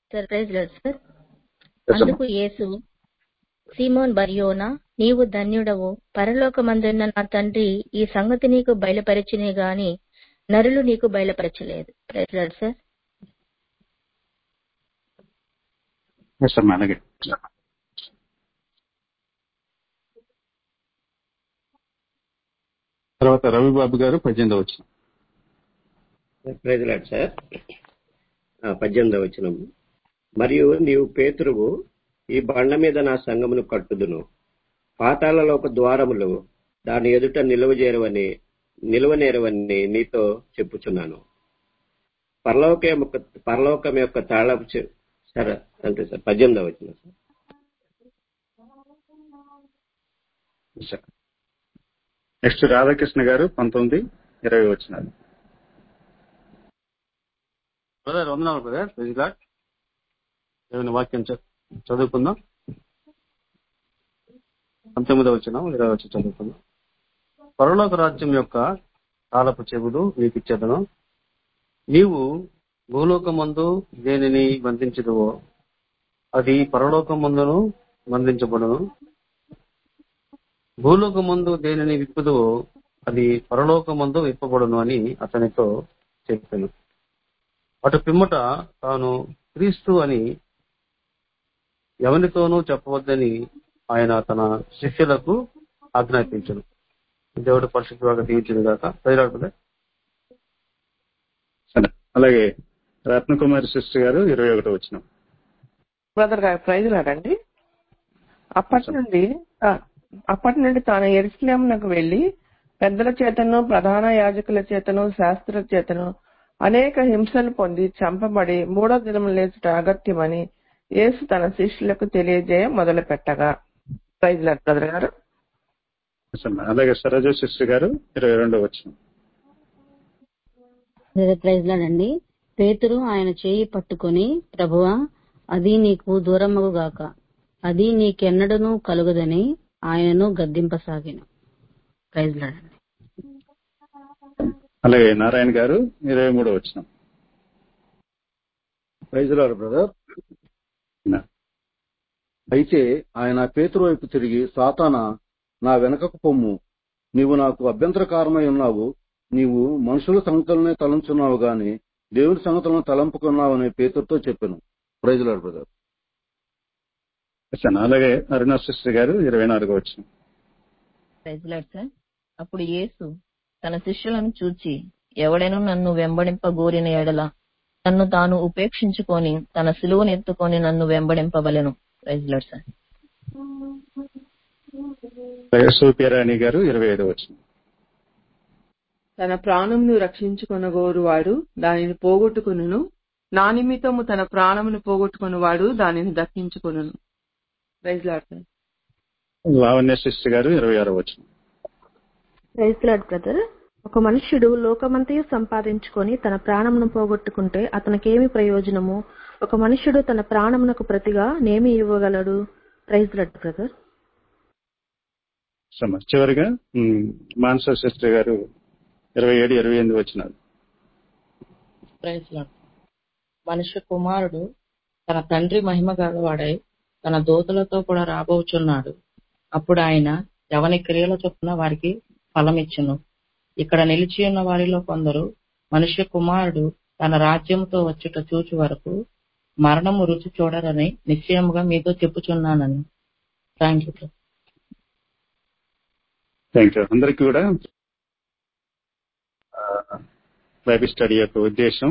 Sir praise Lord sir Yes, అమ్మా. అందుకు యేసు సీమోన్ బర్యోనా నీవు ధన్యుడవు పరలోకమందున్న నా తండ్రి ఈ సంగతి నీకు బయలుపరిచినే గాని నరులు నీకు బయలుపరచలేదు ప్రైజ్ లార్డ్ సార్ ఎస్ అమ్మా అలాగే తర్వాత రవిబాబు గారు పద్దెనిమిది వచ్చిన ప్రైజ్ లాడ్ సార్ ఆ, పద్దెనిమిదవ వచనము మరియు నీవు పేతురువు ఈ బండ మీద నా సంగమును కట్టుదును పాతాళలోక ద్వారములు దాని ఎదుట నిలువజేరవని నిలువనేరవని నీతో చెప్పుచున్నాను పరలోకం యొక్క పరలోకం యొక్క తాళపు చె- సరే అంతే సార్ పద్దెనిమిదవ వచ్చిన సార్ నెక్స్ట్ రాధాకృష్ణ గారు పంతొమ్మిది ఇరవై వచ్చినారు బ్రదర్ వందనాలు బ్రదర్ ప్రైజ్ లార్డ్ దేవుని వాక్యం చ- చదువుకుందాం పంతొమ్మిది వచ్చిన ఇరవై వచ్చి చదువుకుందాం పరలోక రాజ్యం యొక్క తాళపు చెవులు నీకు ఇచ్చేదను నీవు భూలోకమందు దేనిని బంధించదువో అది పరలోకమందును బంధించబడును భూలోకమందు దేనిని విప్పుదువో అది పరలోకమందు విప్పబడును అని అతనితో చెప్పాను అటు పిమ్మట తాను క్రీస్తు అని ఎవరితోనూ చెప్పవద్దని ఆయన తన శిష్యులకు ఆజ్ఞాపించను దేవుడు పరిశుద్ధంగా దీవించిన గాక ప్రజలాడుతుంది సరే అలాగే రత్నకుమారి సిస్టర్ గారు ఇరవై ఒకటి వచ్చిన బ్రదర్ గారు ప్రైజ్ లాడండి అప్పటి నుండి ఆ, అప్పటి నుండి తాను ఎరుసలేమునకు వెళ్లి పెద్దల చేతను ప్రధాన యాజకుల చేతను శాస్త్రుల చేతను అనేక హింసలు పొంది చంపబడి మూడో దినం లేచుట అగత్యమని యేసు తన శిష్యులకు తెలియజేయ మొదలు పెట్టగా ప్రైజ్ లాడ్ బ్రదర్ గారు అలాగే సరోజ సిస్టర్ గారు ఇరవై రెండో వచ్చిన ప్రైజ్ లాడండి పేతురు ఆయన చేయి పట్టుకొని ప్రభువా అది నీకు దూరమగు గాక అది నీకెన్నడను కలుగదని ఆయనను గద్దింపసాగిన ప్రైజ్ లాడండి అలాగే నారాయణ గారు ఇరవై మూడో వచ్చిన ప్రైజ్ లాడ్ బ్రదర్ అయితే ఆయన పేతురు వైపు తిరిగి సాతాన నా వెనకకు పొమ్ము నీవు నాకు అభ్యంతరకారమై ఉన్నావు నీవు మనుషుల సంగతులనే తలంచున్నావు గాని దేవుని సంగతులను తలంపుకున్నావని పేతురుతో చెప్పాను ప్రైజ్ లాడ్ బ్రదర్ అలాగే అరుణ సిస్టర్ గారు ఇరవై నాలుగో వచ్చిన ప్రైజ్ లార్డ్ సార్ అప్పుడు యేసు తన శిష్యులను చూచి ఎవడైనా నన్ను వెంబడింపగోరిన ఎడల తన్ను తాను ఉపేక్షించుకొని తన సిలువను ఎత్తుకొని నన్ను వెంబడింపవలెను ప్రైజ్ లార్డ్ సార్ అలాగే సూప్యరాణి గారు ఇరవై ఐదో వచ్చిన తన ప్రాణమును రక్షించుకొనగోరు వాడు దానిని పోగొట్టుకును నా నిమిత్తము తన ప్రాణమును పోగొట్టుకుని దానిని దక్కించుకొనును praise Lord sir Lavanya sister గారు ఇరవై ఆరో వచ్చిన ప్రైజ్ లాడ్ బ్రదర్ ఒక మనుష్యుడు లోకమంతయు సంపాదించుకొని తన ప్రాణమును పోగొట్టుకుంటే అతనికేమి ప్రయోజనము ఒక మనుష్యుడు తన ప్రాణమునకు ప్రతిగా నేమి ఇవ్వగలడు ప్రైజ్ లాడ్ బ్రదర్ సమ చివరిగా ఉమ్, మానస సిస్టర్ గారు ఇరవై ఏడు ఇరవై ఎనిమిది వచ్చినారు ప్రైజ్ లార్డ్ మనుష్య కుమారుడు తన తండ్రి మహిమ గలవాడై తన దూతలతో కూడా రాబోచున్నాడు అప్పుడు ఆయన ఎవని క్రియల చొప్పున వారికి ఫలమిచ్చును ఇక్కడ నిలిచి ఉన్న వారిలో కొందరు మనుష్య కుమారుడు తన రాజ్యంతో వచ్చుట చూచు వరకు మరణము రుచి చూడరని నిశ్చయముగా మీతో చెప్పుచున్నానని థ్యాంక్ యూ థ్యాంక్ యూ అందరికీ కూడా బైబిల్ స్టడీ యొక్క ఉద్దేశం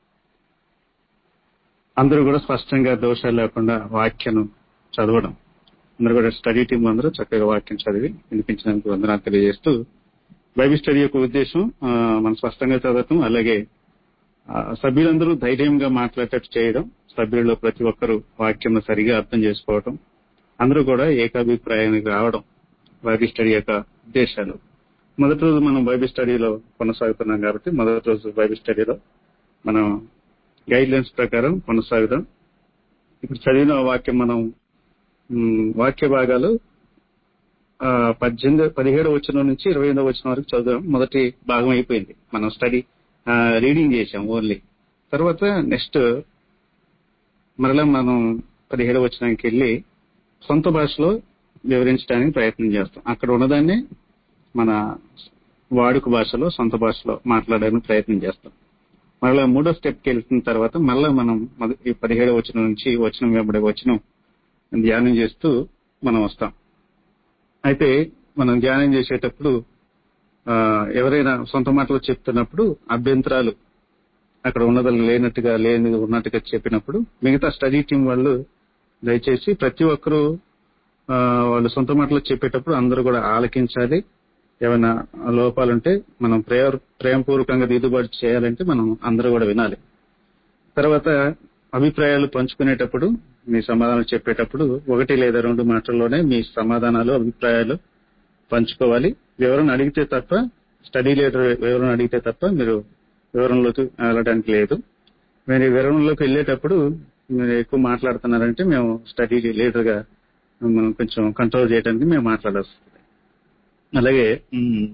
అందరూ కూడా స్పష్టంగా దోషాలు లేకుండా వాక్యను చదవడం అందరూ కూడా స్టడీ టీం అందరూ చక్కగా వాక్యం చదివి వినిపించడానికి వందనాలు తెలియజేస్తూ బైబిల్ స్టడీ యొక్క ఉద్దేశం ఆ, మనం స్పష్టంగా చదవటం అలాగే ఆ, సభ్యులందరూ ధైర్యంగా మాట్లాడేటట్టు చేయడం సభ్యుల్లో ప్రతి ఒక్కరూ వాక్యం సరిగా అర్థం చేసుకోవడం అందరూ కూడా ఏకాభిప్రాయానికి రావడం బైబిల్ స్టడీ యొక్క ఉద్దేశాలు మొదటి రోజు మనం బైబిల్ స్టడీలో కొనసాగుతున్నాం కాబట్టి మొదటి రోజు బైబిల్ స్టడీలో మనం గైడ్ లైన్స్ ప్రకారం కొనసాగుదాం ఇప్పుడు చదివిన వాక్యం మనం ఉమ్, వాక్య భాగాలు ఆ, పద్దెనిమిది పదిహేడు వచ్చిన నుంచి ఇరవై ఎనిమిదో వచ్చిన వరకు చదువుదాం మొదటి భాగం అయిపోయింది మనం స్టడీ రీడింగ్ చేసాం ఓన్లీ తర్వాత నెక్స్ట్ మరలా మనం పదిహేడు వచనానికి వెళ్ళి సొంత భాషలో వివరించడానికి ప్రయత్నం చేస్తాం అక్కడ ఉన్నదాన్ని మన వాడుక భాషలో సొంత భాషలో మాట్లాడడానికి ప్రయత్నం చేస్తాం మరలా మూడో స్టెప్కి వెళ్తున్న తర్వాత మళ్ళా మనం మొద- ఈ పదిహేడు వచనం నుంచి వచనం వెంబడి వచనం ధ్యానం చేస్తూ మనం వస్తాం అయితే మనం ధ్యానం చేసేటప్పుడు ఆ, ఎవరైనా సొంత మాటలు చెప్తున్నప్పుడు అభ్యంతరాలు అక్కడ ఉన్నదని లేనట్టుగా లేనిది ఉన్నట్టుగా చెప్పినప్పుడు మిగతా స్టడీ టీం వాళ్ళు దయచేసి ప్రతి ఒక్కరూ ఆ, వాళ్ళు సొంత మాటలు చెప్పేటప్పుడు అందరూ కూడా ఆలకించాలి ఏమైనా లోపాలుంటే మనం ప్రేమ ప్రేమపూర్వకంగా దిద్దుబాటు చేయాలంటే మనం అందరూ కూడా వినాలి తర్వాత అభిప్రాయాలు పంచుకునేటప్పుడు మీ సమాధానం చెప్పేటప్పుడు ఒకటి లేదా రెండు మాటల్లోనే మీ సమాధానాలు అభిప్రాయాలు పంచుకోవాలి వివరణ అడిగితే తప్ప స్టడీ లీడర్ వివరణ అడిగితే తప్ప మీరు వివరణలోకి వెళ్ళడానికి లేదు మీరు ఈ వివరణలోకి వెళ్ళేటప్పుడు మీరు ఎక్కువ మాట్లాడుతున్నారంటే మేము స్టడీ లీడర్ గా మనం కొంచెం కంట్రోల్ చేయడానికి మేము మాట్లాడాల్సి వస్తుంది అలాగే ఉమ్,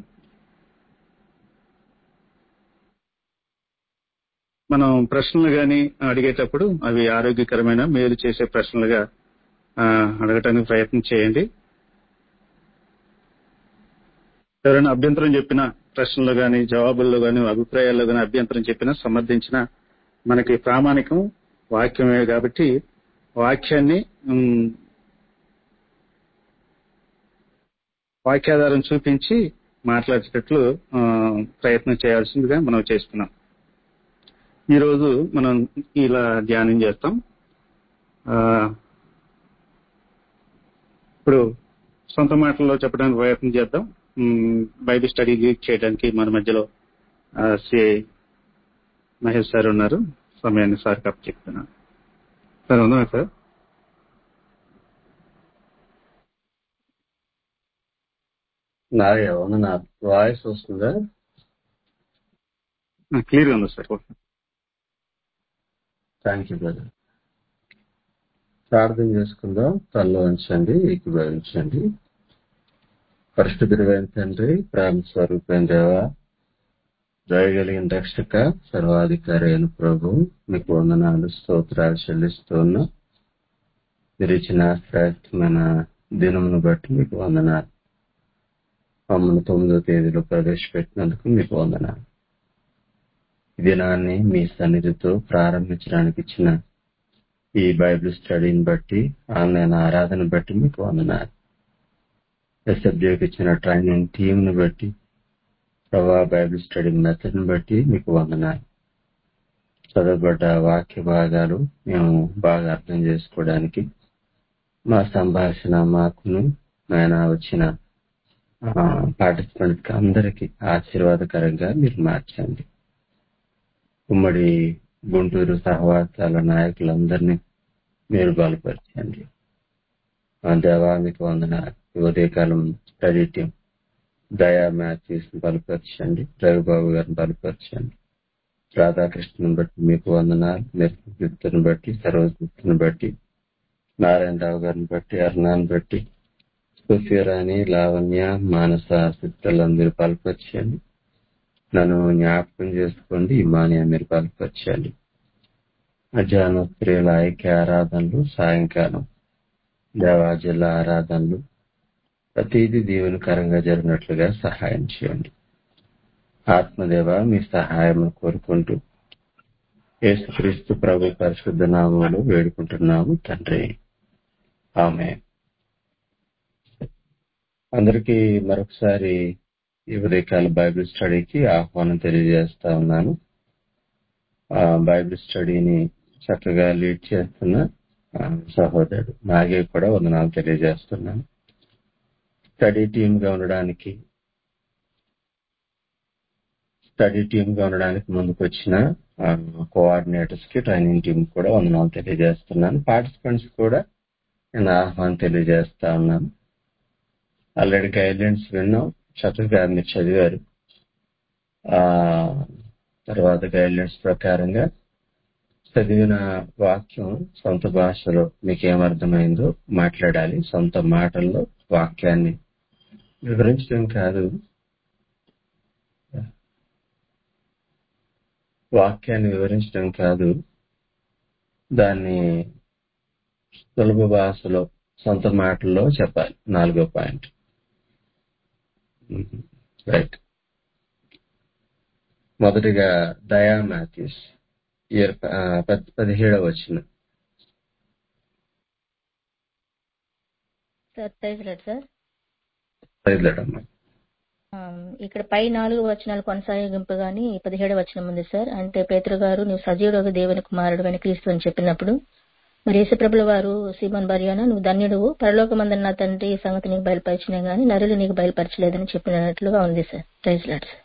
మనం ప్రశ్నలు గాని అడిగేటప్పుడు అవి ఆరోగ్యకరమైన మేలు చేసే ప్రశ్నలుగా ఆ, అడగటానికి ప్రయత్నం చేయండి ఎవరైనా అభ్యంతరం చెప్పిన ప్రశ్నలు గాని జవాబుల్లో గాని అభిప్రాయాల్లో గాని అభ్యంతరం చెప్పినా సమర్థించిన మనకి ప్రామాణికం వాక్యమే కాబట్టి వాక్యాన్ని ఉమ్, వాక్యాధారం చూపించి మాట్లాడేటట్లు ఆ, ప్రయత్నం చేయాల్సిందిగా మనం చేస్తున్నాం ఈ రోజు మనం ఇలా ధ్యానం చేస్తాం ఆ, ఇప్పుడు సొంత మాటల్లో చెప్పడానికి ప్రయత్నం చేద్దాం ఉమ్, బైబిల్ స్టడీ లీడ్ చేయడానికి మన మధ్యలో సిఐ మహేష్ సార్ ఉన్నారు సమయాన్ని సార్ కప్ చెప్తున్నాను సార్ ఉందా సార్ నా ఏమన్నా నా వాయిస్ వస్తుందా క్లియర్గా ఉంది సార్ థ్యాంక్ యూ బ్రదర్ ప్రార్థన చేసుకుందాం తల్లో ఉంచండి ఏకీభవించండి పరిశుద్ధుడైన తండ్రి ప్రేమ స్వరూపైన దేవ జయగలిగిన రక్షక సర్వాధికారి అయిన ప్రభు మీకు వందనాలు స్తోత్రాలు చెల్లిస్తూ ఉన్నా మీరు ఇచ్చిన శ్రేష్టమైన దినమును బట్టి మీకు వందనాలు మమ్మల్ని తొమ్మిదో తేదీలో ప్రవేశపెట్టినందుకు మీకు వందనాలు ఈ దినాన్ని మీ సన్నిధితో ప్రారంభించడానికి ఇచ్చిన ఈ బైబిల్ స్టడీని బట్టి ఆన్లైన్ ఆరాధన బట్టి మీకు వందనాలు ఎస్ఎఫ్జేకి ఇచ్చిన ట్రైనింగ్ టీమ్ ని బట్టి ప్రభా బైబిల్ స్టడీ మెథడ్ ని బట్టి మీకు వందనాలు చదవబడ్డ వాక్య భాగాలు మేము బాగా అర్థం చేసుకోవడానికి మా సంభాషణ మాకును ఆయన వచ్చిన పార్టిసిపెంట్స్ అందరికీ ఆశీర్వాదకరంగా మీరు మార్చండి ఉమ్మడి గుంటూరు సహవాసాల నాయకులందరినీ మీరు బలపరచండి ఆ దేవా మీకు వందన ఉదయకాలం స్టడీ టీం దయా మ్యాథ్యూస్ బలపరచండి రవిబాబు గారిని బలపరచండి రాధాకృష్ణను బట్టి మీకు వందనాలు నిర్గుప్తుని బట్టి సర్వగుప్తుని బట్టి నారాయణరావు గారిని బట్టి అరుణాన్ని బట్టి సుఫీరాని లావణ్య మానస సిద్ధలను మీరు బలపరచండి నన్ను జ్ఞాపకం చేసుకోండి ఇమానియా మీరు బలపరచండి మధ్యాహ్నం స్త్రీల ఐక్య ఆరాధనలు సాయంకాలం దేవాజల ఆరాధనలు ప్రతిదీ దీవెనకరంగా జరిగినట్లుగా సహాయం చేయండి ఆత్మదేవ మీ సహాయం కోరుకుంటూ యేసుక్రీస్తు ప్రభు పరిశుద్ధ నామములు వేడుకుంటున్నాము తండ్రి ఆమె అందరికీ మరొకసారి ఈ ఉదయకాల బైబిల్ స్టడీకి ఆహ్వానం తెలియజేస్తా ఉన్నాను ఆ బైబిల్ స్టడీని చక్కగా లీడ్ చేస్తున్న ఆ, సహోదరుడు నాగే కూడా వందనాలు తెలియజేస్తున్నాను స్టడీ టీమ్ గా ఉండడానికి స్టడీ టీమ్ గా ఉండడానికి ముందుకు వచ్చిన కోఆర్డినేటర్స్ కి ట్రైనింగ్ టీం కూడా వందనాలు తెలియజేస్తున్నాను పార్టిసిపెంట్స్ కూడా నేను ఆహ్వానం తెలియజేస్తా ఉన్నాను ఆల్రెడీ గైడ్లైన్స్ విన్నాం చక్కగా మీరు చదివారు ఆ తర్వాత గైడ్లైన్స్ ప్రకారంగా చదివిన వాక్యం సొంత భాషలో మీకు ఏమర్థమైందో మాట్లాడాలి సొంత మాటల్లో వాక్యాన్ని వివరించడం కాదు వాక్యాన్ని వివరించడం కాదు దాన్ని సులభ భాషలో సొంత మాటల్లో చెప్పాలి నాలుగో పాయింట్ రైట్ మొదటిగా దయా మాథ్యూస్ ఇయర్ పదిహేడవ వచ్చిన సార్ ప్రైజ్ లేదు సార్ బయలుదేరమ్మా ఆమ్, ఇక్కడ పై నాలుగు వచనాలు కొనసాగింపు గాని పదిహేడు వచనం ఉంది సార్ అంటే పేతురు గారు నువ్వు సజీవుడు దేవుని కుమారుడు అని క్రీస్తు అని చెప్పినప్పుడు మరి యేసుప్రభుల వారు సీమన్ బర్యానా నువ్వు ధన్యుడువు పరలోకమందన్న నా తండ్రి ఈ సంగతి నీకు బయలుపరిచినా గానీ నరులు నీకు బయలుపరచలేదని చెప్పినట్లుగా ఉంది సార్ ప్రైజ్ లాడ్ సార్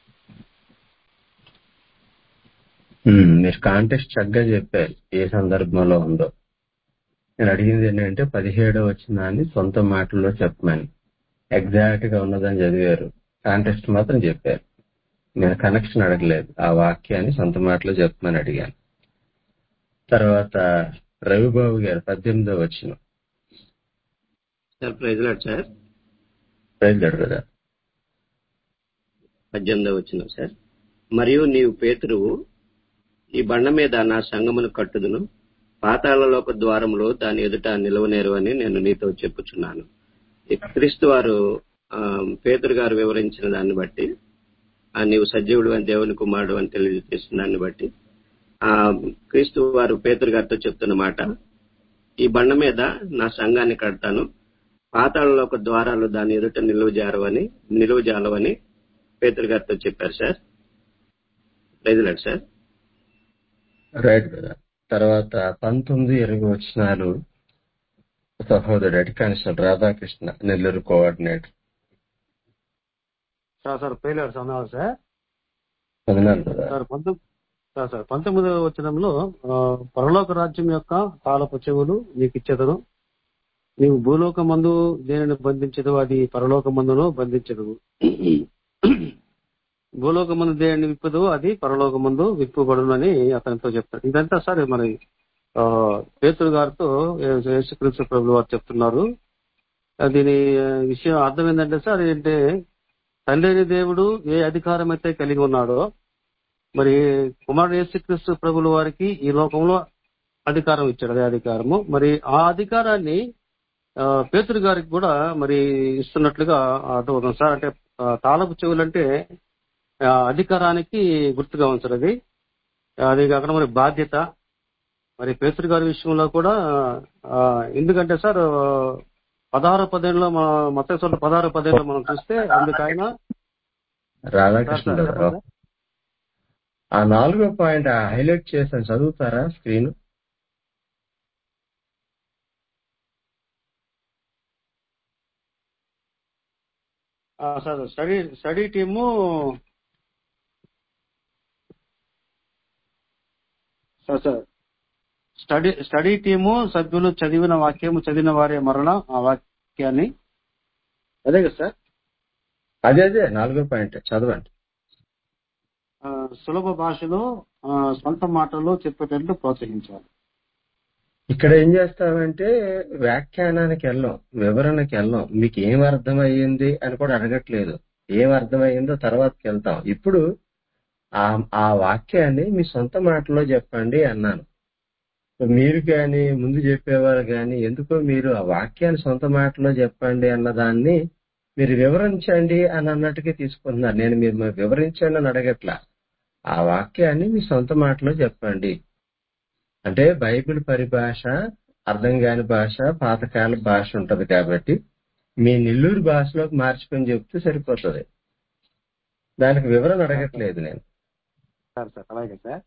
ఉమ్, మీరు కాంటెస్ట్ చక్కగా చెప్పారు ఏ సందర్భంలో ఉందో నేను అడిగింది ఏంటంటే పదిహేడవ వచ్చినాన్ని సొంత మాటల్లో చెప్పమని ఎగ్జాక్ట్ గా ఉన్నదని చదివారు కాంటెస్ట్ మాత్రం చెప్పారు నేను కనెక్షన్ అడగలేదు ఆ వాక్యాన్ని సొంత మాటలో చెప్పమని అడిగాను తర్వాత రవిబాబు గారు పద్దెనిమిదో వచ్చిన సార్ ప్రైజ్ లాడ్ సార్ బయలుదేరు కదా పద్దెనిమిదో వచ్చిన సార్ మరియు నీవు పేతురువు ఈ బండ మీద నా సంగమును కట్టుదును పాతాళలోక ద్వారములో దాని ఎదుట నిలవనేరు అని నేను నీతో చెప్పుచున్నాను ఈ క్రీస్తు వారు ఆ, పేతురు గారు వివరించిన దాన్ని బట్టి ఆ, నీవు సజీవుడు అని దేవుని కుమారుడు అని తెలియజేసిన దాన్ని బట్టి ఆ క్రీస్తు వారు పేతురు గారితో చెప్తున్న మాట ఈ బండ మీద నా సంఘాన్ని కడతాను పాతాళంలో ఒక ద్వారాలు దాని ఎదుట నిలువ జారవని నిలువ జాలవని పేతురు గారితో చెప్పారు సార్ ప్రైజ్లాడ్ సార్ రైట్ కదా తర్వాత పంతొమ్మిది ఇరవై వచ్చినాలు సహోదరుడు అడి constable Radhakrishna Nellore coordinator sir sir పేలాడు సమయాలు సార్ పదినాలు కదా సార్ పంతొమ్మిది సార్ సార్ పంతొమ్మిదవ వచనంలో ఆ, పరలోక రాజ్యం యొక్క తాళపు చెవులు నీకు ఇచ్చేదను నీవు భూలోక మందు దేనిని బంధించదు అది పరలోక మందును బంధించదు భూలోక మందు దేనిని విప్పదు అది పరలోక మందు విప్పుబడునని అతనితో చెప్తాడు ఇదంతా సార్ మరి ఆ, పేతురు గారితో ఏ- యేసుక్రీస్తు ప్రభులు వారు చెప్తున్నారు ఆ, దీని ఆ, విషయం అర్థం ఏంటంటే సార్ ఏంటంటే తండ్రి దేవుడు ఏ అధికారం అయితే కలిగి ఉన్నాడో మరి కుమారుడు యేసుక్రీస్తు ప్రభుల వారికి ఈ లోకంలో అధికారం ఇచ్చాడు అదే అధికారము మరి ఆ అధికారాన్ని ఆ, పేతురు గారికి కూడా మరి ఇస్తున్నట్లుగా అర్థమవుతుంది సార్ అంటే ఆ, తాళపు చెవులు అంటే ఆ, అధికారానికి గుర్తుగా ఉంచారు అది అది కాకుండా మరి బాధ్యత మరి పేతురు గారి విషయంలో కూడా ఆ, ఎందుకంటే సార్ ఆ, పదహారు పదేళ్ళలో మన మతేశ్వరులు పదహారు పదేళ్ళలో మనం చూస్తే అందుకు ఆయన రాధాకృష్ణ సార్, సార్, గారు చెప్పండి సార్. ఆ నాలుగో పాయింట్ హైలైట్ చేశాను చదువుతారా స్క్రీన్ ఆ, sir study study team sir sir study study team సభ్యులు చదివిన వాక్యము చదివిన వారే మరణ ఆ వాక్యాన్ని అదే కదా సార్ అదే అదే నాలుగో పాయింట్ చదవండి ఆ, సులభ భాషలో ఆ, సొంత మాటల్లో చెప్పేటట్లు ప్రోత్సహించాలి ఇక్కడ ఏం చేస్తామంటే వ్యాఖ్యానానికి వెళ్ళాం వివరణకి వెళ్ళాం మీకు ఏం అర్థమయ్యింది అని కూడా అడగట్లేదు ఏం అర్థమయ్యిందో తర్వాతకి వెళ్తాం ఇప్పుడు ఆ ఆ వాక్యాన్ని మీ సొంత మాటలో చెప్పండి అన్నాను మీరు కానీ ముందు చెప్పేవారు కానీ ఎందుకో మీరు ఆ వాక్యాన్ని సొంత మాటలో చెప్పండి అన్న దాన్ని మీరు వివరించండి అని అన్నట్టుగా తీసుకుంటున్నారు నేను మీరు మరి వివరించండి అని అడగట్లా ఆ వాక్యాన్ని మీ సొంత మాటలో చెప్పండి అంటే బైబిల్ పరిభాష అర్థం కాని భాష పాతకాల భాష ఉంటది కాబట్టి మీ నెల్లూరు భాషలోకి మార్చుకొని చెప్తే సరిపోతుంది దానికి వివరణ అడగట్లేదు నేను సార్ సార్ అలాగే సార్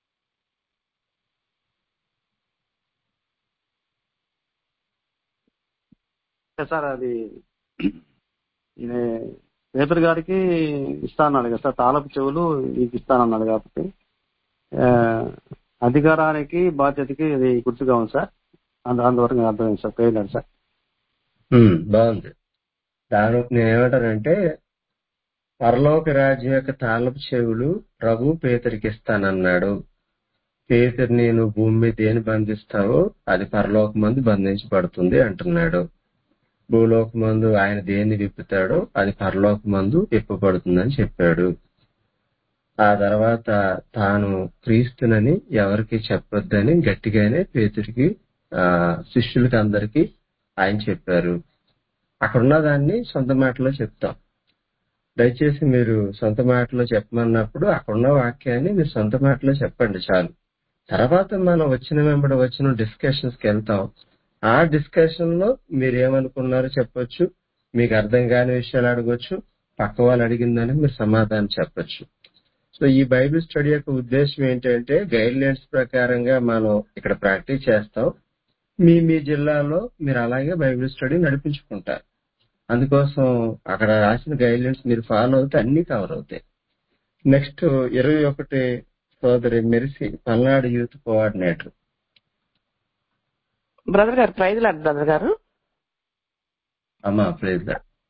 సార్ అది ఈయన పేదర్ గారికి ఇస్తానన్నాడు కదా సార్ తాళపు చెవులు నీకు ఇస్తానన్నాడు కాబట్టి ఆ, అధికారానికి బాధ్యతకి ఇది గుర్తుగా ఉంది సార్ అందు అందువరకు నాకు అర్థమైంది సార్ పేర్లాడు సార్ ఉమ్, బాగుంది దాని నేను ఏమంటానంటే పరలోక రాజ్యం యొక్క తాళపు చెవులు ప్రభు పేదరికి ఇస్తానన్నాడు పేదరు నేను భూమి మీద దేని బంధిస్తావో అది పరలోక మందు బంధించబడుతుంది అంటున్నాడు భూలోక మందు ఆయన దేన్ని విప్పుతాడో అది పరలోక మందు విప్పబడుతుందని చెప్పాడు ఆ తర్వాత తాను క్రీస్తునని ఎవరికి చెప్పొద్దని గట్టిగానే పేతుడికి ఆ శిష్యులకి అందరికి ఆయన చెప్పారు అక్కడ ఉన్న దాన్ని సొంత మాటలో చెప్తాం దయచేసి మీరు సొంత మాటలో చెప్పమన్నప్పుడు అక్కడున్న వాక్యాన్ని మీరు సొంత మాటలో చెప్పండి చాలు తర్వాత మనం వచ్చిన వెంబడి వచ్చిన డిస్కషన్స్ కి వెళ్తాం ఆ డిస్కషన్ లో మీరు ఏమనుకున్నారో చెప్పొచ్చు మీకు అర్థం కాని విషయాలు అడగొచ్చు పక్క వాళ్ళు అడిగిందని మీరు సమాధానం చెప్పొచ్చు సో ఈ బైబిల్ స్టడీ యొక్క ఉద్దేశం ఏంటంటే గైడ్ లైన్స్ ప్రకారంగా మనం ఇక్కడ ప్రాక్టీస్ చేస్తాం మీ మీ జిల్లాలో మీరు అలాగే బైబిల్ స్టడీ నడిపించుకుంటారు అందుకోసం అక్కడ రాసిన గైడ్ లైన్స్ మీరు ఫాలో అవుతే అన్ని కవర్ అవుతాయి నెక్స్ట్ ఇరవై ఒకటి సోదరి Mercy Palnadu youth coordinator brother గారు ప్రైజ్ లాడ్ బ్రదర్ గారు అమ్మా ప్లీజ్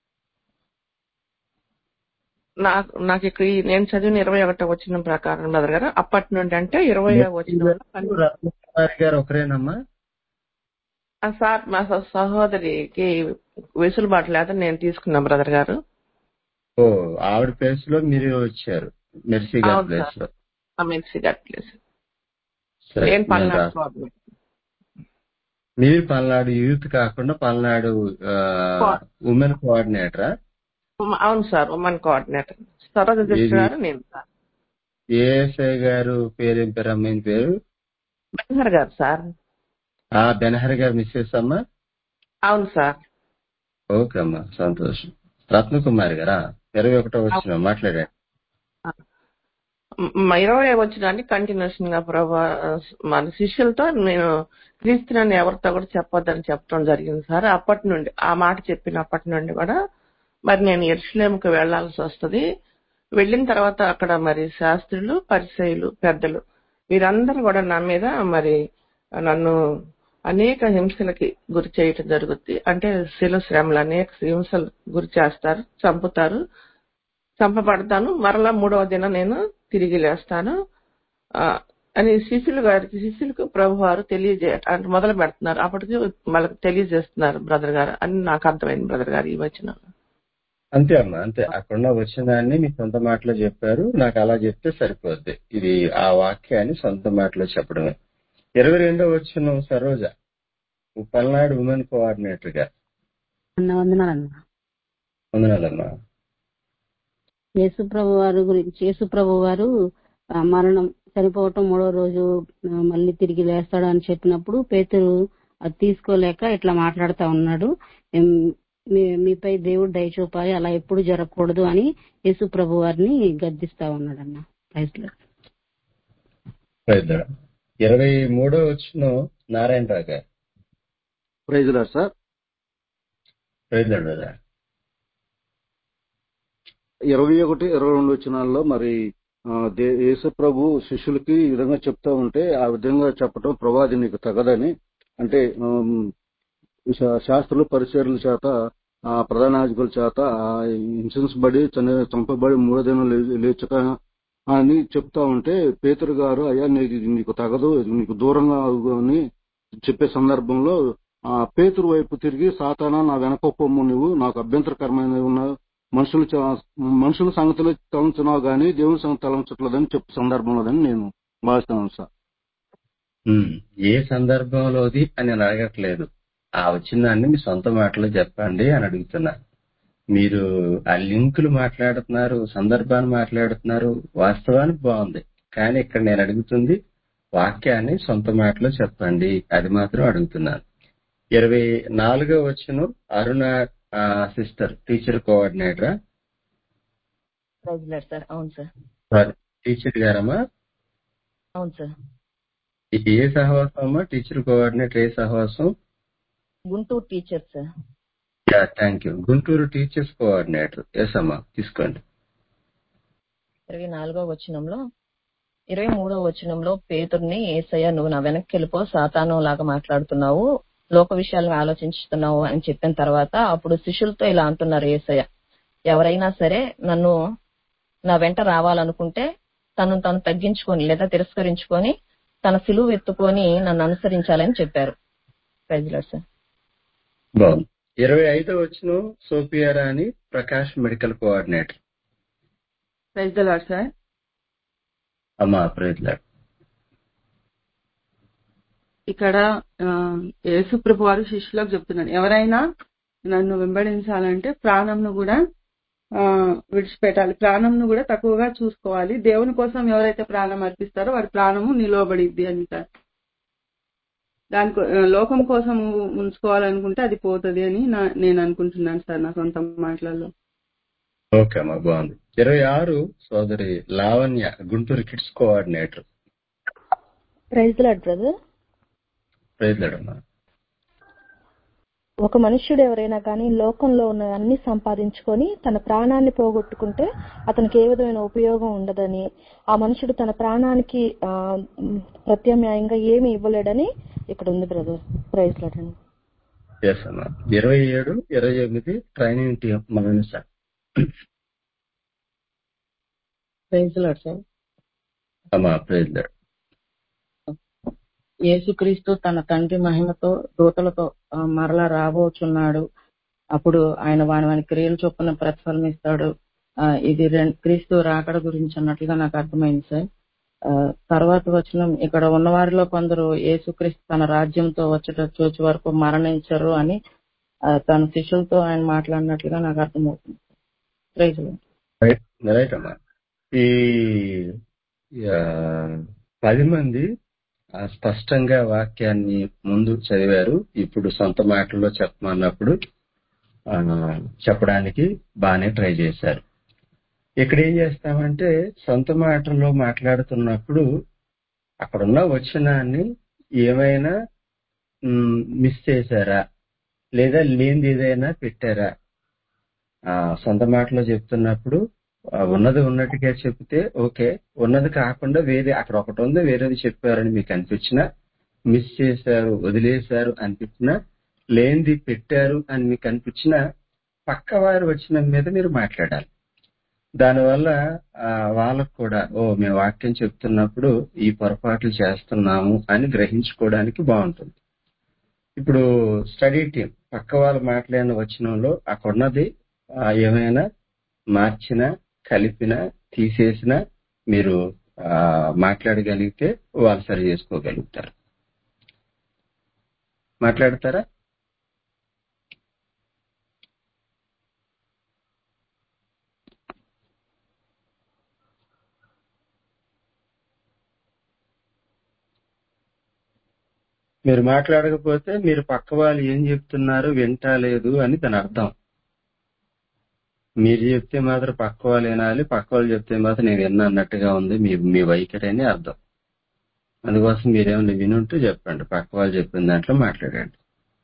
నాకు నాకు ఇక్కడ ఈ నేను చదివిన ఇరవై ఒకటో వచ్చిన ప్రకారం బ్రదర్ గారు అప్పటి నుండి అంటే ఇరవై వచ్చిన రత్నకుమారి గారు ఒకరేనమ్మా సార్ మా స- సహోదరికి వెసులుబాటు లేక నేను తీసుకున్నా బ్రదర్ గారు ఓ ఆవిడ ప్లేస్ లో మీరు వచ్చారు మెర్సీ గారి అవును ప్లేస్ సార్. లో అమెన్సీ గారి ప్లేస్ సరే, నేను నేను పల్నాడు రా- కోఆర్డినేటర్. మీరు పల్నాడు యూత్ కాకుండా పల్నాడు కో- ఉమెన్ కోఆర్డినేటరా ఉమ- అవును సార్ ఉమెన్ కోఆర్డినేటర్ సరోజ ఇది సిస్టర్ గారు నేను సార్ ఏఎస్ఐ గారు పేరేం పేరు అమ్మాయిని పేరు బెంగర్ గారు సార్ ఆ బెనహర్ గారు మిస్సెస్ అమ్మా అవును సార్ ఓకే అమ్మా సంతోషం రత్నకుమారి గారా ఇరవై ఒకటో వచ్చిన మాట్లాడండి మ- ఇరవై వచ్చిన కంటిన్యూషన్ గా ప్రభా మన శిష్యులతో నేను క్రీస్తుని ఎవరితో కూడా చెప్పొద్దని చెప్పడం జరిగింది సార్ అప్పటి నుండి ఆ మాట చెప్పినప్పటి నుండి కూడా మరి నేను ఎరుసలేంకి వెళ్లాల్సి వస్తుంది వెళ్ళిన తర్వాత అక్కడ మరి శాస్త్రులు పరిచయులు పెద్దలు వీరందరూ కూడా నా మీద మరి నన్ను అనేక హింసలకి గురి చేయటం జరుగుద్ది అంటే శిల శ్రమలు అనేక హింసలు గురి చేస్తారు చంపుతారు చంపబడతాను మరలా మూడవ దినం నేను తిరిగి లేస్తాను ఆ, అని శిష్యులు గారికి శిష్యులకు ప్రభు వారు తెలియజే అంటే మొదలు పెడుతున్నారు అప్పటికి వాళ్ళకి తెలియజేస్తున్నారు బ్రదర్ గారు అని నాకు అర్థమైంది బ్రదర్ గారు ఈ వచ్చిన అంతే అమ్మా అంతే అక్కడ వచ్చిన దాన్ని మీ సొంత మాటలో చెప్పారు నాకు అలా చెప్తే సరిపోద్ది ఇది ఆ వాక్యాన్ని సొంత మాటలో చెప్పడమే ఇరవై రెండో వచ్చిన సరోజ పల్నాడు ఉమెన్ కోఆర్డినేటర్ గా అన్న వందనాలన్న వందనాలమ్మా యేసు ప్రభు వారు గురించి యేసు ప్రభు వారు ఆ, మరణం చనిపోవటం మూడో రోజు ఆ, మళ్ళీ తిరిగి లేస్తాడు అని చెప్పినప్పుడు పేతురు అది తీసుకోలేక ఇట్లా మాట్లాడుతా ఉన్నాడు ఎం, మీ- మీపై దేవుడు దయ చూపాలి అలా ఎప్పుడు జరగకూడదు అని యేసు ప్రభు వారిని గద్దిస్తా ఉన్నాడు అన్న ప్రయత్నం ఇరవై మూడో వచ్చిన నారాయణరావు గారు ప్రైజ్ లాడ్ సార్ ప్రయత్నం కదా ఇరవై ఒకటి ఇరవై రెండు వచనాల్లో మరి ఆ, దే- యేసు ప్రభు శిష్యులకి ఈ విధంగా చెప్తా ఉంటే ఆ విధంగా చెప్పటం ప్రవాది నీకు తగదని అంటే ఆమ్, శా- శాస్త్రులు పరిచర్ల చేత ఆ ప్రధాన యాజకుల చేత ఆ హింసించబడి చని- చంపబడి మూడో దినం లే- లేచక అని చెప్తా ఉంటే పేతురు గారు అయ్యా నీకు నీకు తగదు నీకు దూరంగా ఆగు అని చెప్పే సందర్భంలో ఆ పేతురు వైపు తిరిగి సాతానా నా వెనక పొమ్ము నువ్వు నాకు అభ్యంతరకరమైన ఉన్నావు మనుషులు చ- మనుషుల సంగతులు తలంచున్నావు గానీ దేవుని సంగతి తలంచట్లేదని చెప్పే సందర్భంలోదని నేను భావిస్తున్నాను సార్ ఉమ్, ఏ సందర్భంలోది అని నేను అడగట్లేదు ఆ వచ్చిన దాన్ని మీ సొంత మాటలో చెప్పండి అని అడుగుతున్నా మీరు ఆ లింకులు మాట్లాడుతున్నారు సందర్భాన్ని మాట్లాడుతున్నారు వాస్తవానికి బాగుంది కానీ ఇక్కడ నేను అడుగుతుంది వాక్యాన్ని సొంత మాటలో చెప్పండి అది మాత్రం అడుగుతున్నాను ఇరవై నాలుగో వచ్చిన అరుణ సిస్టర్ టీచర్ కోఆర్డినేటరా ప్రైజ్ లాడ్ సార్ అవును సార్ టీచర్ గారమ్మా అవును సార్ ఏ సహవాసం అమ్మా టీచర్ కోఆర్డినేటర్ ఏ సహవాసం Guntur teacher sir yeah thank you Guntur teachers coordinator yes అమ్మా తీసుకోండి ఇరవై నాలుగో వచనంలో ఇరవై మూడో వచనంలో పేతుర్ని ఏసయ్య నువ్వు నా వెనక్కి వెళ్ళిపో సాతాను లాగా మాట్లాడుతున్నావు లోక విషయాలను ఆలోచించుతున్నావు అని చెప్పిన తర్వాత అప్పుడు శిష్యులతో ఇలా అంటున్నారు ఏసయ్య ఎవరైనా సరే నన్ను నా వెంట రావాలనుకుంటే తను తను తగ్గించుకొని లేదా తిరస్కరించుకొని తన సిలువు ఎత్తుకొని నన్ను అనుసరించాలని చెప్పారు ప్రైజ్లాడ్ సార్ బాగుంది ఇరవై ఐదో వచ్చిన Sophia Rani Prakash medical coordinator praise the Lord sir అమ్మా ప్రేజ్లా ఇక్కడ ఆ, యేసు ప్రభు వారు శిష్యులకు చెప్తున్నాడు ఎవరైనా నన్ను వెంబడించాలంటే ప్రాణంను కూడా ఆ, విడిచిపెట్టాలి ప్రాణంను కూడా తక్కువగా చూసుకోవాలి దేవుని కోసం ఎవరైతే ప్రాణం అర్పిస్తారో వాడి ప్రాణము నిలవబడిద్ది అంటారు దాని కో- ఆ, లోకం కోసం ఉంచుకోవాలనుకుంటే అది పోతది అని నా- నేను అనుకుంటున్నాను సార్ నా సొంత మాటలలో ఓకే అమ్మా బాగుంది ఇరవై ఆరు సోదరి Lavanya Guntur kids coordinator praise Lord brother ప్రేజ్లాడమ్మా ఒక మనుష్యుడు ఎవరైనా కానీ లోకంలో ఉన్న అన్ని సంపాదించుకొని తన ప్రాణాన్ని పోగొట్టుకుంటే అతనికి ఏ విధమైన ఉపయోగం ఉండదని ఆ మనుషుడు తన ప్రాణానికి ఆ, మ్, ప్రత్యామ్నాయంగా ఏమి ఇవ్వలేడని ఇక్కడ ఉంది బ్రదర్ ప్రైజ్ లాడ్ అండి ఎస్ అమ్మా ఇరవై ఏడు ఇరవై ఎనిమిది ట్రైనింగ్ టీం మనని సార్ ప్రైజ్ లాడ్ సార్ అమ్మా ప్రేజ్లాడ్ యేసుక్రీస్తు తన తండ్రి మహిమతో దూతలతో ఆ, మరలా రాబోచున్నాడు అప్పుడు ఆయన వాని వాని క్రియలు చొప్పున ప్రతిఫలం ఇస్తాడు ఆ, ఇది రెం- క్రీస్తు రాకడ గురించి అన్నట్లుగా నాకు అర్థమైంది సార్ ఆ, తర్వాత వచ్చిన ఇక్కడ ఉన్న వారిలో కొందరు యేసుక్రీస్తు తన రాజ్యంతో వచ్చేట చూచి వరకు మరణించరు అని ఆ, తన శిష్యులతో ఆయన మాట్లాడినట్లుగా నాకు అర్థమవుతుంది ప్రైజ్ లార్డ్. రైట్ రైట్ అమ్మా ఈ ఆ, పది మంది ఆ, స్పష్టంగా వాక్యాన్ని ముందు చదివారు ఇప్పుడు సొంత మాటల్లో చెప్పమన్నప్పుడు ఆ, చెప్పడానికి బాగానే ట్రై చేశారు ఇక్కడ ఏం చేస్తామంటే సొంత మాటల్లో మాట్లాడుతున్నప్పుడు అక్కడున్న వచనాన్ని ఏమైనా మ్, మిస్ చేశారా లేదా లేనిది ఏదైనా పెట్టారా ఆ, సొంత మాటలో చెప్తున్నప్పుడు ఆ, ఉన్నది ఉన్నట్టుగా చెప్తే ఓకే ఉన్నది కాకుండా వేరే అక్కడ ఒకటి ఉంది వేరేది చెప్పారని మీకు అనిపించినా మిస్ చేశారు వదిలేశారు అనిపించినా లేనిది పెట్టారు అని మీకు అనిపించినా పక్క వారు వచ్చిన మీద మీరు మాట్లాడాలి దానివల్ల ఆ, వాళ్ళకు కూడా ఓ మేము వాక్యం చెప్తున్నప్పుడు ఈ పొరపాట్లు చేస్తున్నాము అని గ్రహించుకోవడానికి బాగుంటుంది ఇప్పుడు స్టడీ టీం పక్క వాళ్ళు మాట్లాడిన వచనంలో అక్కడ ఉన్నది ఆ, ఏమైనా మార్చినా కలిపినా తీసేసినా మీరు ఆ, మాట్లాడగలిగితే వాళ్ళు సరి చేసుకోగలుగుతారు మాట్లాడతారా మీరు మాట్లాడకపోతే మీరు పక్క వాళ్ళు ఏం చెప్తున్నారు వింటలేదు అని దాని అర్థం మీరు చెప్తే మాత్రం పక్క వాళ్ళు వినాలి పక్క వాళ్ళు చెప్తే మాత్రం నేను విన్నా అన్నట్టుగా ఉంది మీ మీ వైఖరి అని అర్థం అందుకోసం మీరేమైనా వినుంటూ చెప్పండి పక్క వాళ్ళు చెప్పిన దాంట్లో మాట్లాడండి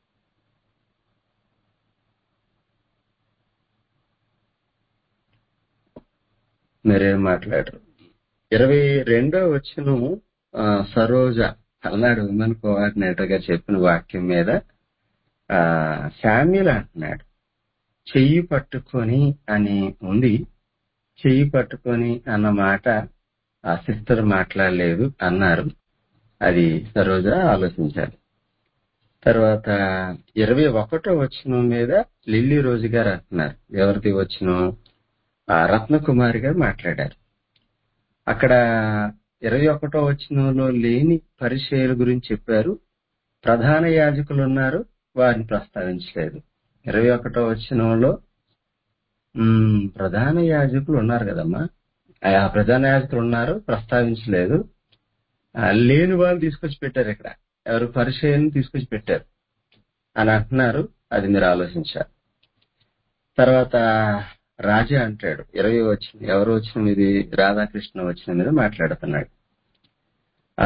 మీరేం మాట్లాడరు ఇరవై రెండో వచ్చిన సరోజ పల్నాడు ఉమెన్ కోఆర్డినేటర్ గా చెప్పిన వాక్యం మీద ఆ శామ్యుల్ అంటున్నాడు చెయ్యి పట్టుకొని అని ఉంది చెయ్యి పట్టుకొని అన్న మాట ఆ సిస్టర్ మాట్లాడలేదు అన్నారు అది సరోజ ఆలోచించాలి తర్వాత ఇరవై ఒకటో వచ్చిన మీద లిల్లీ రోజు గారు అంటున్నారు ఎవరిది వచ్చిన రత్నకుమారి గారు మాట్లాడారు అక్కడ ఇరవై ఒకటో వచనంలో లేని పరిచయాల గురించి చెప్పారు ప్రధాన యాజకులు ఉన్నారు వారిని ప్రస్తావించలేదు ఇరవై ఒకటో వచనంలో ఉమ్, ప్రధాన యాజకులు ఉన్నారు కదమ్మా ఆ ప్రధాన యాజకులు ఉన్నారు ప్రస్తావించలేదు ఆ, లేని వాళ్ళు తీసుకొచ్చి పెట్టారు ఇక్కడ ఎవరు పరిచయం తీసుకొచ్చి పెట్టారు అని అంటున్నారు అది మీరు ఆలోచించారు తర్వాత రాజా అంటాడు ఇరవై వచ్చిన ఎవరు వచ్చిన ఇది రాధాకృష్ణ వచ్చిన మీద మాట్లాడుతున్నాడు ఆ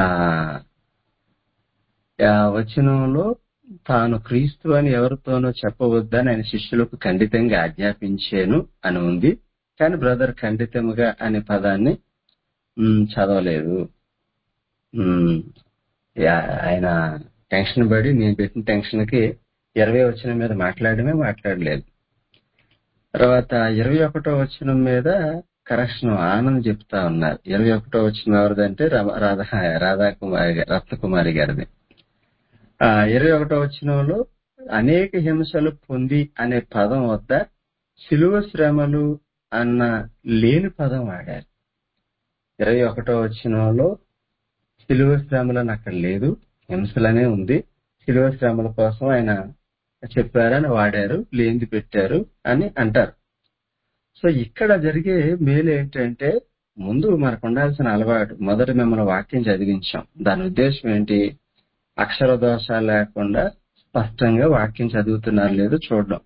ఆ వచనంలో తాను క్రీస్తు అని ఎవరితోనో చెప్పవద్దని ఆయన శిష్యులకు ఖండితంగా ఆజ్ఞాపించాను అని ఉంది కానీ బ్రదర్ ఖండితముగా అనే పదాన్ని ఉమ్, చదవలేదు ఉమ్, యా- ఆయన టెన్షన్ పడి నేను పెట్టిన టెన్షన్ కి ఇరవై వచ్చిన మీద మాట్లాడమే మాట్లాడలేదు తర్వాత ఇరవై ఒకటో వచనం మీద కరెక్షన్ ఆనంద్ చెప్తా ఉన్నారు ఇరవై ఒకటో వచనం ఎవరిదంటే రమ- రాధా రాధాకుమారి గారి రత్నకుమారి గారిది ఆ ఇరవై ఒకటో వచనంలో అనేక హింసలు పొంది అనే పదం వద్ద శిలువ శ్రమలు అన్న లేని పదం వాడారు ఇరవై ఒకటో వచ్చినంలో సిలువ శ్రమలను అక్కడ లేదు హింసలనే ఉంది సిలువ శ్రమల కోసం ఆయన చెప్పారని వాడారు లేనిది పెట్టారు అని అంటారు సో ఇక్కడ జరిగే మేలు ఏంటంటే ముందు మనకు ఉండాల్సిన అలవాటు మొదట మిమ్మల్ని వాక్యం చదివించాం దాని ఉద్దేశం ఏంటి అక్షర దోషాలు లేకుండా స్పష్టంగా వాక్యం చదువుతున్నారు లేదో చూడడం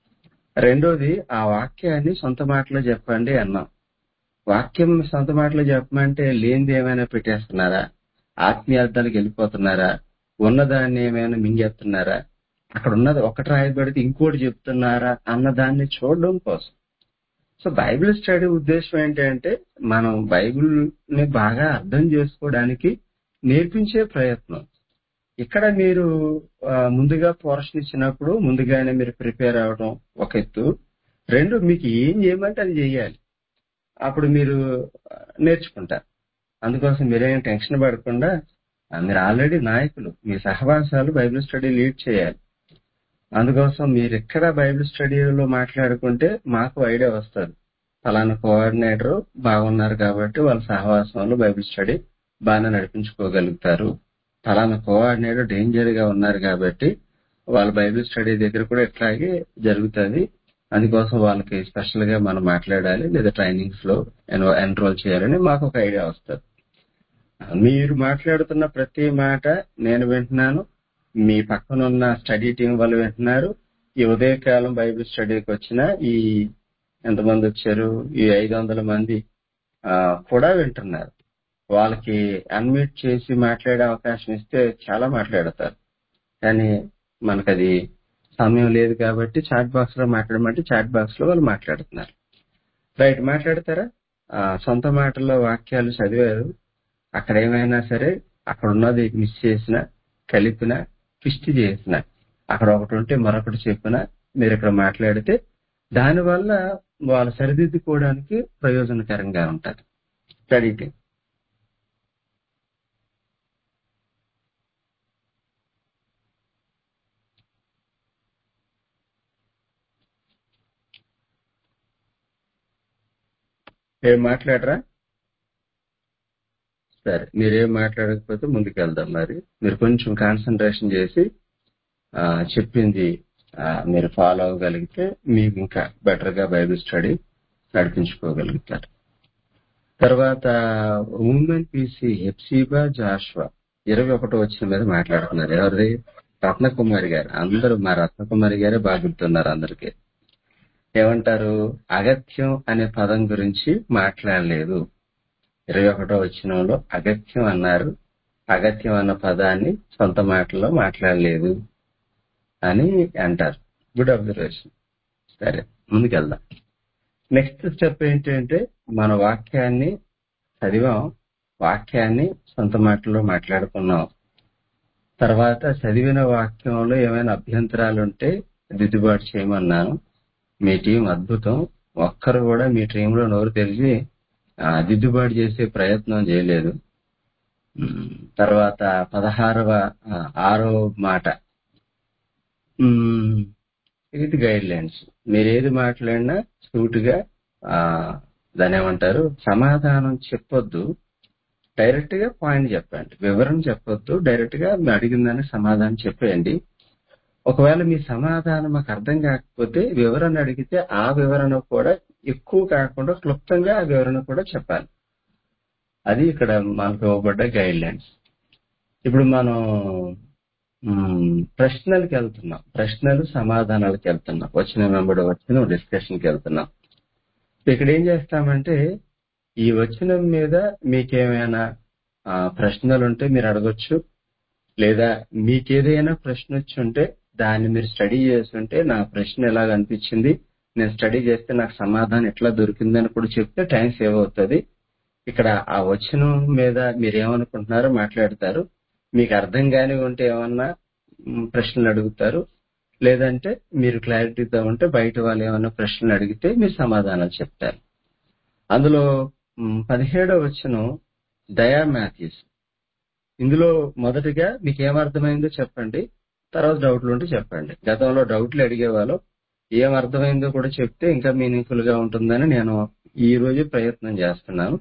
రెండోది ఆ వాక్యాన్ని సొంత మాటలో చెప్పండి అన్నాం వాక్యం సొంత మాటలో చెప్పమంటే లేనిది ఏమైనా పెట్టేస్తున్నారా ఆత్మీయార్థాలకు వెళ్ళిపోతున్నారా ఉన్నదాన్ని ఏమైనా మింగేస్తున్నారా అక్కడ ఉన్నది ఒకటి రాయబడితే ఇంకోటి చెప్తున్నారా అన్న దాన్ని చూడడం కోసం సో బైబిల్ స్టడీ ఉద్దేశం ఏంటంటే మనం బైబిల్ ని బాగా అర్థం చేసుకోవడానికి నేర్పించే ప్రయత్నం ఇక్కడ మీరు ఆ, ముందుగా పోర్షన్ ఇచ్చినప్పుడు ముందుగానే మీరు ప్రిపేర్ అవడం ఒక ఎత్తు రెండు మీకు ఏం చేయమంటే అది చేయాలి అప్పుడు మీరు ఆ, నేర్చుకుంటారు అందుకోసం మీరేం టెన్షన్ పడకుండా ఆ, మీరు ఆల్రెడీ నాయకులు మీ సహవాసాలు బైబిల్ స్టడీ లీడ్ చేయాలి అందుకోసం మీరు ఎక్కడ బైబిల్ స్టడీలో మాట్లాడుకుంటే మాకు ఐడియా వస్తుంది ఫలానా కోఆర్డినేటర్ బాగున్నారు కాబట్టి వాళ్ళ సహవాసంలో బైబిల్ స్టడీ బాగానే నడిపించుకోగలుగుతారు ఫలానా కోఆర్డినేటర్ డేంజర్ గా ఉన్నారు కాబట్టి వాళ్ళ బైబిల్ స్టడీ దగ్గర కూడా ఇట్లాగే జరుగుతుంది అందుకోసం వాళ్ళకి స్పెషల్ గా మనం మాట్లాడాలి లేదా ట్రైనింగ్స్ లో ఎన్రోల్ చేయాలని మాకు ఒక ఐడియా వస్తుంది మీరు మాట్లాడుతున్న ప్రతి మాట నేను వింటున్నాను మీ పక్కన ఉన్న స్టడీ టీం వాళ్ళు వింటున్నారు ఈ ఉదయకాలం బైబిల్ స్టడీకి వచ్చిన ఈ ఎంతమంది వచ్చారు ఈ ఐదు వందల మంది ఆ, కూడా వింటున్నారు వాళ్ళకి అన్మ్యూట్ చేసి మాట్లాడే అవకాశం ఇస్తే చాలా మాట్లాడతారు కానీ మనకది సమయం లేదు కాబట్టి చాట్ బాక్స్ లో మాట్లాడమంటే చాట్ బాక్స్ లో వాళ్ళు మాట్లాడుతున్నారు రైట్ మాట్లాడతారా ఆ, సొంత మాటల్లో వాక్యాలు చదివారు అక్కడ ఏమైనా సరే అక్కడ ఉన్నది మిస్ చేసిన కలిపిన ట్విస్ట్ చేసిన అక్కడ ఒకటి ఉంటే మరొకటి చెప్పిన మీరు ఇక్కడ మాట్లాడితే దానివల్ల వాళ్ళు సరిదిద్దుకోవడానికి ప్రయోజనకరంగా ఉంటుంది స్టడీ టీం ఏం మాట్లాడరా సరే మీరేం మాట్లాడకపోతే ముందుకు వెళ్దాం మరి మీరు కొంచెం కాన్సన్ట్రేషన్ చేసి ఆ, చెప్పింది ఆ, మీరు ఫాలో అవ్వగలిగితే మీకు ఇంకా బెటర్ గా బైబిల్ స్టడీ నడిపించుకోగలుగుతారు తర్వాత ఉమెన్ పీసీ హెప్సీబా జాష్వా ఇరవై ఒకటో వచ్చిన మీద మాట్లాడుతున్నారు ఎవరిది రత్నకుమారి గారు అందరూ మా రత్నకుమారి గారే బాగుతున్నారు అందరికి ఏమంటారు అగత్యం అనే పదం గురించి మాట్లాడలేదు ఇరవై ఒకటో వచ్చినంలో అగత్యం అన్నారు అగత్యం అన్న పదాన్ని సొంత మాటల్లో మాట్లాడలేదు అని అంటారు గుడ్ అబ్జర్వేషన్ సరే ముందుకెళ్దాం నెక్స్ట్ స్టెప్ ఏంటంటే మన వాక్యాన్ని చదివాం వాక్యాన్ని సొంత మాటల్లో మాట్లాడుకున్నాం తర్వాత చదివిన వాక్యంలో ఏమైనా అభ్యంతరాలు ఉంటే దిద్దుబాటు చేయమన్నాను మీ టీం అద్భుతం ఒక్కరు కూడా మీ టీంలో నోరు తెలిసి ఆ, దిద్దుబాటు చేసే ప్రయత్నం చేయలేదు ఉమ్, తర్వాత పదహారవ ఆ, ఆరవ మాట ఉమ్, ఇది గైడ్ లైన్స్ మీరు ఏది మాట్లాడినా సూటిగా ఆ, దాని ఏమంటారు సమాధానం చెప్పొద్దు డైరెక్ట్ గా పాయింట్ చెప్పండి వివరణ చెప్పొద్దు డైరెక్ట్ గా మీరు అడిగిన దానికి సమాధానం చెప్పేయండి ఒకవేళ మీ సమాధానం మాకు అర్థం కాకపోతే వివరణ అడిగితే ఆ వివరణ కూడా ఎక్కువ కాకుండా క్లుప్తంగా ఆ వివరణ కూడా చెప్పాలి అది ఇక్కడ మనకు ఇవ్వబడ్డ గైడ్ లైన్స్ ఇప్పుడు మనం మ్, ప్రశ్నలకు వెళ్తున్నాం ప్రశ్నలు సమాధానాలకు వెళ్తున్నాం వచ్చిన వెంబడి వచ్చిన డిస్కషన్కి వెళ్తున్నాం ఇక్కడ ఏం చేస్తామంటే ఈ వచనం మీద మీకేమైనా ఆ, ప్రశ్నలు ఉంటే మీరు అడగొచ్చు లేదా మీకేదైనా ప్రశ్న వచ్చి ఉంటే దాన్ని మీరు స్టడీ చేస్తుంటే నా ప్రశ్న ఎలాగ అనిపించింది నేను స్టడీ చేస్తే నాకు సమాధానం ఎట్లా దొరికిందని కూడా చెప్తే టైం సేవ్ అవుతుంది ఇక్కడ ఆ వచనం మీద మీరు ఏమనుకుంటున్నారో మాట్లాడతారు మీకు అర్థం కాని ఉంటే ఏమన్నా మ్, ప్రశ్నలు అడుగుతారు లేదంటే మీరు క్లారిటీతో ఉంటే బయట వాళ్ళు ఏమన్నా ప్రశ్నలు అడిగితే మీరు సమాధానాలు చెప్తారు అందులో మ్, పదిహేడవ వచనం దయా మ్యాథ్యూస్ ఇందులో మొదటిగా మీకు ఏమర్థమైందో చెప్పండి తర్వాత డౌట్లు ఉంటే చెప్పండి గతంలో డౌట్లు అడిగేవాళ్ళు ఏం అర్థమైందో కూడా చెప్తే ఇంకా మీనింగ్ఫుల్ గా ఉంటుందని నేను ఈ రోజు ప్రయత్నం చేస్తున్నాను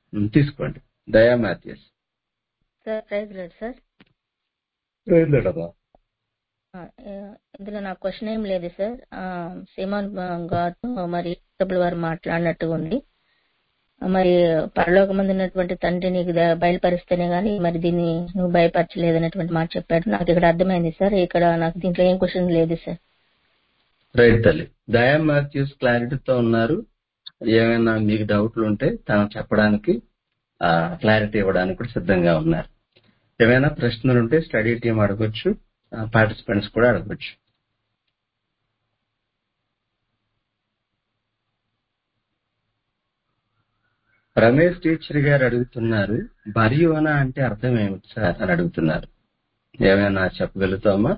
ఉమ్, తీసుకోండి దయా మాథ్యస్ సార్ ప్రైజ్ లేదు సార్ లేడమ్మా ఆ, ఆ, ఇందులో నా క్వశ్చన్ ఏం లేదు సార్ ఆ, సీమాన్ గారు మరి ప్రభుల వారు మాట్లాడినట్టుగా ఉంది ఆ, మరి పరలోకమందు ఉన్నటువంటి తండ్రి నీకు ద- బయలుపరిస్తేనే గానీ మరి దీన్ని నువ్వు భయపరచలేదు అనేటువంటి మాట చెప్పాడు నాకు ఇక్కడ అర్థమైంది సార్ ఇక్కడ నాకు దీంట్లో ఏం క్వశ్చన్ లేదు సార్ రైట్ తల్లి దయా మాథ్యూస్ క్లారిటీతో ఉన్నారు ఏమైనా మీకు డౌట్లు ఉంటే తను చెప్పడానికి క్లారిటీ ఇవ్వడానికి కూడా సిద్ధంగా ఉన్నారు ఏమైనా ప్రశ్నలు ఉంటే స్టడీ టీం అడగొచ్చు పార్టిసిపెంట్స్ కూడా అడగొచ్చు రమేష్ టీచర్ గారు అడుగుతున్నారు బరియోనా అంటే అర్థం ఏమిటి సార్ అని అడుగుతున్నారు ఏమైనా చెప్పగలుగుతామా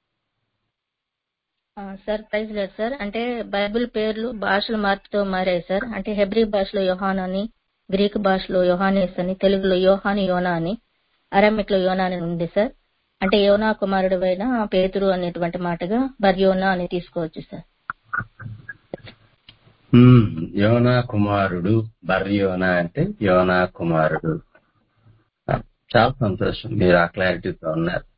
ఆ, సార్ ప్రైజ్ లేదు సార్ అంటే బైబిల్ పేర్లు భాషల మార్పుతో మారాయి సార్ అంటే హెబ్రీ భాషలో యోహాన్ అని గ్రీక్ భాషలో యోహానేస్ అని తెలుగులో యోహాని యోనా అని అరామిక్ లో యోనా అని ఉంది సార్ అంటే యోనా కుమారుడు అయిన పేతురు అనేటువంటి మాటగా బర్యోనా అని తీసుకోవచ్చు సార్ హ్మ్, యోనా కుమారుడు బర్యోనా అంటే యోనా కుమారుడు ఆ, చాలా సంతోషం మీరు ఆ క్లారిటీతో ఉన్నారు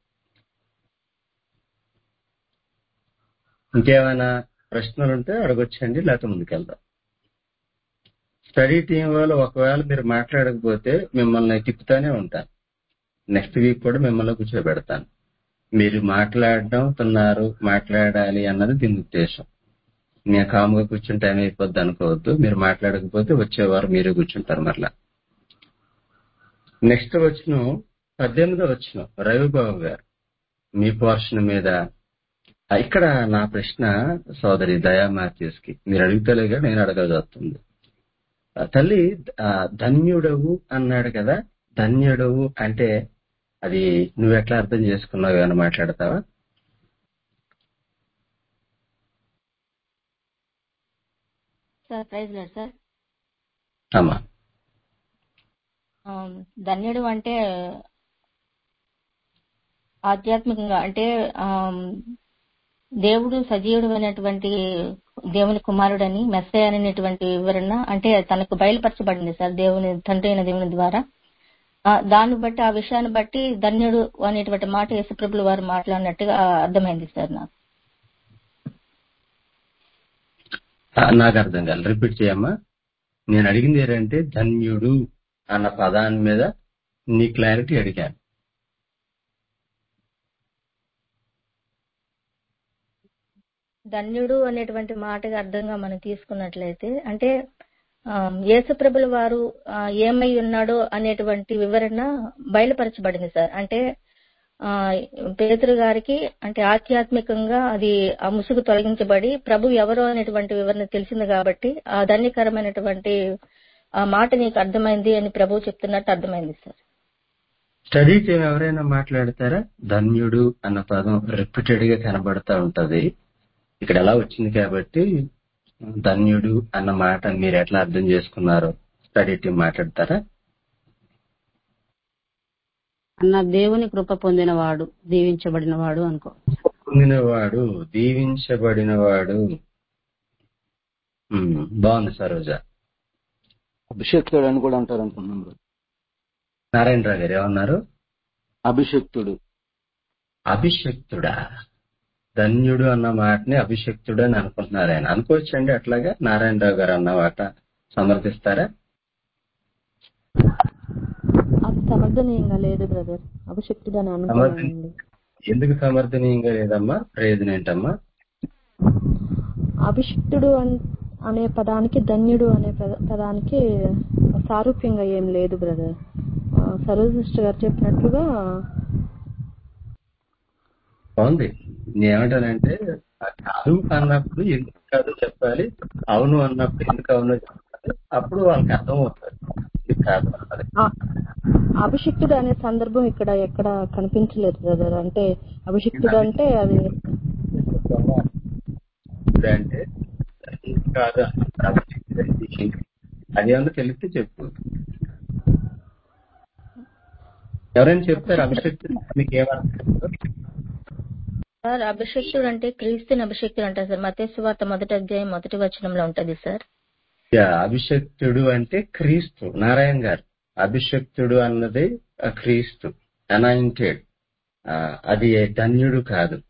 ఇంకేమైనా ప్రశ్నలు ఉంటే అడగొచ్చండి లేకపోతే ముందుకెళ్దాం స్టడీ టీం వాళ్ళు ఒకవేళ మీరు మాట్లాడకపోతే మిమ్మల్ని తిప్పుతానే ఉంటాను నెక్స్ట్ వీక్ కూడా మిమ్మల్ని కూర్చోబెడతాను మీరు మాట్లాడడం తున్నారు మాట్లాడాలి అన్నది దీని ఉద్దేశం నేను కాముగా కూర్చుని టైం అయిపోద్ది అనుకోవద్దు మీరు మాట్లాడకపోతే వచ్చేవారు మీరే కూర్చుంటారు మరలా నెక్స్ట్ వచ్చిన పద్దెనిమిదో వచ్చిన రవిబాబు గారు మీ పోర్షన్ మీద ఆ, ఇక్కడ నా ప్రశ్న సోదరి దయా మాథ్యూస్ కి మీరు అడుగుతలేగా నేను అడగాల్సి వస్తుంది ఆ, తల్లి ఆ, ధన్యుడవు అన్నాడు కదా ధన్యుడవు అంటే అది నువ్వు ఎట్లా అర్థం చేసుకున్నావు అని మాట్లాడతావా సార్ ప్రైజ్ లేదు సార్ అమ్మా ఆ, ధన్యుడు అంటే ఆధ్యాత్మికంగా అంటే ఆ, దేవుడు సజీవుడు అయినటువంటి దేవుని కుమారుడని మెస్సే అనేటువంటి వివరణ అంటే తనకు బయలుపరచబడింది సార్ దేవుని తండ్రి అయిన దేవుని ద్వారా ఆ, దాన్ని బట్టి ఆ విషయాన్ని బట్టి ధన్యుడు అనేటువంటి మాట యేసుప్రభులు వారు మాట్లాడినట్టుగా అర్థమైంది సార్ నాకు ఆ, నాకు అర్థం కాదు రిపీట్ చేయమ్మా నేను అడిగింది ఏంటంటే ధన్యుడు అన్న పదాన్ని మీద నీ క్లారిటీ అడిగాను ధన్యుడు అనేటువంటి మాటగా అర్థంగా మనం తీసుకున్నట్లయితే అంటే ఆ, యేసుప్రభుల వారు ఆ, ఏమై ఉన్నాడో అనేటువంటి వివరణ బయలుపరచబడింది సార్ అంటే ఆ, పేతురు గారికి అంటే ఆధ్యాత్మికంగా అది ఆ ముసుగు తొలగించబడి ప్రభు ఎవరో అనేటువంటి వివరణ తెలిసింది కాబట్టి ఆ ధన్యకరమైనటువంటి ఆ మాట నీకు అర్థమైంది అని ప్రభు చెప్తున్నట్టు అర్థమైంది సార్ స్టడీ టీం ఎవరైనా మాట్లాడతారా ధన్యుడు అన్న పదం రిపీటెడ్ గా కనబడతా ఉంటది ఇక్కడ ఎలా వచ్చింది కాబట్టి ధన్యుడు అన్న మాట మీరు ఎట్లా అర్థం చేసుకున్నారో స్టడీ టీం మాట్లాడతారా అన్న దేవుని కృప పొందినవాడు దీవించబడినవాడు అనుకో పొందినవాడు దీవించబడినవాడు ఉమ్, బాగుంది సరోజ అభిషక్తుడు అని కూడా అంటారు అనుకున్నాం బ్రదర్. నారాయణరావు గారు ఏమన్నారు అభిషక్తుడు అభిషక్తుడా ధన్యుడు అన్న మాటని అభిషక్తుడు అని అనుకుంటున్నారు ఆయన అనుకోవచ్చండి అట్లాగా నారాయణరావు గారు అన్న మాట సమర్థిస్తారా అది సమర్థనీయంగా లేదు బ్రదర్ అభిషక్తుడు అని అనుకున్నానండి ఎందుకు సమర్థనీయంగా లేదమ్మా ప్రయోజనం ఏంటమ్మా అభిషిక్తుడు అన్- అనే పదానికి ధన్యుడు అనే పద- పదానికి సారూప్యంగా ఏం లేదు బ్రదర్ సరోజ్ సిస్టర్ గారు చెప్పినట్లుగా బాగుంది నేనేమంటానంటే ఆ కాదు అన్నప్పుడు ఎందుకు కాదు చెప్పాలి అవును అన్నప్పుడు ఎందుకు అవును చెప్పాలి అప్పుడు వాళ్ళకి అర్థం అవుతుంది ఇది కాదు అన్నది ఆ- అభిషిక్తుడు అనే సందర్భం ఇక్కడ ఎక్కడ కనిపించలేదు బ్రదర్ అంటే అభిషిక్తుడు అంటే అది ఇప్పుడు అంటే ఇది కాదు అభిషేక్తుడు అంటే ఏంటి? అది ఏమన్నా తెలిస్తే చెప్పు ఎవరైనా చెప్తారు అభిషేక్తుడు మీకు ఏమర్థం సార్ అభిషక్తుడు అంటే క్రీస్తుని అభిషక్తుడు అంటారు సార్ మతేసు వార్త మొదటి అధ్యాయం మొదటి వచనంలో ఉంటది సార్ యా, అభిషక్తుడు అంటే క్రీస్తు నారాయణ గారు అభిషక్తుడు అన్నది ఆ క్రీస్తు అనాయింటెడ్ అది ధన్యుడు కాదు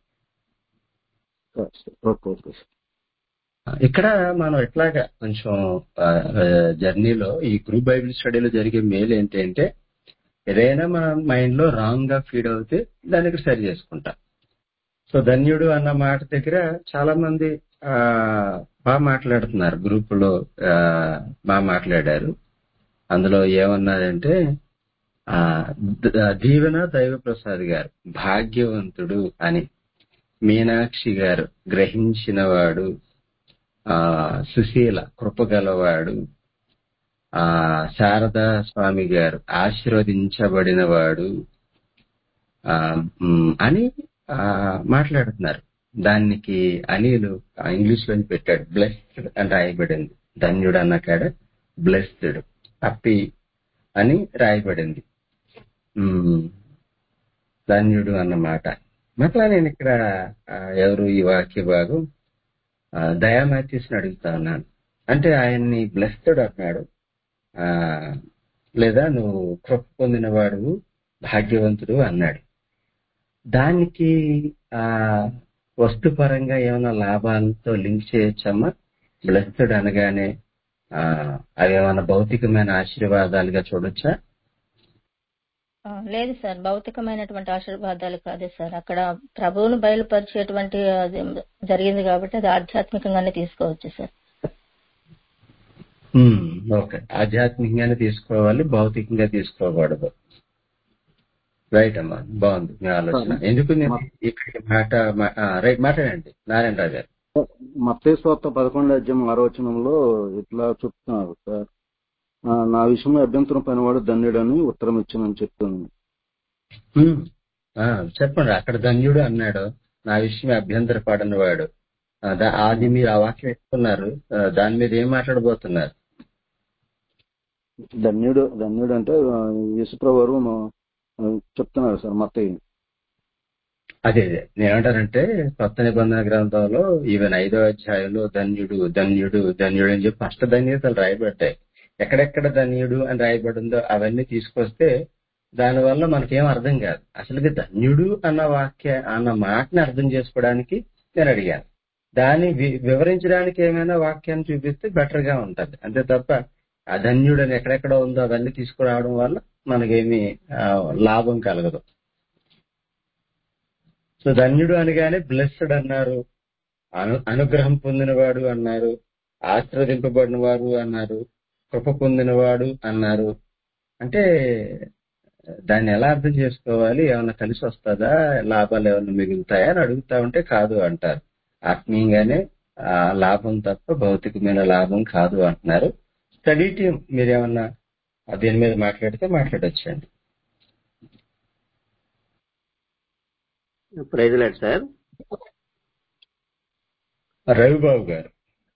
ఓకే ఓకే ఇక్కడ మనం ఎట్లాగా కొంచెం జర్నీలో ఈ గ్రూప్ బైబిల్ స్టడీలో జరిగే మేలు ఏంటంటే ఏదైనా మన మైండ్ లో రాంగ్ గా ఫీడ్ అవుతే దానికి సరి చేసుకుంటాం సో ధన్యుడు అన్న మాట దగ్గర చాలా మంది ఆ బాగా మాట్లాడుతున్నారు గ్రూప్ లో ఆ, బాగా మాట్లాడారు అందులో ఏమన్నారంటే ఆ ద- దీవెన దైవ ప్రసాద్ గారు భాగ్యవంతుడు అని మీనాక్షి గారు గ్రహించినవాడు ఆ సుశీల కృపగలవాడు ఆ శారదా స్వామి గారు ఆశీర్వదించబడినవాడు ఆ మ్, అని ఆ, మాట్లాడుతున్నారు దానికి అనిలు ఇంగ్లీష్ లో పెట్టాడు బ్లెస్డ్ అని రాయబడింది ధన్యుడు అన్న కాడ బ్లెస్డ్ హ్యాపీ అని రాయబడింది మ్, ధన్యుడు అన్నమాట మరలా నేను ఇక్కడ ఆ, ఎవరు ఈ వాక్య భాగం ఆ, దయామాతీస్ని అడుగుతా ఉన్నాను అంటే ఆయన్ని బ్లెస్డ్ అన్నాడు ఆ, లేదా నువ్వు కృప పొందినవాడు భాగ్యవంతుడు అన్నాడు దానికి ఆ వస్తుపరంగా ఏమైనా లాభాలతో లింక్ చేయొచ్చమ్మా బ్లెస్డ్ అనగానే ఆ అవి ఏమైనా భౌతికమైన ఆశీర్వాదాలుగా చూడొచ్చా ఆ, లేదు సార్ భౌతికమైనటువంటి ఆశీర్వాదాలు కాదు సార్ అక్కడ ప్రభువును బయలుపరిచేటువంటి అది జరిగింది కాబట్టి అది ఆధ్యాత్మికంగానే తీసుకోవచ్చు సార్ ఉమ్, ఓకే ఆధ్యాత్మికంగానే తీసుకోవాలి భౌతికంగా తీసుకోకూడదు రైట్ అమ్మా బాగుంది మీ ఆలోచన ఎందుకు నేను ఇక్కడ మాట మా- ఆ, రైట్ మాట్లాడండి నారాయణరావు గారు మత్తేశ్వార్త పదకొండు అధ్యాయం ఆరో వచనంలో ఇట్లా చెప్తున్నారు సార్ ఆ, నా విషయంలో అభ్యంతరం పనివాడు ధన్యుడని ఉత్తరం ఇచ్చానని చెప్తుంది ఉమ్, ఆ, చెప్పండి అక్కడ ధన్యుడు అన్నాడు నా విషయం అభ్యంతర పడని వాడు ఆ, దా- అది మీరు ఆ వాక్యం ఎత్తుకున్నారు ఆ, దాని మీద ఏం మాట్లాడబోతున్నారు ధన్యుడు ధన్యుడు అంటే ఆ, యేసుప్రభు మా- ఆ, చెప్తున్నారు సార్ మత్తయ్య అదే అదే నేనంటానంటే కొత్త నిబంధన గ్రంథంలో ఈవెన్ ఐదో అధ్యాయంలో ధన్యుడు ధన్యుడు ధన్యుడు అని చెప్పి అష్ట ధన్యతలు రాయబడ్డాయి ఎక్కడెక్కడ ధన్యుడు అని రాయబడిందో అవన్నీ తీసుకొస్తే దానివల్ల మనకేం అర్థం కాదు అసలుకి ధన్యుడు అన్న వాక్య అన్న మాటని అర్థం చేసుకోవడానికి నేను అడిగాను దాన్ని వి- వివరించడానికి ఏమైనా వాక్యాన్ని చూపిస్తే బెటర్ గా ఉంటది అంతే తప్ప అధన్యుడు అని ఎక్కడెక్కడ ఉందో అవన్నీ తీసుకురావడం వల్ల మనకేమి ఆ, లాభం కలగదు సో ధన్యుడు అనగానే బ్లెస్డ్ అన్నారు అను అనుగ్రహం పొందినవాడు అన్నారు ఆశీర్వదింపబడిన వారు అన్నారు కృప పొందినవాడు అన్నారు అంటే దాన్ని ఎలా అర్థం చేసుకోవాలి ఏమన్నా కలిసి వస్తుందా లాభాలు ఏమన్నా మిగులుతాయా అని అడుగుతా ఉంటే కాదు అంటారు ఆత్మీయంగానే ఆ లాభం తప్ప భౌతికమైన లాభం కాదు అంటున్నారు స్టడీ టీం మీరేమన్నా దీని మీద మాట్లాడితే మాట్లాడొచ్చండి ప్రైజ్ లేదు సార్ రవిబాబు గారు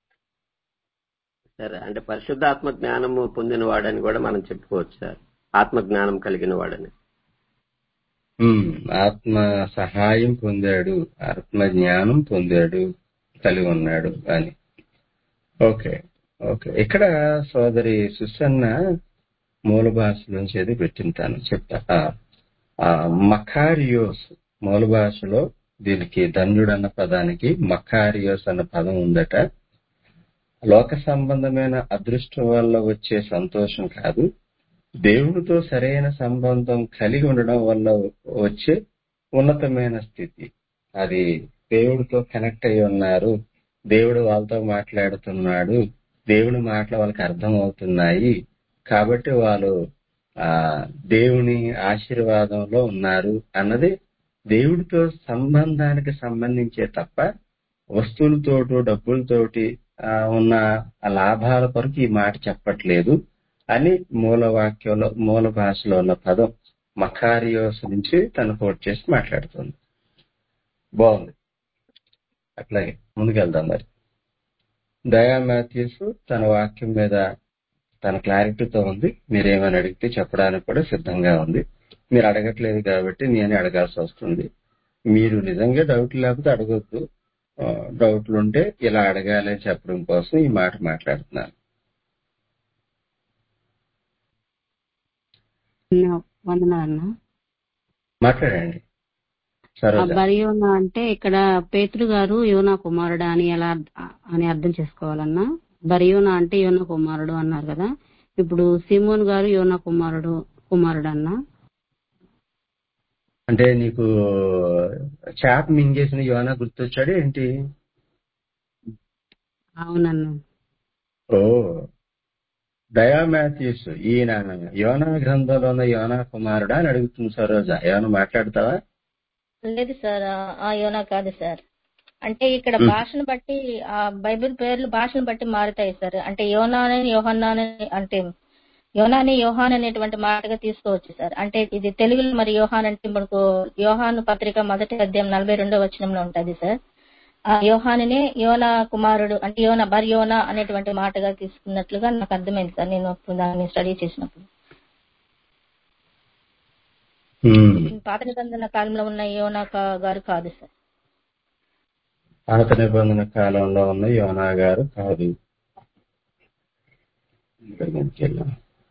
సరే అంటే పరిశుద్ధాత్మ జ్ఞానము పొందిన వాడని కూడా మనం చెప్పుకోవచ్చు సార్ ఆత్మ జ్ఞానం కలిగిన వాడని ఉమ్, ఆత్మ సహాయం పొందాడు ఆత్మ జ్ఞానం పొందాడు కలిగి ఉన్నాడు అని ఓకే ఓకే ఇక్కడ సోదరి సుసన్న మూల భాష నుంచి ఏది పెట్టింటాను చెప్తా ఆ, ఆ, మకారియోస్ మూల భాషలో దీనికి ధన్యుడు అన్న పదానికి మకారియోస్ అన్న పదం ఉందట లోక సంబంధమైన అదృష్టం వల్ల వచ్చే సంతోషం కాదు దేవుడితో సరైన సంబంధం కలిగి ఉండడం వల్ల వచ్చే ఉన్నతమైన స్థితి అది దేవుడితో కనెక్ట్ అయి ఉన్నారు దేవుడు వాళ్ళతో మాట్లాడుతున్నాడు దేవుని మాటలు వాళ్ళకి అర్థం అవుతున్నాయి కాబట్టి వాళ్ళు ఆ దేవుని ఆశీర్వాదంలో ఉన్నారు అన్నది దేవుడితో సంబంధానికి సంబంధించే తప్ప వస్తువులతోటి డబ్బులతోటి ఆ, ఉన్న ఆ లాభాల కొరకు ఈ మాట చెప్పట్లేదు అని మూల వాక్యంలో మూల భాషలో ఉన్న పదం మకారియోస్ నుంచి తను కోట్ చేసి మాట్లాడుతుంది బాగుంది అట్లాగే ముందుకెళ్దాం మరి దయా మాథ్యూస్ తన వాక్యం మీద తన క్లారిటీతో ఉంది మీరేమని అడిగితే చెప్పడానికి కూడా సిద్ధంగా ఉంది మీరు అడగట్లేదు కాబట్టి నేనే అడగాల్సి వస్తుంది మీరు నిజంగా డౌట్ లేకపోతే అడగొద్దు ఆ, డౌట్లు ఉంటే ఇలా అడగాలి అని చెప్పడం కోసం ఈ మాట మాట్లాడుతున్నాను వందనాలన్నా మాట్లాడండి ఆ సరోజ బరియోనా అంటే ఇక్కడ పేతురు గారు యోనా కుమారుడు అని ఎలా అని అర్థం చేసుకోవాలన్నా బరియోనా అంటే యోనా కుమారుడు అన్నారు కదా ఇప్పుడు సిమోన్ గారు యోనా కుమారుడు కుమారుడు అన్నా అంటే నీకు చేప మింగేసిన యోనా గుర్తొచ్చాడు ఏంటి అవునన్నా ఓ దయా మాథ్యూస్ ఈయన యోనా గ్రంథంలో ఉన్న యోనా కుమారుడా అని అడుగుతుంది సరోజ ఏమైనా మాట్లాడతావా లేదు సార్ ఆ- ఆ యోనా కాదు సార్ అంటే ఇక్కడ ఉమ్. భాషను బట్టి ఆ బైబిల్ పేర్లు భాషను బట్టి మారుతాయి సార్ అంటే యోనాని యోహన్నాని అంటే యోనాని యోహాన్ అనేటువంటి మాటగా తీసుకోవచ్చు సార్ అంటే ఇది తెలుగులో మరి యోహాన్ అంటే మనకు యోహాను పత్రిక మొదటి అధ్యాయం నలభై రెండో వచనంలో ఉంటది సార్ ఆ యోహానినే యోనా కుమారుడు అంటే యోన బర్ యోనా అనేటువంటి మాటగా తీసుకున్నట్లుగా నాకు అర్థమైంది సార్ నేను అప్పుడు దాన్ని స్టడీ చేసినప్పుడు ఉమ్. పాత నిబంధన కాలంలో ఉన్న యోనా కా- గారు కాదు సార్ పాత నిబంధన కాలంలో ఉన్న యోనా గారు కాదు ఇక్కడ ముందుకెళ్దాం.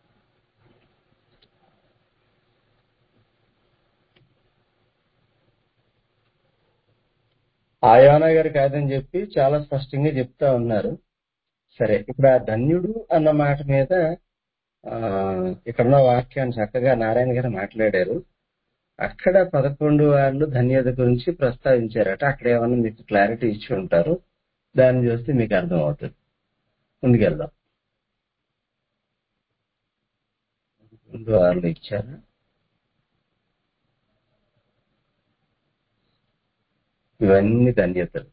ఆ యోనా గారు కాదని చెప్పి చాలా స్పష్టంగా చెప్తా ఉన్నారు సరే ఇప్పుడు ఆ ధన్యుడు అన్న మాట మీద ఆ ఇక్కడున్న వాక్యాన్ని చక్కగా నారాయణ గారు మాట్లాడారు అక్కడ పదకొండు వాళ్ళు ధన్యత గురించి ప్రస్తావించారట అక్కడ ఏమన్నా మీకు క్లారిటీ ఇచ్చి ఉంటారు దాన్ని చూస్తే మీకు అర్థం అవుతుంది ముందుకెళ్దాం ముందు వాళ్ళు ఇచ్చారు ఇవన్నీ ధన్యతలు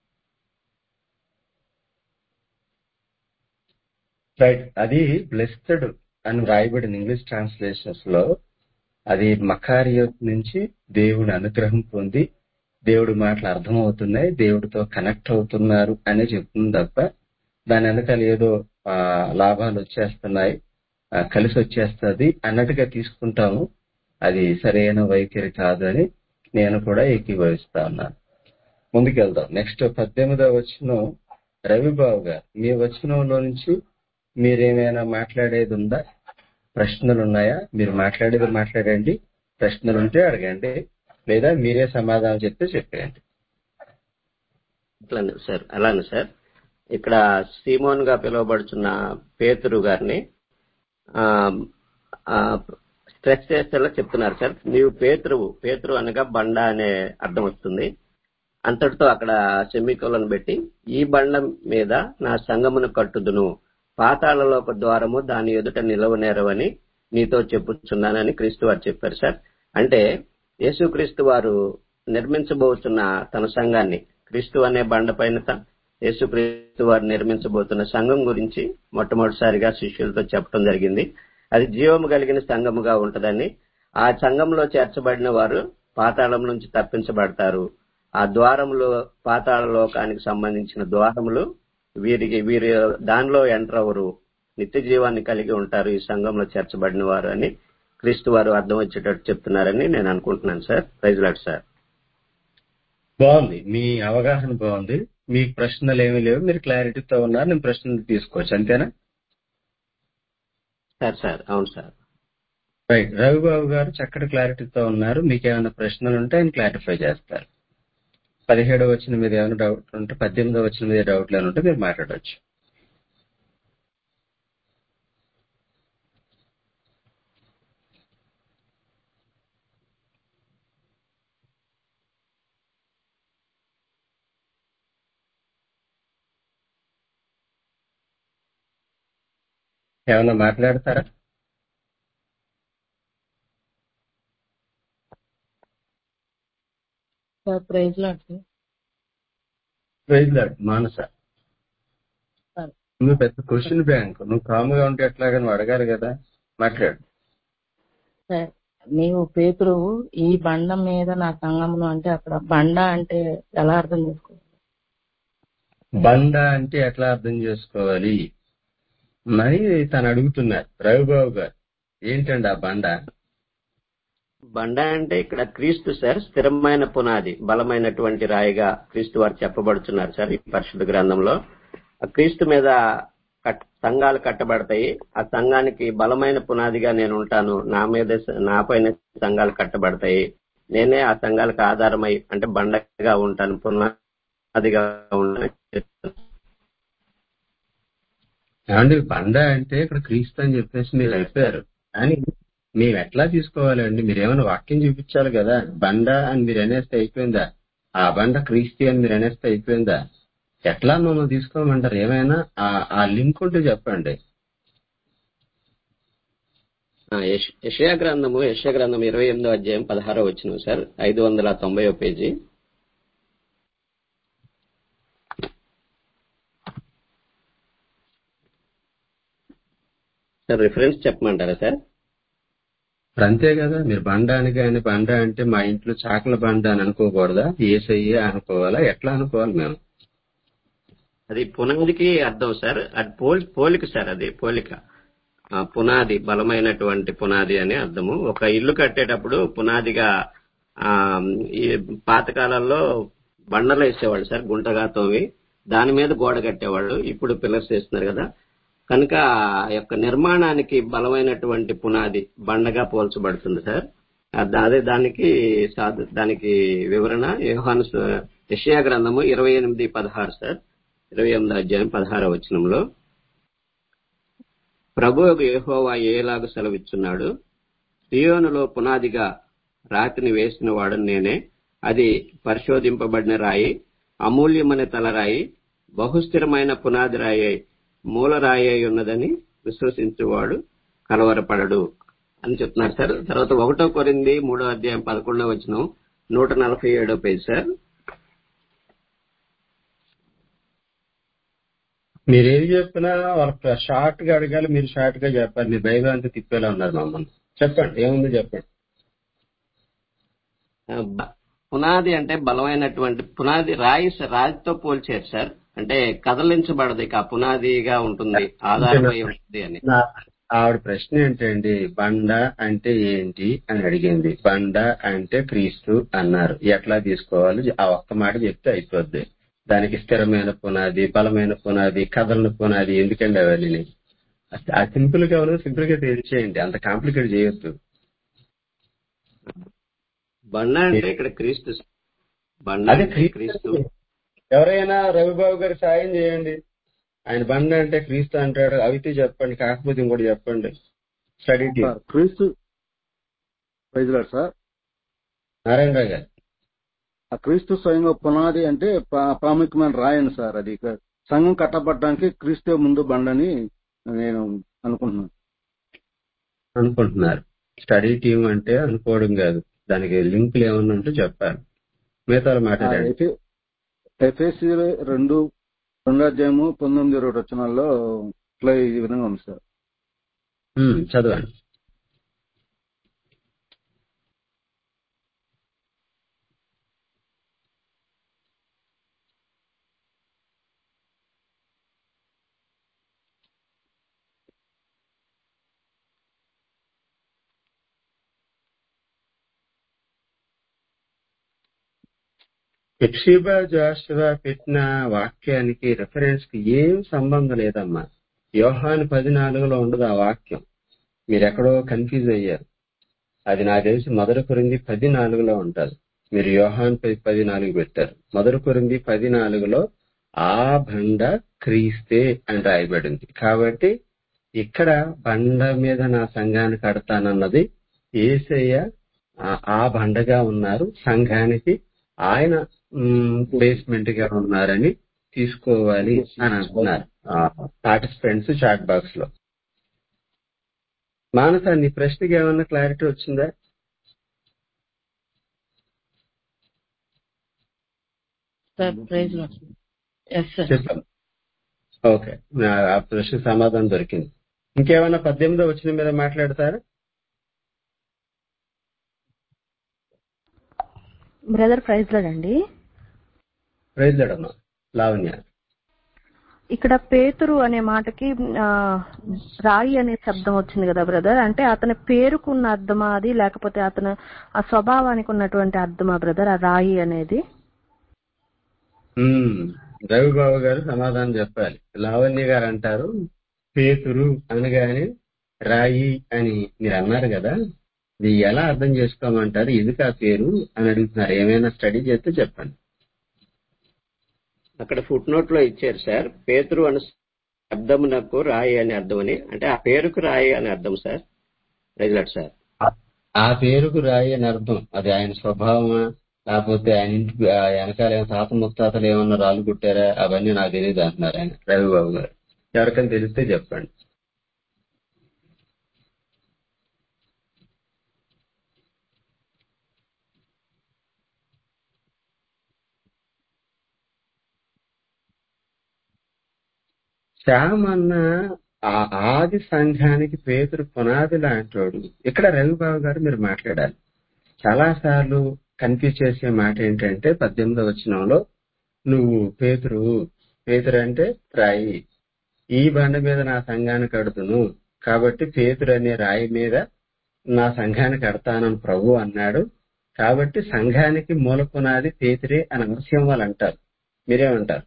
రైట్ అది బ్లెస్డ్ అని రాయబడిన ఇంగ్లీష్ ట్రాన్స్లేషన్స్ లో అది మకారియత్ నుంచి దేవుడి అనుగ్రహం పొంది దేవుడి మాటలు అర్థమవుతున్నాయి దేవుడితో కనెక్ట్ అవుతున్నారు అనే చెప్తుంది తప్ప దాని వెనకాల ఏదో ఆ, లాభాలు వచ్చేస్తున్నాయి ఆ, కలిసి వచ్చేస్తుంది అన్నట్టుగా తీసుకుంటాము అది సరైన వైఖరి కాదు అని నేను కూడా ఏకీభవిస్తా ఉన్నాను ముందుకెళ్దాం నెక్స్ట్ పద్దెనిమిదవ వచ్చిన రవిబాబు గారు మీ వచనంలో నుంచి మీరేమైనా మాట్లాడేది ఉందా ప్రశ్నలు ఉన్నాయా మీరు మాట్లాడేది మాట్లాడండి ప్రశ్నలు ఉంటే అడగండి లేదా మీరే సమాధానం చెప్తే చెప్పేయండి అట్లానే సార్ అలానే సార్ ఇక్కడ సీమోన్ గా పిలువబడుచున్న పేతురు గారిని ఆ, ఆ, స్ట్రెస్ చేసేలా చెప్తున్నారు సార్ నీవు పేతురువు పేతురు అనగా బండ అనే అర్థం వస్తుంది అంతటితో అక్కడ సెమికోలను పెట్టి ఈ బండ మీద నా సంగమును కట్టుదును పాతాళలోక ద్వారము దాని ఎదుట నిలవనేరవని నీతో చెప్పుచున్నానని క్రీస్తు వారు చెప్పారు సార్ అంటే యేసుక్రీస్తు వారు నిర్మించబోతున్న తన సంఘాన్ని క్రీస్తు అనే బండ పైన త- యేసుక్రీస్తు వారు నిర్మించబోతున్న సంఘం గురించి మొట్టమొదటిసారిగా శిష్యులతో చెప్పడం జరిగింది అది జీవము కలిగిన సంఘముగా ఉంటదని ఆ సంఘంలో చేర్చబడిన వారు పాతాళం నుంచి తప్పించబడతారు ఆ ద్వారములో పాతాళ లోకానికి సంబంధించిన ద్వారములు వీరికి వీరి దానిలో ఎంటర్ అవరు నిత్య జీవాన్ని కలిగి ఉంటారు ఈ సంఘంలో చేర్చబడిన వారు అని క్రీస్తు వారు అర్థం వచ్చేటట్టు చెప్తున్నారని నేను అనుకుంటున్నాను సార్ ప్రైజ్ లాడ్ సార్ బాగుంది మీ అవగాహన బాగుంది మీకు ప్రశ్నలు ఏమీ లేవు మీరు క్లారిటీతో ఉన్నారు నేను ప్రశ్నలు తీసుకోవచ్చు అంతేనా సార్ సార్ అవును సార్ రైట్ రవిబాబు గారు చక్కటి క్లారిటీతో ఉన్నారు మీకు ఏమైనా ప్రశ్నలు ఉంటే ఆయన క్లారిఫై చేస్తారు పదిహేడవ వచ్చిన మీద ఏమైనా డౌట్ ఉంటే పద్దెనిమిదవ వచ్చిన మీద డౌట్లు ఏమైనా ఉంటే మీరు మాట్లాడవచ్చు ఏమైనా మాట్లాడతారా sir praise Lord sir praise Lord Manasa sir నువ్వు పెద్ద క్వశ్చన్ బ్యాంక్ నువ్వు కాముగా ఉంటే ఎట్లాగా నువ్వు అడగాలి కదా మాట్లాడు సార్ నీవు పేతురు ఈ బండ మీద నా సంఘమును అంటే అక్కడ బండ అంటే ఎలా అర్థం చేసుకోవాలి బండ అంటే ఎట్లా అర్థం చేసుకోవాలి మరి తను అడుగుతున్నారు రవిబాబు గారు ఏంటండి ఆ బండ బండ అంటే ఇక్కడ క్రీస్తు సార్ స్థిరమైన పునాది బలమైనటువంటి రాయిగా క్రీస్తు వారు చెప్పబడుతున్నారు సార్ ఈ పరిశుద్ధ గ్రంథంలో ఆ క్రీస్తు మీద కట్- సంఘాలు కట్టబడతాయి ఆ సంఘానికి బలమైన పునాదిగా నేను ఉంటాను నా మీద నా పైన సంఘాలు కట్టబడతాయి నేనే ఆ సంఘాలకు ఆధారమై అంటే బండగా ఉంటాను పునాదిగా ఉంటాను ఏమండి బండ అంటే ఇక్కడ క్రీస్తు అని చెప్పేసి మీరు అయిపోయారు కానీ మేము ఎట్లా తీసుకోవాలండి మీరు ఏమైనా వాక్యం చూపించాలి కదా బండ అని మీరు అనేస్తే అయిపోయిందా ఆ బండ క్రీస్తు అని మీరు అనేస్తే అయిపోయిందా ఎట్లా మమ్మల్ని తీసుకోమంటారు ఏమైనా ఆ- ఆ లింక్ ఉంటే చెప్పండి ఆ, యెష్- యెషయా గ్రంథము యెషయా గ్రంథం ఇరవై ఎనిమిదో అధ్యాయం పదహారో వచ్చిన సార్ ఐదు వందల తొంభై పేజీ సార్ రిఫరెన్స్ చెప్పమంటారా సార్ ఇప్పుడు అంతే కదా మీరు బండ అని కానీ బండ అంటే మా ఇంట్లో చాకల బండ అని అనుకోకూడదా ఏసయ్యే అనుకోవాలా ఎట్లా అనుకోవాలి మేము అది పునాదికి అర్థం సార్ అది పోల్ పోలిక సార్ అది పోలిక ఆ, పునాది బలమైనటువంటి పునాది అని అర్థము ఒక ఇల్లు కట్టేటప్పుడు పునాదిగా ఆ ఈ పాతకాలంలో బండలు వేసేవాళ్ళు సార్ గుంటగా తోవి దాని మీద గోడ కట్టేవాళ్ళు ఇప్పుడు పిల్లర్స్ వేస్తున్నారు కదా కనుక ఆ యొక్క నిర్మాణానికి బలమైనటువంటి పునాది బండగా పోల్చబడుతుంది సార్ ఆ దా- అదే దానికి సాధ- దానికి వివరణ యోహాను స- యెషయా గ్రంథము ఇరవై ఎనిమిది పదహారు సార్ ఇరవై ఎనిమిది అధ్యాయం పదహారవ వచనంలో ప్రభు యెహోవా ఏలాగు సెలవిస్తున్నాడు సియోనులో పునాదిగా రాతిని వేసిన వాడు నేనే అది పరిశోధింపబడిన రాయి అమూల్యమైన తలరాయి బహుస్థిరమైన పునాది రాయి అయి, మూల రాయి అయి ఉన్నదని విశ్వసించువాడు కలవరపడడు అని చెప్తున్నారు సార్ తర్వాత ఒకటో కొరింది మూడో అధ్యాయం పదకొండో వచ్చిన నూట నలభై ఏడో పేజ్ సార్ మీరు ఏది చెప్పినా వాళ్ళకి షార్ట్ గా అడగాలి మీరు షార్ట్ గా చెప్పాలి మీ బైబిల్ అంతా తిప్పేలా ఉన్నారు మమ్మల్ని చెప్పండి ఏముంది చెప్పండి ఆ, బ- పునాది అంటే బలమైనటువంటి పునాది రాయి సార్ రాతితో పోల్చారు సార్ అంటే కదలించబడదు ఇక ఆ పునాదిగా ఉంటుంది ఆధారమై ఉంటుంది అని నా ఆవిడ ప్రశ్న ఏంటండి బండ అంటే ఏంటి అని అడిగింది బండ అంటే క్రీస్తు అన్నారు ఎట్లా తీసుకోవాలి ఆ ఒక్క మాట చెప్తే అయిపోద్ది దానికి స్థిరమైన పునాది బలమైన పునాది కదలని పునాది ఎందుకండి అవన్నీ ఆ సింపుల్ గా ఉన్నది సింపుల్ గా తెలిసేయండి అంత కాంప్లికేట్ చేయొద్దు బండ అంటే ఇక్కడ క్రీస్తు సార్. బండ అదే అంటే క్రీస్తు క్రీస్తు ఎవరైనా రవిబాబు గారు సాయం చేయండి ఆయన బండ అంటే క్రీస్తు అంటాడు అవితే చెప్పండి కాకపోతే ఇంకోటి చెప్పండి స్టడీ టీమ్ సార్ క్రీస్తు praise Lord sir Narayana Rao గారు ఆ క్రీస్తు స్వయంగా పునాది అంటే ప్రా- ప్రాముఖ్యమైన రాయండి సార్ అది ఇక సంఘం కట్టబడడానికి క్రీస్తే ముందు బండని నేను అనుకుంటున్నాను అనుకుంటున్నారు స్టడీ టీం అంటే అనుకోవడం కాదు దానికి లింకులు ఏమన్నా ఉంటే చెప్పాలి మిగతా ఆ మాట్లాడండి ఎఫె- ఎఫెసి రెండు రెండు అధ్యాయము పంతొమ్మిది ఇరవై వచనాల్లో ఇట్లా ఈ విధంగా ఉంది సార్ ఉమ్, చదవండి ఎప్సిబా జాషువా పెట్టిన వాక్యానికి రిఫరెన్స్ కి ఏం సంబంధం లేదమ్మా యోహాను పది నాలుగులో ఉండదు ఆ వాక్యం మీరు ఎక్కడో కన్ఫ్యూజ్ అయ్యారు అది నాకు తెలిసి మొదటి కొరింది పది నాలుగులో ఉంటది మీరు యోహాన్ పది పది నాలుగు పెట్టారు మొదటి కొరింది పది నాలుగులో ఆ బండ క్రీస్తే అని రాయబడింది కాబట్టి ఇక్కడ బండ మీద నా సంఘాన్ని కడతానన్నది ఏసయ్య ఆ- ఆ బండగా ఉన్నారు సంఘానికి ఆయన బేస్మెంట్ గా ఉన్నారని తీసుకోవాలి అని అంటున్నారు పార్టిసిపెంట్స్ చాట్ బాక్స్ లో మానస నీ ప్రశ్నకి ఏమన్నా క్లారిటీ వచ్చిందా సార్ ప్రైజ్ ఎస్ సార్ చెప్పాను ఓకే నా ఆ ప్రశ్న సమాధానం దొరికింది ఇంకేమైనా పద్దెనిమిదో వచ్చిన మీద మాట్లాడతారా బ్రదర్ ప్రైజ్ అండి ప్రైజ్లాడమ్మా లావణ్య ఇక్కడ పేతురు అనే మాటకి ఆ, రాయి అనే శబ్దం వచ్చింది కదా బ్రదర్ అంటే అతని పేరుకున్న అర్థమా అది లేకపోతే అతను ఆ స్వభావానికి ఉన్నటువంటి అర్థమా బ్రదర్ ఆ రాయి అనేది ఉమ్, రవిబాబు గారు సమాధానం చెప్పాలి లావణ్య గారు అంటారు పేతురు అనగానే రాయి అని మీరు అన్నారు కదా ఇది ఎలా అర్థం చేసుకోమంటారు ఎందుకు ఆ పేరు అని అడుగుతున్నారు ఏమైనా స్టడీ చేస్తే చెప్పండి అక్కడ ఫుట్ నోట్ లో ఇచ్చారు సార్ పేతురు అను శబ్దమునకు రాయి అని అర్థం అని అంటే ఆ పేరుకు రాయి అని అర్థం సార్ రెగ్యులర్ సార్ ఆ పేరుకు రాయి అని అర్థం అది ఆయన స్వభావమా లేకపోతే ఆయన ఇంటి ఆ వెనకాల ఏమైనా తాత ముత్తాతలు ఏమన్నా రాళ్ళు కుట్టారా అవన్నీ నాకు తెలియదు అంటున్నారు ఆయన రవిబాబు గారు ఎవరికైనా తెలిస్తే చెప్పండి శ్యామ్ అన్న ఆ ఆది సంఘానికి పేతురు పునాది లాంటోడు ఇక్కడ రవిబాబు గారు మీరు మాట్లాడాలి చాలా సార్లు కన్ఫ్యూజ్ చేసే మాట ఏంటంటే పద్దెనిమిదవ వచనంలో నువ్వు పేతురు పేతురు అంటే రాయి ఈ బండ మీద నా సంఘాన్ని కడుతును కాబట్టి పేతురు అనే రాయి మీద నా సంఘాన్ని కడతానని ప్రభు అన్నాడు కాబట్టి సంఘానికి మూల పునాది పేతురే అని అవశ్యం వాళ్ళు అంటారు మీరేమంటారు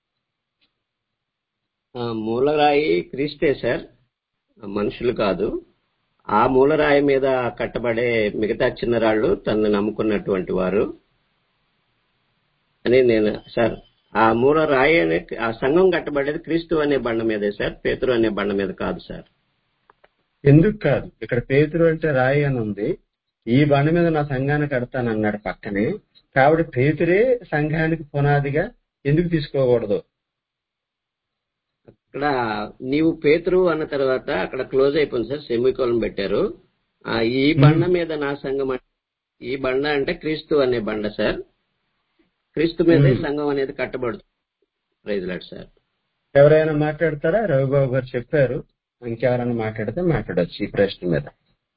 ఆ మూలరాయి క్రీస్తే సార్ మనుషులు కాదు ఆ మూలరాయి మీద కట్టబడే మిగతా చిన్న రాళ్ళు తనను నమ్ముకున్నటువంటి వారు అని నేను సార్ ఆ మూల రాయి అనే ఆ సంఘం కట్టబడేది క్రీస్తు అనే బండ మీదే సార్ పేతురు అనే బండ మీద కాదు సార్ ఎందుకు కాదు ఇక్కడ పేతురు అంటే రాయి అని ఉంది ఈ బండ మీద నా సంఘాన్ని కడతాను అన్నాడు పక్కనే కాబట్టి పేతురే సంఘానికి పునాదిగా ఎందుకు తీసుకోకూడదు అక్కడ నీవు పేతురు అన్న తర్వాత అక్కడ క్లోజ్ అయిపోయింది సార్ సెమికోలం పెట్టారు ఆ, ఈ బండ మీద నా సంఘం అంటే- ఈ బండ అంటే క్రీస్తు అనే బండ సార్ క్రీస్తు మీదే మ్మ్. సంఘం అనేది కట్టబడుతుంది ప్రైజ్ లాడ్ సార్ ఎవరైనా మాట్లాడతారా రవిబాబు గారు చెప్పారు ఇంకెవరైనా మాట్లాడితే మాట్లాడొచ్చు ఈ ప్రశ్న మీద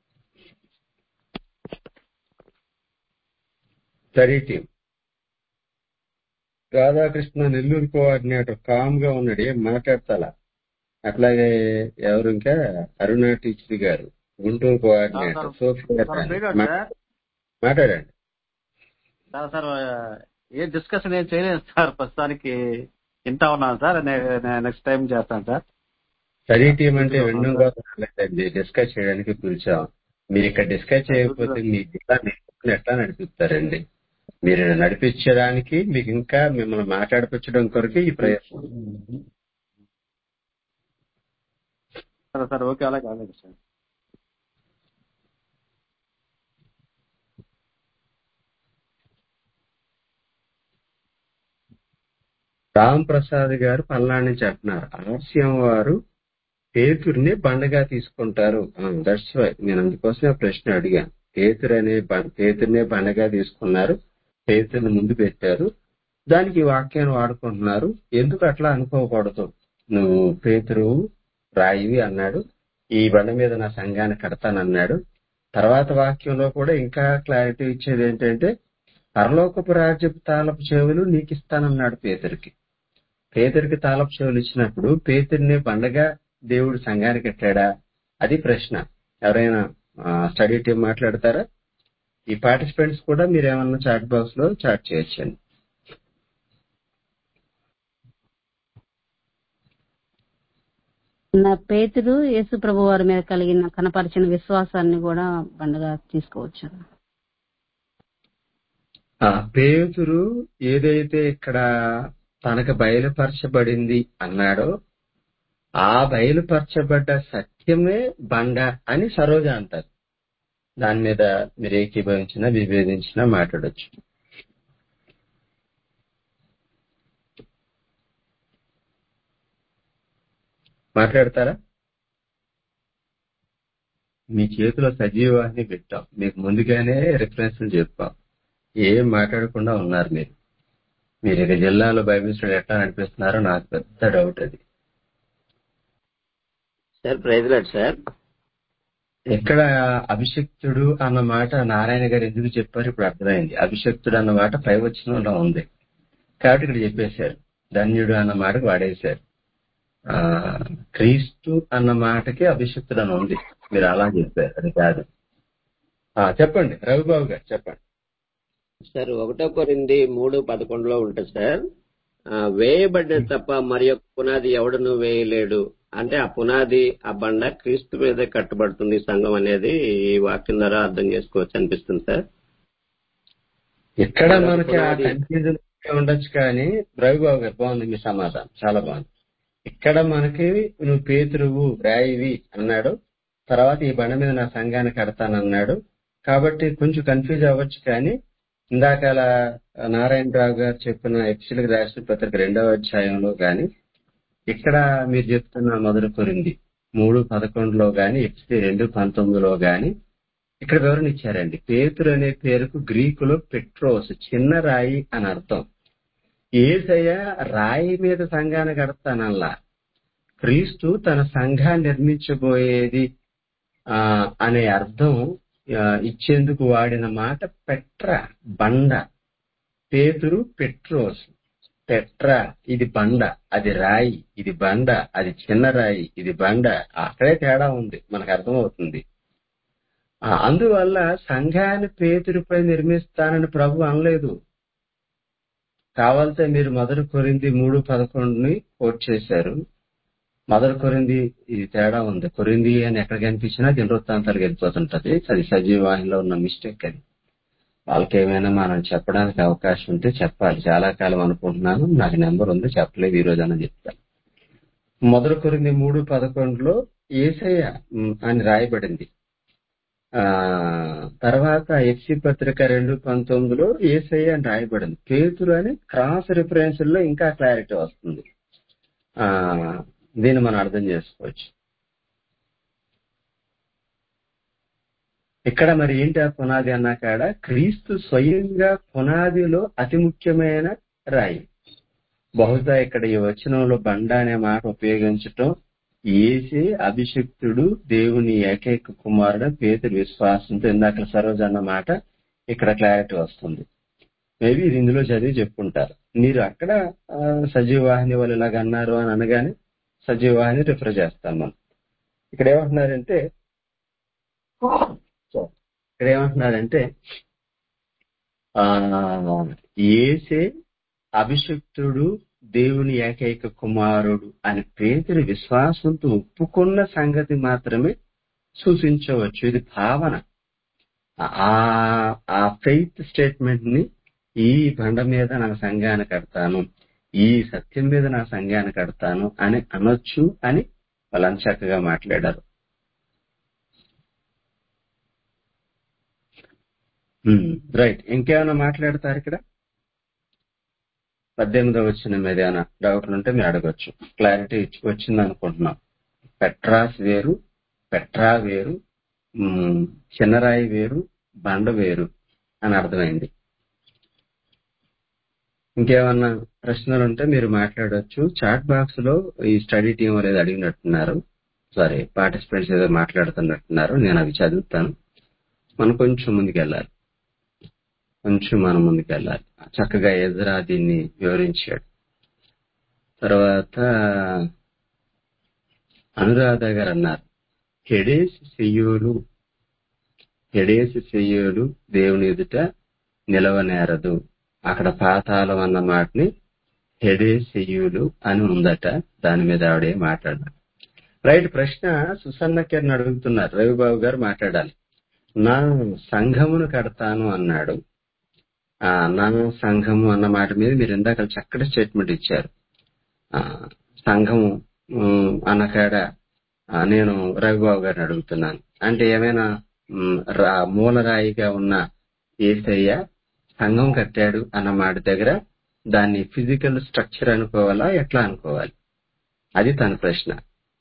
study team Radhakrishna Nellore coordinator calm గా ఉన్నాడు ఏం మాట్లాడతాలా అట్లాగే ఎవరు ఇంకా అరుణ టీచర్ గారు Guntur coordinator Sophia sir Rani. శ్రీగారు మా- సార్ మాట్లాడండి సార్ సార్ ఏ డిస్కషన్ ఏం చేయలేదు సార్ ప్రస్తుతానికి వింటా ఉన్నాను సార్ నెక్స్ట్ టైం చేస్తాను సార్ స్టడీ టీం అంటే వినడం కోసం రాలేదండి డిస్కస్ చేయడానికి పిలిచాం మీరు ఇక్కడ డిస్కస్ చేయకపోతే మీ జిల్లా మీరు ఎట్లా నడిపిస్తారండి మీరు నడిపించడానికి మీకు ఇంకా మిమ్మల్ని మాట్లాడిపించడం కొరకు ఈ ప్రయత్నం సరే సార్ ఓకే అలాగే అలాగే సార్ రామ్ ప్రసాద్ గారు పల్నాడు నుంచి అంటున్నారు ఆర్సీఎం వారు పేతుర్ని బండగా తీసుకుంటారు దట్స్ వై నేను అందుకోసమే ప్రశ్న అడిగాను పేతురు అనే బం- పేతుర్నే బండగా తీసుకున్నారు పేతుర్ని ముందు పెట్టారు దానికి ఈ వాక్యాన్ని వాడుకుంటున్నారు ఎందుకు అట్లా అనుకోకూడదు నువ్వు పేతురు రాయివి అన్నాడు ఈ బండ మీద నా సంఘాన్ని కడతానన్నాడు తర్వాత వాక్యంలో కూడా ఇంకా క్లారిటీ ఇచ్చేది ఏంటంటే పరలోకపు రాజ్యపు తాళపు చెవులు నీకు ఇస్తానన్నాడు పేతురికి పేతురికి తాళపు చెవులు ఇచ్చినప్పుడు పేతురిని బండగా దేవుడు సంఘానికి కట్టాడా అది ప్రశ్న ఎవరైనా స్టడీ టీం మాట్లాడతారా ఈ పార్టిసిపెంట్స్ కూడా మీరు ఏమన్నా చాట్ బాక్స్ లో చాట్ చేయొచ్చండి నా పేతుడు యేసు ప్రభు వారి మీద కలిగిన కనపరిచిన విశ్వాసాన్ని కూడా బండగా తీసుకోవచ్చు ఆ పేతురు ఏదైతే ఇక్కడ తనకు బయలుపరచబడింది అన్నాడో ఆ బయలుపరచబడ్డ సత్యమే బండ అని సరోజ అంటారు దాని మీద మీరు ఏకీభవించినా విభేదించినా మాట్లాడొచ్చు మాట్లాడతారా మీ చేతిలో సజీవాన్ని పెట్టాం మీకు ముందుగానే రిఫరెన్స్లు చెప్పాం ఏం మాట్లాడకుండా ఉన్నారు మీరు మీరు ఇక జిల్లాలో బైబిల్ స్టడీ ఎట్లా నడిపిస్తున్నారో నాకు పెద్ద డౌట్ అది సార్ ప్రైజ్ లాడ్ సార్ ఎక్కడ అభిషక్తుడు అన్న మాట నారాయణ గారు ఎందుకు చెప్పారు ఇప్పుడు అర్థమైంది అభిషక్తుడు అన్న మాట పై వచనంలో ఉంది కాబట్టి ఇక్కడ చెప్పేశారు ధన్యుడు అన్న మాటకు వాడేశారు ఆ క్రీస్తు అన్న మాటకి అభిషక్తుడు అని ఉంది మీరు అలా చెప్పారు అది కాదు ఆ చెప్పండి రవిబాబు గారు చెప్పండి సార్ ఒకటో కొరింది మూడు పదకొండులో ఉంటుంది సార్ ఆ, వేయబడ్డది తప్ప మరి యొక్క పునాది ఎవడును వేయలేడు అంటే ఆ పునాది ఆ బండ క్రీస్తు మీదే కట్టబడుతుంది సంఘం అనేది ఈ వాక్యం ద్వారా అర్థం చేసుకోవచ్చు అనిపిస్తుంది సార్ ఇక్కడ మరి ఒక మనకి ఆ పునాది కన్ఫ్యూజన్ ఉండొచ్చు కానీ రవిబాబు గారు బాగుంది మీ సమాధానం చాలా బాగుంది ఇక్కడ మనకి నువ్వు పేతురువు రాయివి అన్నాడు తర్వాత ఈ బండ మీద నా సంఘాన్ని కడతానన్నాడు కాబట్టి కొంచెం కన్ఫ్యూజ్ అవ్వచ్చు కానీ ఇందాక నారాయణరావు గారు చెప్పిన ఎఫ్సిలకు రాసిన పత్రిక రెండవ అధ్యాయంలో గాని ఇక్కడ మీరు చెప్తున్న మొదలు కొరింది మూడు పదకొండులో గాని ఎఫ్సి రెండు పంతొమ్మిదిలో గాని ఇక్కడ వివరణ ఇచ్చారండి పేతురు అనే పేరుకు గ్రీకులో పెట్రోస్ చిన్న రాయి అని అర్థం ఏసయ్య రాయి మీద సంఘాన్ని కడతానల్లా క్రీస్తు తన సంఘాన్ని నిర్మించబోయేది ఆ అనే అర్థం ఆ, ఇచ్చేందుకు వాడిన మాట పెట్ర బండ పేతురు పెట్రోస్ పెట్ర ఇది బండ అది రాయి ఇది బండ అది చిన్న రాయి ఇది బండ అక్కడే తేడా ఉంది మనకు అర్థమవుతుంది ఆ, అందువల్ల సంఘాన్ని పేతురుపై నిర్మిస్తానని ప్రభు అనలేదు కావాలంటే మీరు మొదటి కొరింది మూడు పదకొండుని కోట్ చేశారు మొదటి కొరింది ఇది తేడా ఉంది కొరింది అని ఎక్కడ కనిపించినా దినవృత్తాంతాలకు వెళ్ళిపోతుంటది అది సజీవాహిలో ఉన్న మిస్టేక్ అది వాళ్ళకి ఏమైనా మనం చెప్పడానికి అవకాశం ఉంటే చెప్పాలి చాలా కాలం అనుకుంటున్నాను నాకు నెంబర్ ఉంది చెప్పలేదు ఈ రోజు అని చెప్తాను మొదటి కొరింది మూడు పదకొండులో ఏసయ్య ఉమ్, అని రాయబడింది ఆ తర్వాత ఎఫ్సి పత్రిక రెండు పంతొమ్మిదిలో ఏసయ్య అని రాయబడింది పేతురు అని క్రాస్ రిఫరెన్స్ లో ఇంకా క్లారిటీ వస్తుంది ఆ దీన్ని మనం అర్థం చేసుకోవచ్చు ఇక్కడ మరి ఏంటి ఆ పునాది అన్నా కాడ క్రీస్తు స్వయంగా పునాదిలో అతి ముఖ్యమైన రాయి బహుశా ఇక్కడ ఈ వచనంలో బండ అనే మాట ఉపయోగించటం ఏసే అభిషిక్తుడు దేవుని ఏకైక కుమారుడు పేదరి విశ్వాసంతో ఇందాక సరోజ అన్న మాట ఇక్కడ క్లారిటీ వస్తుంది మేబీ ఇది ఇందులో చదివి చెప్పుకుంటారు మీరు అక్కడ ఆ, సజీవవాహిని వాళ్ళు ఇలాగ అన్నారు అని అనగానే సజీవవాహిని రిఫర్ చేస్తాం మనం ఇక్కడ ఏమంటున్నారంటే ఇక్కడ ఏమంటున్నారంటే ఆ ఏసే అభిషిక్తుడు దేవుని ఏకైక కుమారుడు అని పేదరి విశ్వాసంతో ఒప్పుకున్న సంగతి మాత్రమే సూచించవచ్చు ఇది భావన ఆ ఆ ఫెయిత్ స్టేట్మెంట్ ని ఈ బండ మీద నా సంఘాన్ని కడతాను ఈ సత్యం మీద నా సంఘాన్ని కడతాను అని అనొచ్చు అని వాళ్ళని చక్కగా మాట్లాడారు రైట్ ఇంకేమైనా మాట్లాడతారు ఇక్కడ పద్దెనిమిదో వచ్చిన మీద ఏమైనా డౌట్లు ఉంటే మీరు అడగొచ్చు క్లారిటీ వచ్చింది అనుకుంటున్నాం పెట్రాస్ వేరు పెట్రా వేరు ఉమ్, చిన్నరాయి వేరు బండ వేరు అని అర్థమైంది ఇంకేమన్నా ప్రశ్నలు ఉంటే మీరు మాట్లాడొచ్చు చాట్ బాక్స్ లో ఈ స్టడీ టీం అనేది అడిగినట్టున్నారు సారీ పార్టిసిపెంట్స్ ఏదో మాట్లాడుతున్నట్టున్నారు నేను అవి చదువుతాను మనం కొంచెం ముందుకెళ్ళాలి కొంచెం మనం ముందుకెళ్ళాలి చక్కగా ఎదురా దీన్ని వివరించాడు తర్వాత అనురాధ గారు అన్నారు హెడేసి చెయ్యోలు హెడేసి చెయ్యోలు దేవుని ఎదుట నిలవనేరదు అక్కడ పాతాళం అన్న మాటని హెడే చెయ్యులు అని ఉందట దాని మీద ఆవిడే మాట్లాడారు రైట్ ప్రశ్న సుసన్న కిరణ్ అడుగుతున్నారు రవిబాబు గారు మాట్లాడాలి నా సంఘమును కడతాను అన్నాడు ఆ నా సంఘము అన్న మాట మీద మీరు ఇందాక చక్కటి స్టేట్మెంట్ ఇచ్చారు ఆ సంఘము ఉమ్, అన్న కాడ ఆ, నేను రవిబాబు గారిని అడుగుతున్నాను అంటే ఏమైనా ఉమ్, రా- మూలరాయిగా ఉన్న ఏసయ్య సంఘం కట్టాడు అన్న మాట దగ్గర దాన్ని ఫిజికల్ స్ట్రక్చర్ అనుకోవాలా ఎట్లా అనుకోవాలి అది తన ప్రశ్న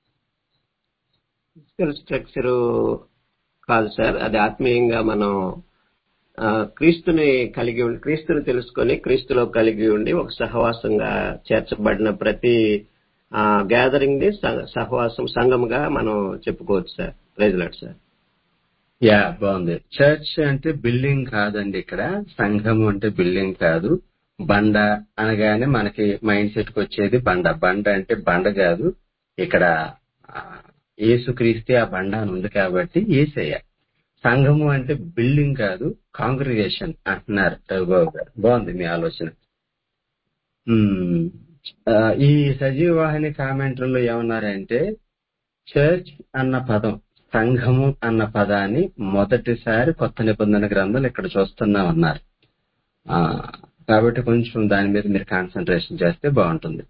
ఫిజికల్ స్ట్రక్చర్ కాదు సార్ అది ఆత్మీయంగా మనం ఆ, క్రీస్తుని కలిగి ఉండి క్రీస్తుని తెలుసుకొని క్రీస్తులో కలిగి ఉండి ఒక సహవాసంగా చేర్చబడిన ప్రతి గ్యాదరింగ్ ని స- సహవాసం సంఘముగా మనం చెప్పుకోవచ్చు సార్ ప్రైజ్లాడ్ సార్ యా బాగుంది చర్చ్ అంటే బిల్డింగ్ కాదండి ఇక్కడ సంఘం అంటే బిల్డింగ్ కాదు బండ అనగానే మనకి మైండ్ సెట్ కి వచ్చేది బండ బండ అంటే బండ కాదు ఇక్కడ ఆ, యేసుక్రీస్తే ఆ బండ అని ఉంది కాబట్టి ఏసయ్య సంఘము అంటే బిల్డింగ్ కాదు కాంగ్రిగేషన్ అంటున్నారు రఘుబాబు గారు బాగుంది మీ ఆలోచన ఉమ్, ఆ, ఈ సజీవ వాహిని కామెంటరీలో ఏమన్నారంటే చర్చ్ అన్న పదం సంఘము అన్న పదాన్ని మొదటిసారి కొత్త నిబంధన గ్రంథాలు ఇక్కడ చూస్తున్నాం అన్నారు ఆ, కాబట్టి కొంచెం దాని మీద మీరు కాన్సన్ట్రేషన్ చేస్తే బాగుంటుంది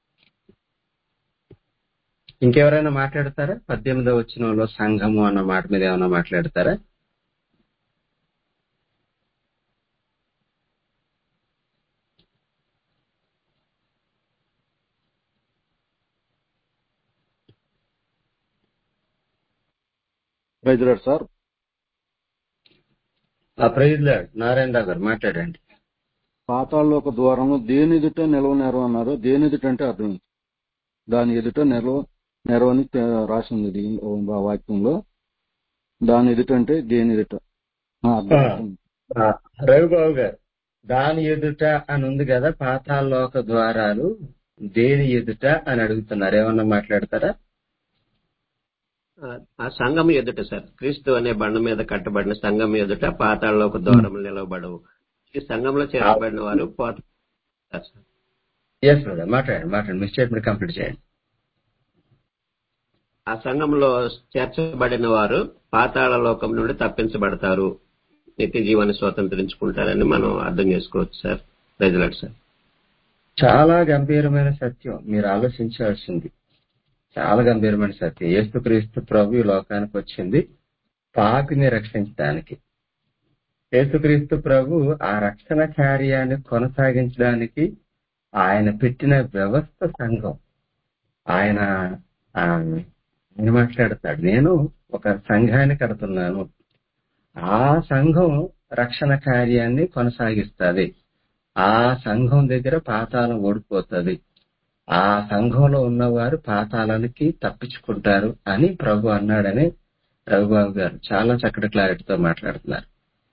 ఇంకెవరైనా మాట్లాడతారా పద్దెనిమిదో వచ్చిన సంఘము అన్న మాట మీద ఏమైనా మాట్లాడతారా ప్రైజ్ లార్డ్ సార్ ఆ ప్రైజ్ లార్డ్ నారాయణ గారు మాట్లాడండి పాతాళలోక ద్వారము దేని ఎదుట నిలవ నెరవ అన్నారు దేని ఎదుట అంటే అర్థం ఏంటి? దాని ఎదుట నిలవ నెరవని తే- రాసింది దీనిలో, ఆ వాక్యంలో దాని ఎదుట అంటే దేని ఎదుట ఆ, అర్థం ఆ, అర్థం. ఆ, రవిబాబు గారు దాని ఎదుట అని ఉంది కదా పాతాళలోక ద్వారాలు దేని ఎదుట అని అడుగుతున్నారు ఏమన్నా మాట్లాడతారా ఆ, ఆ సంఘం ఎదుట సార్ క్రీస్తు అనే బండ మీద కట్టబడిన సంఘం ఎదుట పాతాళలో ఒక ద్వారములు నిలవబడవు ఈ సంఘంలో చేర్చబడిన వారు పోతారు సార్ ఎస్ బ్రదర్ మాట్లాడండి మాట్లాడండి మీ స్టేట్మెంట్ కంప్లీట్ చేయండి ఆ సంఘంలో చేర్చబడిన వారు పాతాళ లోకం నుండి తప్పించబడతారు నిత్య జీవాన్ని స్వతంత్రించుకుంటారని మనం అర్థం చేసుకోవచ్చు సార్ ప్రజలకు సార్ చాలా గంభీరమైన సత్యం మీరు ఆలోచించాల్సింది చాలా గంభీరమైన సత్యం యేసుక్రీస్తు ప్రభు ఈ లోకానికి వచ్చింది పాపిని రక్షించడానికి యేసుక్రీస్తు ప్రభు ఆ రక్షణ కార్యాన్ని కొనసాగించడానికి ఆయన పెట్టిన వ్యవస్థ సంఘం ఆయన ఆ, ఆయన మాట్లాడతాడు నేను ఒక సంఘాన్ని కడుతున్నాను ఆ సంఘం రక్షణ కార్యాన్ని కొనసాగిస్తుంది ఆ సంఘం దగ్గర పాతాళం ఓడిపోతుంది ఆ సంఘంలో ఉన్నవారు పాతాళానికి తప్పించుకుంటారు అని ప్రభు అన్నాడని రఘుబాబు గారు చాలా చక్కటి క్లారిటీతో మాట్లాడుతున్నారు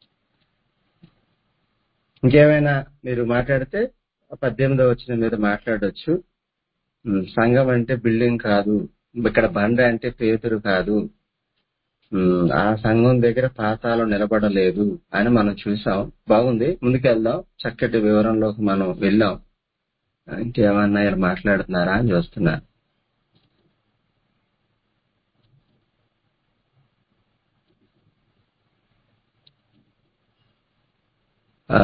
ఇంకేమైనా మీరు మాట్లాడితే పద్దెనిమిదో వచ్చిన మీద మాట్లాడొచ్చు ఉమ్, సంఘం అంటే బిల్డింగ్ కాదు ఇక్కడ బండ అంటే పేతురు కాదు ఉమ్, ఆ సంఘం దగ్గర పాతాళం నిలబడలేదు అని మనం చూసాం బాగుంది ముందుకెళ్దాం చక్కటి వివరంలోకి మనం వెళ్ళాం ఇంకేమన్నా ఇలా మాట్లాడుతున్నారా అని చూస్తున్నాను ఆ,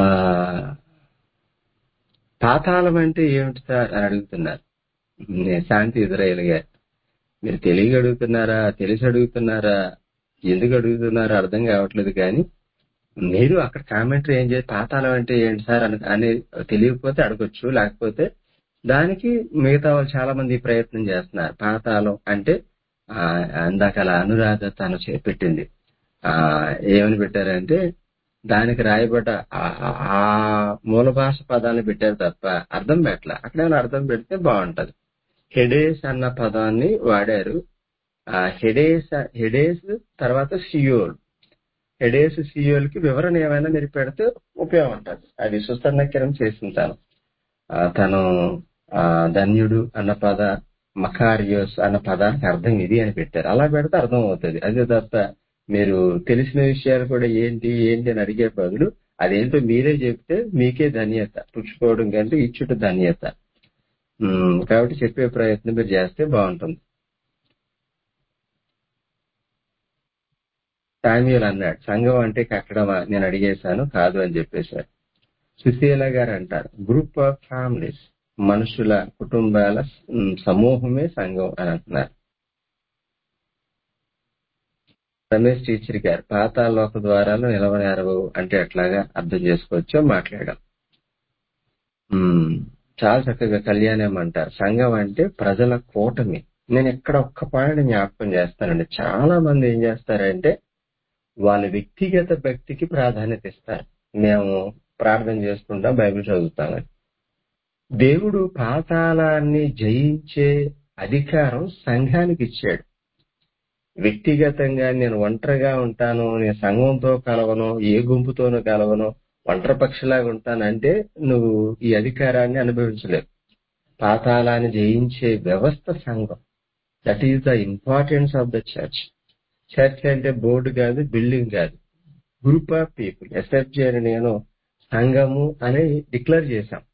పాతాళం అంటే ఏమిటి సార్ అని అడుగుతున్నారు నేను శాంతి ఇజ్రాయేల్ గారు మీరు తెలియ అడుగుతున్నారా తెలిసి అడుగుతున్నారా ఎందుకు అడుగుతున్నారో అర్థం కావట్లేదు కానీ మీరు అక్కడ కామెంటరీ ఏం చేసి పాతాళం అంటే ఏంటి సార్ అని అని తెలియకపోతే అడగొచ్చు లేకపోతే దానికి మిగతా వాళ్ళు చాలా మంది ప్రయత్నం చేస్తున్నారు పాతాళం అంటే ఆ, ఇందాక అలా అనురాధ తను చే- పెట్టింది ఆ ఏమని పెట్టారంటే దానికి రాయబడ్డ ఆ- ఆ- ఆ మూల భాష పదాన్ని పెట్టారు తప్ప అర్థం పెట్టలే అక్కడ ఏమైనా అర్థం పెడితే బాగుంటది హెడేస్ అన్న పదాన్ని వాడారు ఆ హెడేస్ హెడేస్ తర్వాత సియోల్ హెడేస్ సియోల్ కి వివరణ ఏమైనా మీరు పెడితే ఉపయోగం ఉంటుంది అది సుస్థనకరం చేసింటాను ఆ, తను ఆ, ధన్యుడు అన్న పద మకారియోస్ అన్న పదానికి అర్థం ఇది అని పెట్టారు అలా పెడితే అర్థం అవుతుంది అదే తప్ప మీరు తెలిసిన విషయాలు కూడా ఏంటి ఏంటి అని అడిగే బదులు అదేంటో మీరే చెప్తే మీకే ధన్యత పుచ్చుకోవడం కంటే ఇచ్చుట ధన్యత ఉమ్, కాబట్టి చెప్పే ప్రయత్నం మీరు చేస్తే బాగుంటుంది సామ్యుల్ అన్నాడు సంఘం అంటే కట్టడమా నేను అడిగేశాను కాదు అని చెప్పేశారు సుశీల గారు అంటారు గ్రూప్ ఆఫ్ ఫ్యామిలీస్ మనుషుల కుటుంబాల ఉమ్, సమూహమే సంఘం అని అంటున్నారు రమేష్ టీచర్ గారు పాతాలోక ద్వారాలు నిలవనేరవు అంటే ఎట్లాగా అర్థం చేసుకోవచ్చో మాట్లాడాం ఉమ్, చాలా చక్కగా కళ్యాణం అంటారు సంఘం అంటే ప్రజల కూటమి నేను ఇక్కడ ఒక్క పాయింట్ జ్ఞాపకం చేస్తానండి చాలా మంది ఏం చేస్తారంటే వాళ్ళ వ్యక్తిగత భక్తికి ప్రాధాన్యత ఇస్తారు మేము ప్రార్థన చేసుకుంటాం బైబిల్ చదువుతామని దేవుడు పాతాళాన్ని జయించే అధికారం సంఘానికి ఇచ్చాడు వ్యక్తిగతంగా నేను ఒంటరిగా ఉంటాను నేను సంఘంతో కలవను ఏ గుంపుతోనూ కలవను ఒంటరి పక్షిలాగా ఉంటానంటే నువ్వు ఈ అధికారాన్ని అనుభవించలేవు పాతాళాన్ని జయించే వ్యవస్థ సంఘం that is the importance of the church church అంటే బోర్డు కాదు బిల్డింగ్ కాదు గ్రూప్ ఆఫ్ పీపుల్ ఎస్ఎఫ్జి అని నేను సంఘము అని డిక్లేర్ చేశాం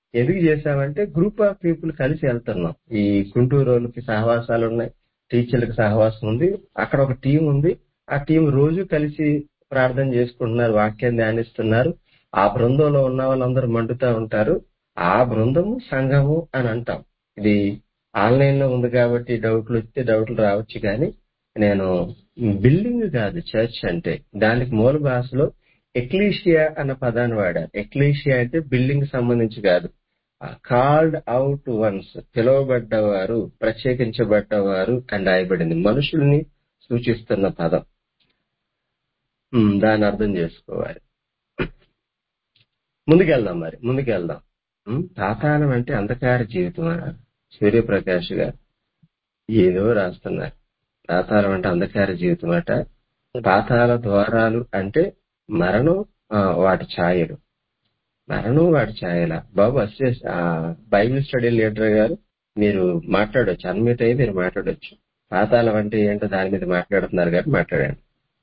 ఎందుకు చేసామంటే గ్రూప్ ఆఫ్ పీపుల్ కలిసి వెళ్తున్నాం ఈ గుంటూరు వాళ్ళకి సహవాసాలు ఉన్నాయి టీచర్లకు సహవాసం ఉంది అక్కడ ఒక టీం ఉంది ఆ టీం రోజు కలిసి ప్రార్థన చేసుకుంటున్నారు వాక్యం ధ్యానిస్తున్నారు ఆ బృందంలో ఉన్న వాళ్ళందరూ మండుతా ఉంటారు ఆ బృందము సంఘము అని అంటాం ఇది ఆన్లైన్ లో ఉంది కాబట్టి డౌట్లు వస్తే డౌట్లు రావచ్చు కానీ నేను బిల్డింగ్ కాదు చర్చ్ అంటే దానికి మూల భాషలో ఎక్లీషియా అన్న పదాన్ని వాడాను ఎక్లీషియా అంటే బిల్డింగ్ సంబంధించి కాదు కాల్డ్ అవుట్ వన్స్ పిలువబడ్డవారు ప్రత్యేకించబడ్డవారు అని రాయబడింది మనుషుల్ని సూచిస్తున్న పదం ఉమ్, దాన్ని అర్థం చేసుకోవాలి ముందుకెళ్దాం మరి ముందుకెళ్దాం ఉమ్, పాతాళం అంటే అంధకార జీవితం సూర్యప్రకాష్ గారు ఏదో రాస్తున్నారు పాతాళం అంటే అంధకార జీవితం అట పాతాల ద్వారాలు అంటే మరణం ఆ, వాటి ఛాయలు మరణం వాటి ఛాయల Babu assistant Bible study leader గారు మీరు మాట్లాడొచ్చు అన్మిట్ అయ్యి మీరు మాట్లాడొచ్చు పాతాళం అంటే ఏంటో దాని మీద మాట్లాడుతున్నారు కాబట్టి మాట్లాడండి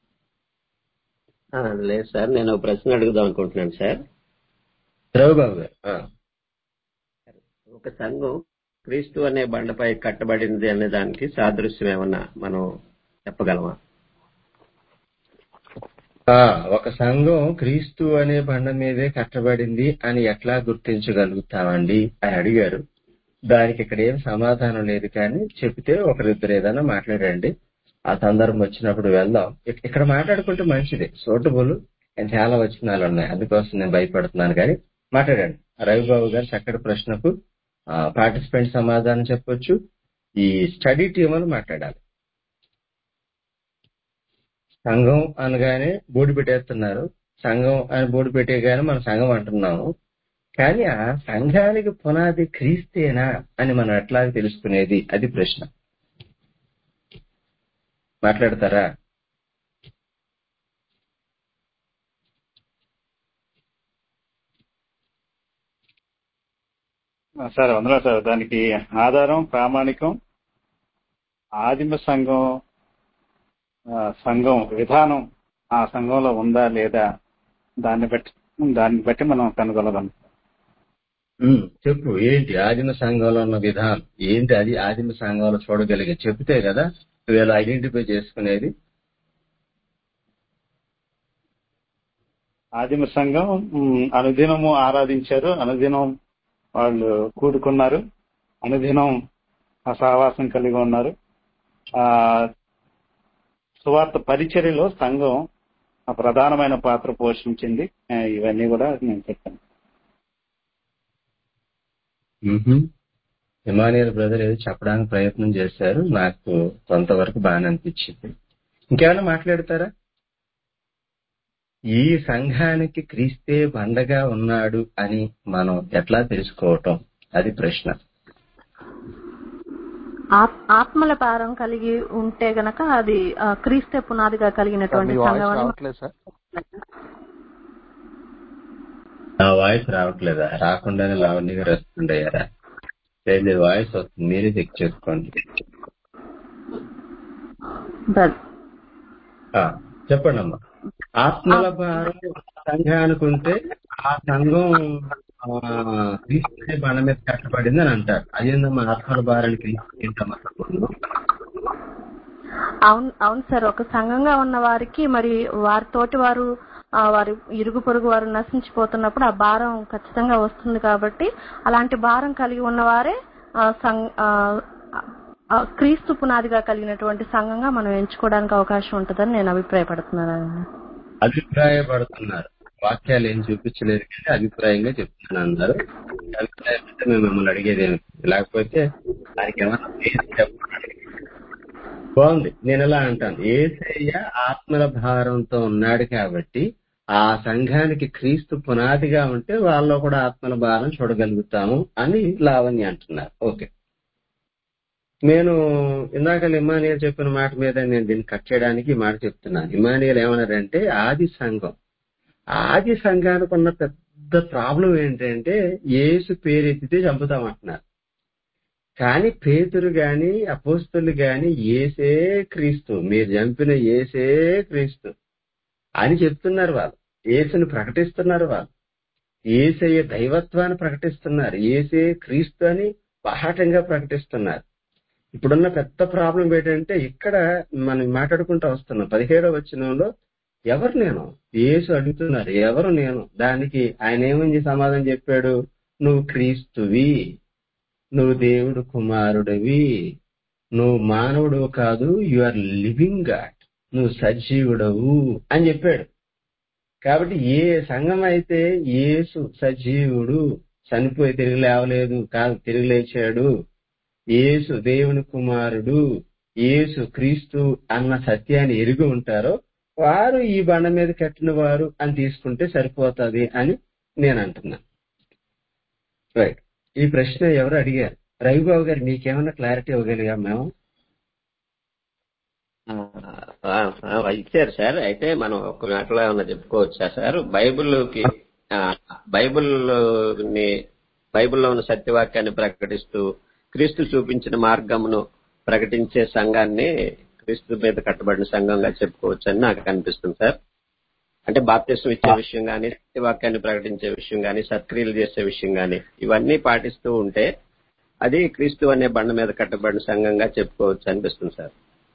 ఆ, లేదు సార్ నేను ఒక ప్రశ్న అడుగుదాం అనుకుంటున్నాను సార్ రఘుబాబు గారు ఆ. ఒక సంఘం క్రీస్తు అనే బండపై కట్టబడింది అనే దానికి సాదృశ్యం ఏమన్నా మనం చెప్పగలమా ఆ, ఒక సంఘం క్రీస్తు అనే బండ మీదే కట్టబడింది అని ఎట్లా గుర్తించగలుగుతామండి అని అడిగారు దానికి ఇక్కడ ఏం సమాధానం లేదు కానీ చెప్తే ఒకరిద్దరు ఏదైనా మాట్లాడండి ఆ సందర్భం వచ్చినప్పుడు వెళ్దాం ఇక్- ఇక్కడ మాట్లాడుకుంటే మంచిది సూటబుల్ చాలా వచనాలు ఉన్నాయి అందుకోసం నేను భయపడుతున్నాను కానీ మాట్లాడండి రవిబాబు గారు చక్కటి ప్రశ్నకు పార్టిసిపెంట్ సమాధానం చెప్పొచ్చు ఈ స్టడీ టీం అని మాట్లాడాలి సంఘం అనగానే బోర్డు పెట్టేస్తున్నారు సంఘం అని బోర్డు పెట్టేగానే మనం సంఘం అంటున్నాము కానీ ఆ సంఘానికి పునాది క్రీస్తేనా అని మనం ఎట్లా తెలుసుకునేది అది ప్రశ్న మాట్లాడతారా సార్ అందులో సార్ దానికి ఆధారం ప్రామాణికం ఆదిమ సంఘం ఆ, సంఘం విధానం ఆ సంఘంలో ఉందా లేదా దాన్ని బట్టి దాన్ని బట్టి మనం కనుగొనగలం ఉమ్, చెప్పు ఏంటి ఆదిమ సంఘంలో ఉన్న విధానం ఏంటి అది ఆదిమ సంఘంలో చూడగలిగే చెప్తే కదా వీళ్ళు ఐడెంటిఫై చేసుకునేది ఆదిమ సంఘం ఉమ్, అనుదినము ఆరాధించారు అనుదినం వాళ్ళు కూడుకున్నారు అనుదినం ఆ సహవాసం కలిగి ఉన్నారు ఆ సువార్త పరిచర్యలో సంఘం ఆ ప్రధానమైన పాత్ర పోషించింది ఆ, ఇవన్నీ కూడా నేను చెప్పాను మ్మ్హ్మ్. ఇమానియల్ బ్రదర్ ఏదో చెప్పడానికి ప్రయత్నం చేశారు నాకు కొంతవరకు బాగానే అనిపించింది ఇంకేమైనా మాట్లాడతారా ఈ సంఘానికి క్రీస్తే బండగా ఉన్నాడు అని మనం ఎట్లా తెలుసుకోవటం అది ప్రశ్న ఆత్- ఆత్మల భారం కలిగి ఉంటే గనక అది ఆ, క్రీస్తే పునాదిగా సార్ కలిగినటువంటి మీ వాయిస్ సంఘం అని రావట్లేదు సార్ నా వాయిస్ రావట్లేదా రాకుండానే లావణ్య గారు రెస్పాండ్ అయ్యారా లేదు వాయిస్ వస్తుంది మీరే చెక్ చేసుకోండి బ్రదర్. ఆ, చెప్పండి అమ్మా ఆత్మల భారం సంఘానికి ఉంటే ఆ సంఘం ఆ, క్రీస్తు బండ మీద కట్టబడింది అని అంటారు అదేందమ్మా ఆత్మల భారానికి క్రీస్తు ఏంటమ్మా సంబంధం? అవును అవును సార్ ఒక సంఘంగా ఉన్న వారికి మరి వారితోటి వారు ఆ, వారి ఇరుగు పొరుగు వారు నశించిపోతున్నప్పుడు ఆ భారం ఖచ్చితంగా వస్తుంది కాబట్టి అలాంటి భారం కలిగి ఉన్నవారే ఆ, సం- ఆ, ఆ, క్రీస్తు పునాదిగా కలిగినటువంటి సంఘంగా మనం ఎంచుకోవడానికి అవకాశం ఉంటుందని నేను అభిప్రాయపడుతున్నాను అభిప్రాయపడుతున్నారు వాక్యాలు ఏం చూపించలేదు కానీ అభిప్రాయంగా చెప్తున్నాను అన్నారు అభిప్రాయం అంటే మేము మిమ్మల్ని అడిగేది ఏమి లేకపోతే దానికి ఏమన్నా పేరు చెప్పండి బాగుంది నేను ఎలా అంటాను ఏసయ్య ఆత్మల భారంతో ఉన్నాడు కాబట్టి ఆ సంఘానికి క్రీస్తు పునాదిగా ఉంటే వాళ్ళలో కూడా ఆత్మల భారం చూడగలుగుతాము అని లావణ్య అంటున్నారు ఓకే నేను ఇందాక ఇమానియల్ చెప్పిన మాట మీద నేను దీన్ని కట్ చేయడానికి ఈ మాట చెప్తున్నాను ఇమానియల్ ఏమన్నారంటే ఆది సంఘం ఆది సంఘానికి ఉన్న పెద్ద ప్రాబ్లం ఏంటంటే యేసు పేరెత్తితే చంపుతామంటున్నారు కానీ పేతురు గాని అపోస్తులు గాని ఏసే క్రీస్తు మీరు చంపిన ఏసే క్రీస్తు అని చెప్తున్నారు వాళ్ళు యేసుని ప్రకటిస్తున్నారు వాళ్ళు ఏసయ్య దైవత్వాన్ని ప్రకటిస్తున్నారు ఏసే క్రీస్తు అని బాహాటంగా ప్రకటిస్తున్నారు ఇప్పుడున్న పెద్ద ప్రాబ్లం ఏంటంటే ఇక్కడ మనం మాట్లాడుకుంటూ వస్తున్నాం పదిహేడవ వచనంలో ఎవరు నేను యేసు అడుగుతున్నారు ఎవరు నేను దానికి ఆయన ఏమని సమాధానం చెప్పాడు నువ్వు క్రీస్తువి నువ్వు దేవుడు కుమారుడివి నువ్వు మానవుడు కాదు యు ఆర్ లివింగ్ గాడ్ నువ్వు సజీవుడవు అని చెప్పాడు కాబట్టి ఏ సంఘం అయితే యేసు సజీవుడు చనిపోయి తిరిగి లేవలేదు కాదు తిరిగి లేచాడు యేసు దేవుని కుమారుడు యేసు క్రీస్తు అన్న సత్యాన్ని ఎరిగి ఉంటారో వారు ఈ బండ మీద కట్టిన వారు అని తీసుకుంటే సరిపోతుంది అని నేను అంటున్నాను రైట్ ఈ ప్రశ్న ఎవరు అడిగారు రవిబాబు గారు మీకేమైనా క్లారిటీ ఇవ్వగలిగా మేము ఆ, ఆ, ఇచ్చారు సార్ అయితే మనం ఒక మాటలో ఏమన్నా చెప్పుకోవచ్చా సార్ బైబిల్కి ఆ, బైబిల్ని బైబిల్లో ఉన్న సత్యవాక్యాన్ని ప్రకటిస్తూ క్రీస్తు చూపించిన మార్గమును ప్రకటించే సంఘాన్ని క్రీస్తు మీద కట్టబడిన సంఘంగా చెప్పుకోవచ్చు అని నాకు అనిపిస్తుంది సార్ అంటే బాప్తిసం ఇచ్చే విషయం కానీ సత్యవాక్యాన్ని ప్రకటించే విషయం కానీ సత్క్రియలు చేసే విషయం కానీ ఇవన్నీ పాటిస్తూ ఉంటే అది క్రీస్తు అనే బండ మీద కట్టబడిన సంఘంగా చెప్పుకోవచ్చు అనిపిస్తుంది సార్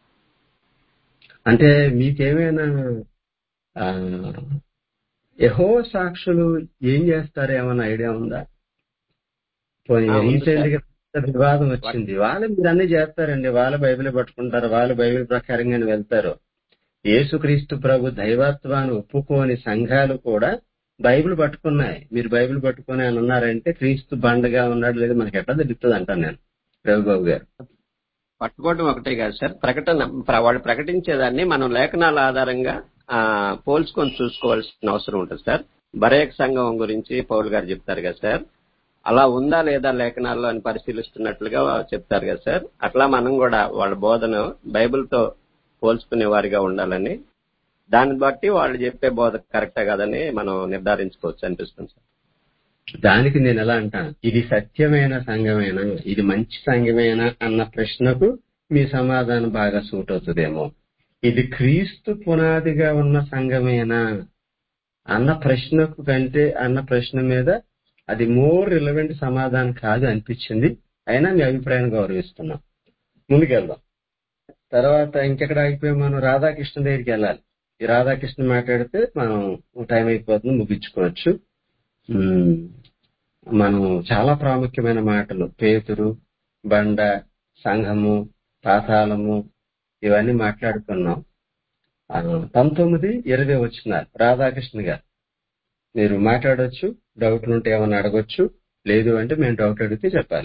అంటే మీకేమైనా ఆ, యెహో సాక్షులు ఏం చేస్తారో ఏమైనా ఐడియా ఉందా పోనీ ఆ, ఉంది రీసెంట్ సార్. గా పెద్ద వివాదం వచ్చింది వాళ్ళు మీరు అన్ని చేస్తారండి వాళ్ళ బైబిల్ పట్టుకుంటారు వాళ్ళ బైబిల్ ప్రకారంగానే వెళ్తారు యేసుక్రీస్తు ప్రభు దైవత్వాన్ని ఒప్పుకోని సంఘాలు కూడా బైబిల్ పట్టుకున్నాయి మీరు బైబిల్ పట్టుకుని అని అన్నారంటే క్రీస్తు బండగా ఉన్నాడు లేదు మనకి ఎట్లా తెలుస్తుంది అంటాను నేను రవిబాబు గారు పట్టుకోవడం ఒకటే కాదు సార్ ప్రకటన ప్ర- వాళ్ళు ప్రకటించేదాన్ని మనం లేఖనాల ఆధారంగా ఆ, పోల్చుకొని చూసుకోవాల్సిన అవసరం ఉంటుంది సార్ బరేక్ సంఘం గురించి పౌల్ గారు చెప్తారు కదా సార్ అలా ఉందా లేదా లేఖనాల్లో అని పరిశీలిస్తున్నట్లుగా చెప్తారు కదా సార్ అట్లా మనం కూడా వాళ్ళ బోధన బైబిల్తో పోల్చుకునే వారిగా ఉండాలని దాన్ని బట్టి వాళ్ళు చెప్పే బోధ కరెక్టే కాదని మనం నిర్ధారించుకోవచ్చు అనిపిస్తుంది సార్ దానికి నేను ఎలా అంటాను ఇది సత్యమైన సంఘమేనా ఇది మంచి సంఘమేనా అన్న ప్రశ్నకు మీ సమాధానం బాగా సూట్ అవుతుందేమో ఇది క్రీస్తు పునాదిగా ఉన్న సంఘమేనా అన్న ప్రశ్నకు కంటే అన్న ప్రశ్న మీద అది మోర్ రిలవెంట్ సమాధానం కాదు అనిపించింది అయినా మీ అభిప్రాయాన్ని గౌరవిస్తున్నాం ముందుకెళ్దాం తర్వాత ఇంకెక్కడ ఆగిపోయి మనం రాధాకృష్ణ దగ్గరికి వెళ్ళాలి ఈ రాధాకృష్ణ మాట్లాడితే మనం టైం అయిపోతుంది ముగించుకోవచ్చు ఉమ్, మనం చాలా ప్రాముఖ్యమైన మాటలు పేతురు బండ సంఘము పాతాళము ఇవన్నీ మాట్లాడుకున్నాం ఆ, పంతొమ్మిది ఇరవై వచ్చినారు రాధాకృష్ణ గారు మీరు మాట్లాడొచ్చు డౌట్లు ఉంటే ఏమైనా అడగొచ్చు లేదు అంటే మేము డౌట్ అడిగితే చెప్పాలి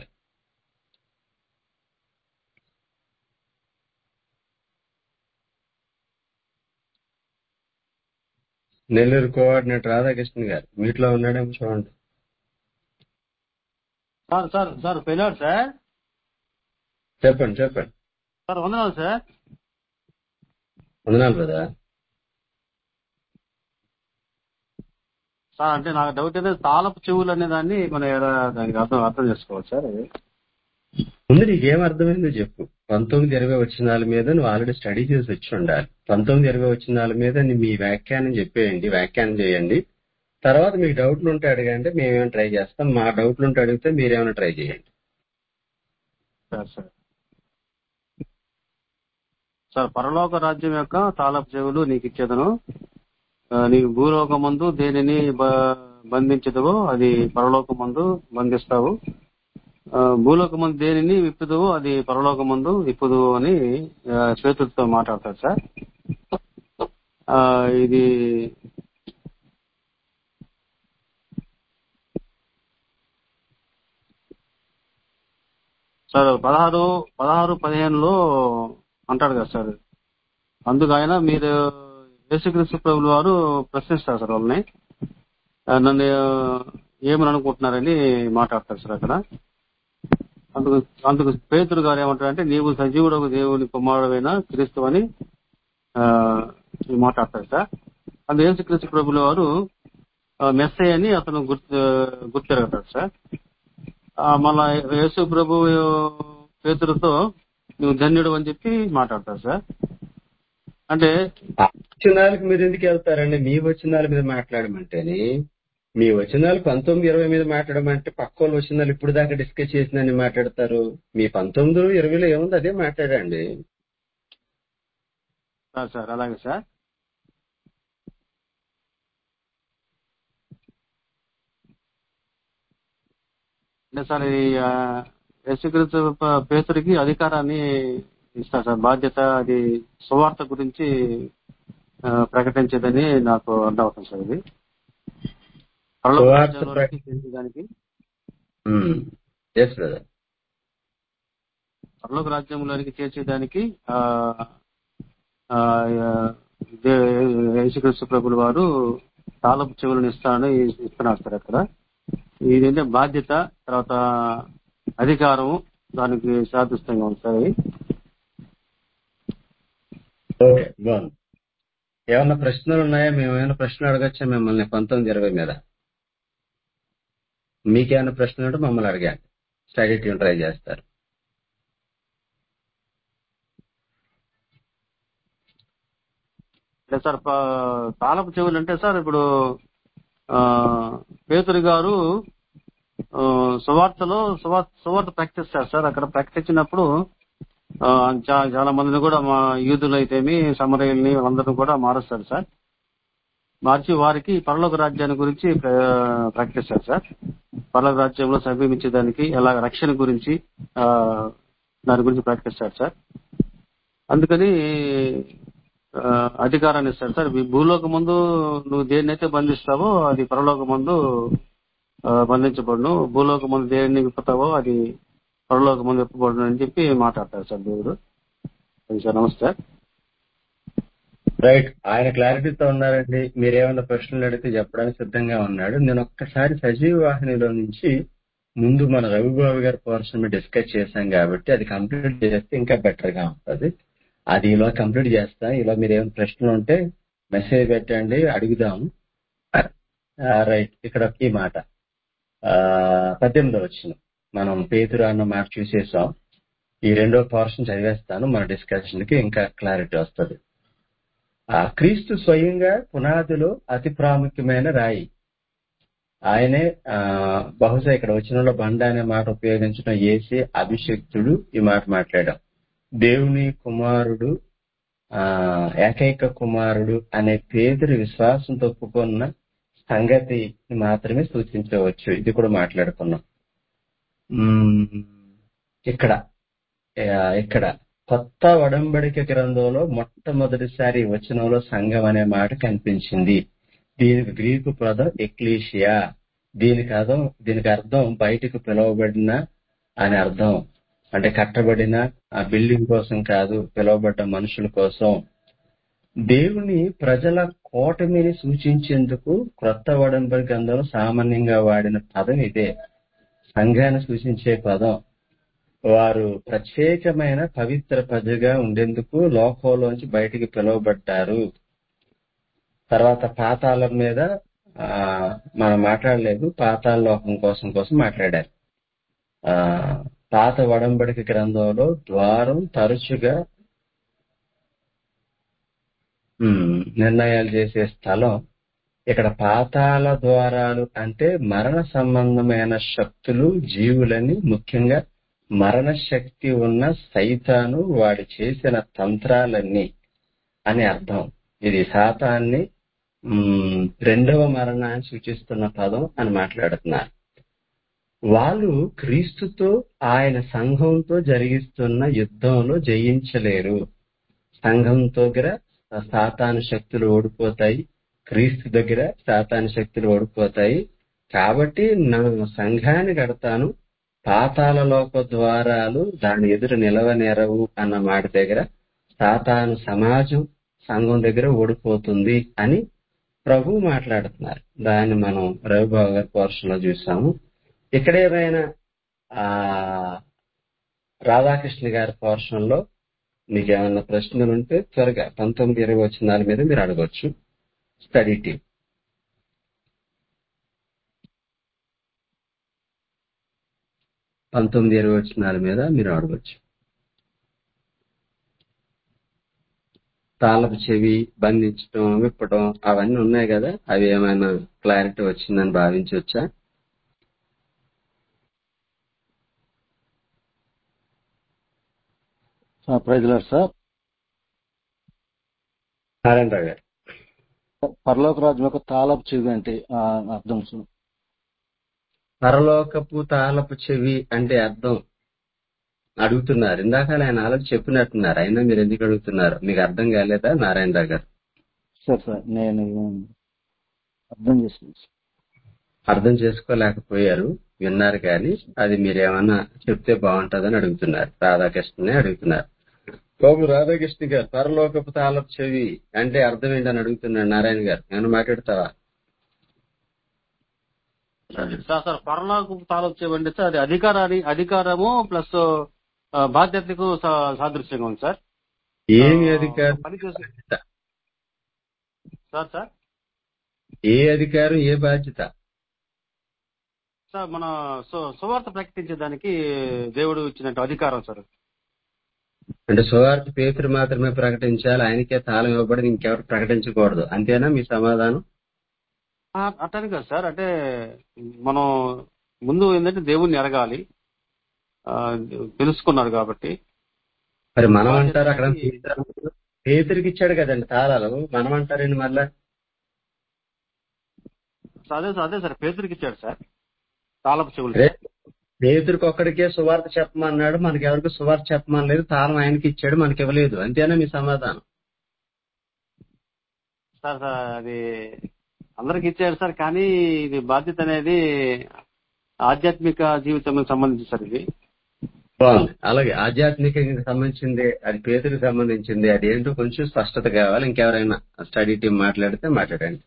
నెల్లూరు కోఆర్డినేటర్ రాధాకృష్ణ గారు మీట్లో ఉన్నాడేమో చూడండి సార్ సార్ సార్ పెళ్ళాడు సార్ చెప్పండి చెప్పండి సార్ వందనాలు సార్ వందనాలు కదా సార్ అంటే నాకు డౌట్ అయితే తాళపు చెవులు అనే దాన్ని మనం ఎలా దానికి అర్థం అర్థం చేసుకోవాలి సార్ అది ముందు నీకేం అర్థమైందో చెప్పు పంతొమ్మిది ఇరవై వచ్చినాల మీద నువ్వు ఆల్రెడీ స్టడీ చేసి వచ్చి ఉండాలి పంతొమ్మిది ఇరవై వచ్చినాల మీద నీ- మీ వ్యాఖ్యానం చెప్పేయండి వ్యాఖ్యానం చేయండి తర్వాత మీకు డౌట్లు ఉంటే అడగండి మేమేమైనా ట్రై చేస్తాం మా డౌట్లు ఉంటే అడిగితే మీరేమైనా ట్రై చేయండి సార్ సార్ సార్ పరలోక రాజ్యం యొక్క తాళపు చెవులు నీకు ఇచ్చేదను ఆ, నీకు భూలోక ముందు దేనిని బ- బంధించదువో అది పరలోక ముందు బంధిస్తావు ఆ, భూలోక ముందు దేనిని విప్పుదువో అది పరలోక ముందు విప్పుదు అని ఆ, పేతులతో మాట్లాడతారు సార్ ఆ, ఇది సార్ పదహారు పదహారు పదిహేనులో అంటాడు కదా సార్ అందుకు ఆయన మీరు యేసుక్రీస్తు ప్రభులు వారు ప్రశ్నిస్తారు సార్ వాళ్ళని ఆ, నన్ను ఏమని అనుకుంటున్నారని మాట్లాడతారు సార్ అక్కడ అందుకు అందుకు పేతురు గారు ఏమంటారంటే నీవు సజీవుడు దేవుని కుమారుడైన క్రీస్తు అని ఆ, మాట్లాడతారు సార్ అందుకు యేసుక్రీస్తు ప్రభుల వారు మెస్సై అని అతను గుర్తు గుర్తెరగతాడు సార్ ఆ, మళ్ళా యేసు ప్రభు పేతురుతో నువ్వు ధన్యుడు అని చెప్పి మాట్లాడతారు సార్ అంటే ఆ వచనాలకు మీరు ఎందుకు వెళ్తారండి మీ వచనాల మీద మాట్లాడమంటేని మీ వచనాలు పంతొమ్మిది ఇరవై మీద మాట్లాడమంటే పక్క వాళ్ళు వచనాలు ఇప్పుడు దాకా డిస్కస్ చేసిందని మాట్లాడతారు మీ పంతొమ్మిది ఇరవైలో ఏముంది అదే మాట్లాడండి సార్ సార్ అలాగే సార్ అంటే సార్ ఈ ఆ, యేసుక్రీస్తు ప- పేతురికి అధికారాన్ని ఇస్తారు సార్ బాధ్యత అది సువార్త గురించి ఆ, ప్రకటించేదని నాకు అర్థమవుతుంది సార్ ఇది పరలోక సువార్త రాజ్యంలోనికి చేర్చేదానికి ఎస్ బ్రదర్ పరలోక రాజ్యంలోనికి చేర్చేదానికి ఆ, ఆ, దే- యేసుక్రీస్తు ప్రభుల వారు తాళపు చెవులను ఇస్తానని ఇస్తున్నారు సార్ అక్కడ ఇదేంటే బాధ్యత తర్వాత అధికారం దానికి సాధిస్తంగా ఉంది సార్ ఇది. ఓకే బాగుంది ఏమన్నా ప్రశ్నలు ఉన్నాయా మేము ఏమైనా ప్రశ్నలు అడగచ్చా మిమ్మల్ని పంతొమ్మిది ఇరవై మీద మీకేమైనా ప్రశ్నలు ఉంటే మమ్మల్ని అడగండి స్టడీ టీం ట్రై చేస్తారు అంటే సార్ ప- తాళపు చెవులు అంటే సార్ ఇప్పుడు ఆ, పేతురు గారు ఆ, సువార్తలో సువార్త సువార్త ప్రకటిస్తారు సార్ అక్కడ ప్రకటించినప్పుడు ఆ, చా- చాలా మందిని కూడా మా యూదులు అయితేమి సమరయుల్ని వాళ్ళందరినీ కూడా మారుస్తారు సార్ మార్చి వారికి పరలోక రాజ్యాన్ని గురించి ప్ర- ప్రకటిస్తారు సార్ పరలోక రాజ్యంలో సమీపించేదానికి ఎలా రక్షణ గురించి ఆ, దాని గురించి ప్రకటిస్తారు సార్ అందుకని ఆ, అధికారాన్ని ఇస్తాడు సార్ ఈ భూలోక ముందు నువ్వు దేన్నైతే బంధిస్తావో అది పరలోక ముందు ఆ, బంధించబడును భూలోక ముందు దేన్ని విప్పుతావో అది పరలోక ముందు విప్పబడును అని చెప్పి మాట్లాడతారు సార్ దేవుడు అది సార్ నమస్తే రైట్ ఆయన క్లారిటీతో ఉన్నారండి మీరేమైనా ప్రశ్నలు అడిగితే చెప్పడానికి సిద్ధంగా ఉన్నాడు నేను ఒక్కసారి సజీవ వాహినిలో నుంచి ముందు మన రవిబాబు గారి పోర్షన్ డిస్కస్ చేశాం కాబట్టి అది కంప్లీట్ చేస్తే ఇంకా బెటర్ గా ఉంటుంది అది ఇలా కంప్లీట్ చేస్తా ఇలా మీరు ఏమైనా ప్రశ్నలు ఉంటే మెసేజ్ పెట్టండి అడుగుదాం రైట్ ఇక్కడ ఈ మాట ఆ, పద్దెనిమిదో వచ్చిన మనం పేతురు అన్న మాట చూసేసాం ఈ రెండో పోర్షన్ చదివేస్తాను మన డిస్కషన్ కి ఇంకా క్లారిటీ వస్తుంది ఆ క్రీస్తు స్వయంగా పునాదిలో అతి ప్రాముఖ్యమైన రాయి ఆయనే ఆ, బహుశా ఇక్కడ వచ్చిన బండ అనే మాట ఉపయోగించడం ఏసే అభిషక్తుడు ఈ మాట మాట్లాడాం దేవుని కుమారుడు ఆ ఏకైక కుమారుడు అనే పేదరి విశ్వాసంతో ఒప్పుకున్న సంగతి మాత్రమే సూచించవచ్చు ఇది కూడా మాట్లాడుకున్నాం మ్మ్. ఇక్కడ ఆ, ఇక్కడ కొత్త వడంబడిక గ్రంథంలో మొట్టమొదటిసారి ఈ వచనంలో సంఘం అనే మాట కనిపించింది దీనికి గ్రీకు పదం ఎక్లీషియా దీనికి అర్థం దీనికి అర్థం బయటకు పిలువబడిన అని అర్థం అంటే కట్టబడిన ఆ బిల్డింగ్ కోసం కాదు పిలువబడ్డ మనుషుల కోసం దేవుని ప్రజల కూటమిని సూచించేందుకు క్రొత్త వడంబడి గ్రంథంలో సామాన్యంగా వాడిన పదం ఇదే సంఘాన్ని సూచించే పదం వారు ప్రత్యేకమైన పవిత్ర ప్రజగా ఉండేందుకు లోకంలోంచి బయటికి పిలువబడ్డారు తర్వాత పాతాళం మీద ఆ, మనం మాట్లాడలేదు పాతాళ లోకం కోసం కోసం మాట్లాడారు ఆ పాత వడంబడిక గ్రంథంలో ద్వారం తరచుగా ఉమ్, నిర్ణయాలు చేసే స్థలం ఇక్కడ పాతాళ ద్వారాలు అంటే మరణ సంబంధమైన శక్తులు జీవులని ముఖ్యంగా మరణ శక్తి ఉన్న సైతాను వాడు చేసిన తంత్రాలన్నీ అని అర్థం ఇది సాతాన్ని ఉమ్, రెండవ మరణాన్ని సూచిస్తున్న పదం అని మాట్లాడుతున్నారు వాళ్ళు క్రీస్తుతో ఆయన సంఘంతో జరిగిస్తున్న యుద్ధంలో జయించలేరు సంఘం దగ్గర సాతాను శక్తులు ఓడిపోతాయి క్రీస్తు దగ్గర సాతాను శక్తులు ఓడిపోతాయి కాబట్టి నా సంఘాన్ని కడతాను పాతాల లోక ద్వారాలు దాని ఎదురు నిలవనేరవు అన్న మాట దగ్గర సాతాను సమాజం సంఘం దగ్గర ఓడిపోతుంది అని ప్రభు మాట్లాడుతున్నారు దాన్ని మనం రవిబాబు గారి పోర్షన్ లో చూసాము ఇక్కడ ఏమైనా ఆ రాధాకృష్ణ గారి పోర్షన్ లో మీకు ఏమైనా ప్రశ్నలు ఉంటే త్వరగా పంతొమ్మిది ఇరవై వచ్చిన దాని మీద మీరు అడగొచ్చు స్టడీ టీం పంతొమ్మిది ఇరవై వచ్చిన దాని మీద మీరు అడగొచ్చు తాళపు చెవి బంధించడం విప్పడం అవన్నీ ఉన్నాయి కదా అవి ఏమైనా క్లారిటీ వచ్చిందని భావించవచ్చా ప్రైజ్లాడు సార్ నారాయణరావు గారు పరలోక రాజ్యం యొక్క తాళపు చెవి అంటే ఆ, అర్థం సార్ పరలోకపు తాళపు చెవి అంటే అర్థం అడుగుతున్నారు ఇందాక ఆయన ఆలోచి చెప్పినట్టున్నారు అయినా మీరు ఎందుకు అడుగుతున్నారు మీకు అర్థం కాలేదా నారాయణరావు గారు సార్ సార్ నేను అర్థం చేసుకున్నాను సార్. అర్థం చేసుకోలేకపోయారు విన్నారు కానీ అది మీరేమన్నా చెప్తే బాగుంటుందని అడుగుతున్నారు రాధాకృష్ణనే అడుగుతున్నారు బాబు రాధాకృష్ణ గారు పరలోకపు తాళపు చెవి అంటే అర్థం ఏంటని అడుగుతున్నాడు నారాయణ గారు నేను మాట్లాడతావా సార్ సార్ పరలోకపు తాలూకు చేయండి సార్ అది అధికారాన్ని అధికారము ప్లస్ బాధ్యతకు సా- సాదృశ్యంగా ఉంది సార్ ఏమి ఆ, అధికారం పని చేసే సార్ సార్ ఏ అధికారం ఏ బాధ్యత సార్ మన సు- సువార్త ప్రకటించడానికి దేవుడు ఇచ్చినట్టు అధికారం సార్ అంటే సువార్త పేతురు మాత్రమే ప్రకటించాలి ఆయనకే తాళం ఇవ్వబడి ఇంకెవరు ప్రకటించకూడదు అంతేనా మీ సమాధానం ఆ, అట్టని కాదు సార్ అంటే మనం ముందు ఏంటంటే దేవుణ్ణి ఎరగాలి ఆ, తెలుసుకున్నారు కాబట్టి మరి మనం అంటారు అక్కడ బాధ్యతకి పేతురికి ఇచ్చాడు కదండి తాళాలు మనం అంటారండి మళ్ళా అదే సార్ అదే సార్ పేదరికి ఇచ్చాడు సార్ తాళపు చెవులు రే పేతురికి ఒక్కడికే సువార్త చెప్పమన్నాడు మనకి ఎవరికి సువార్త చెప్పమనలేదు తాళం ఆయనకి ఇచ్చాడు మనకి ఇవ్వలేదు అంతేనా మీ సమాధానం సార్ సార్ అది అందరికి ఇచ్చాడు సార్ కానీ ఇది బాధ్యత అనేది ఆధ్యాత్మిక జీవితం సంబంధించి సార్ ఇది బాగుంది అలాగే ఆధ్యాత్మికంగా సంబంధించింది అది పేతురికి సంబంధించింది అది ఏంటో కొంచెం స్పష్టత కావాలి ఇంకెవరైనా స్టడీ టీం మాట్లాడితే మాట్లాడండి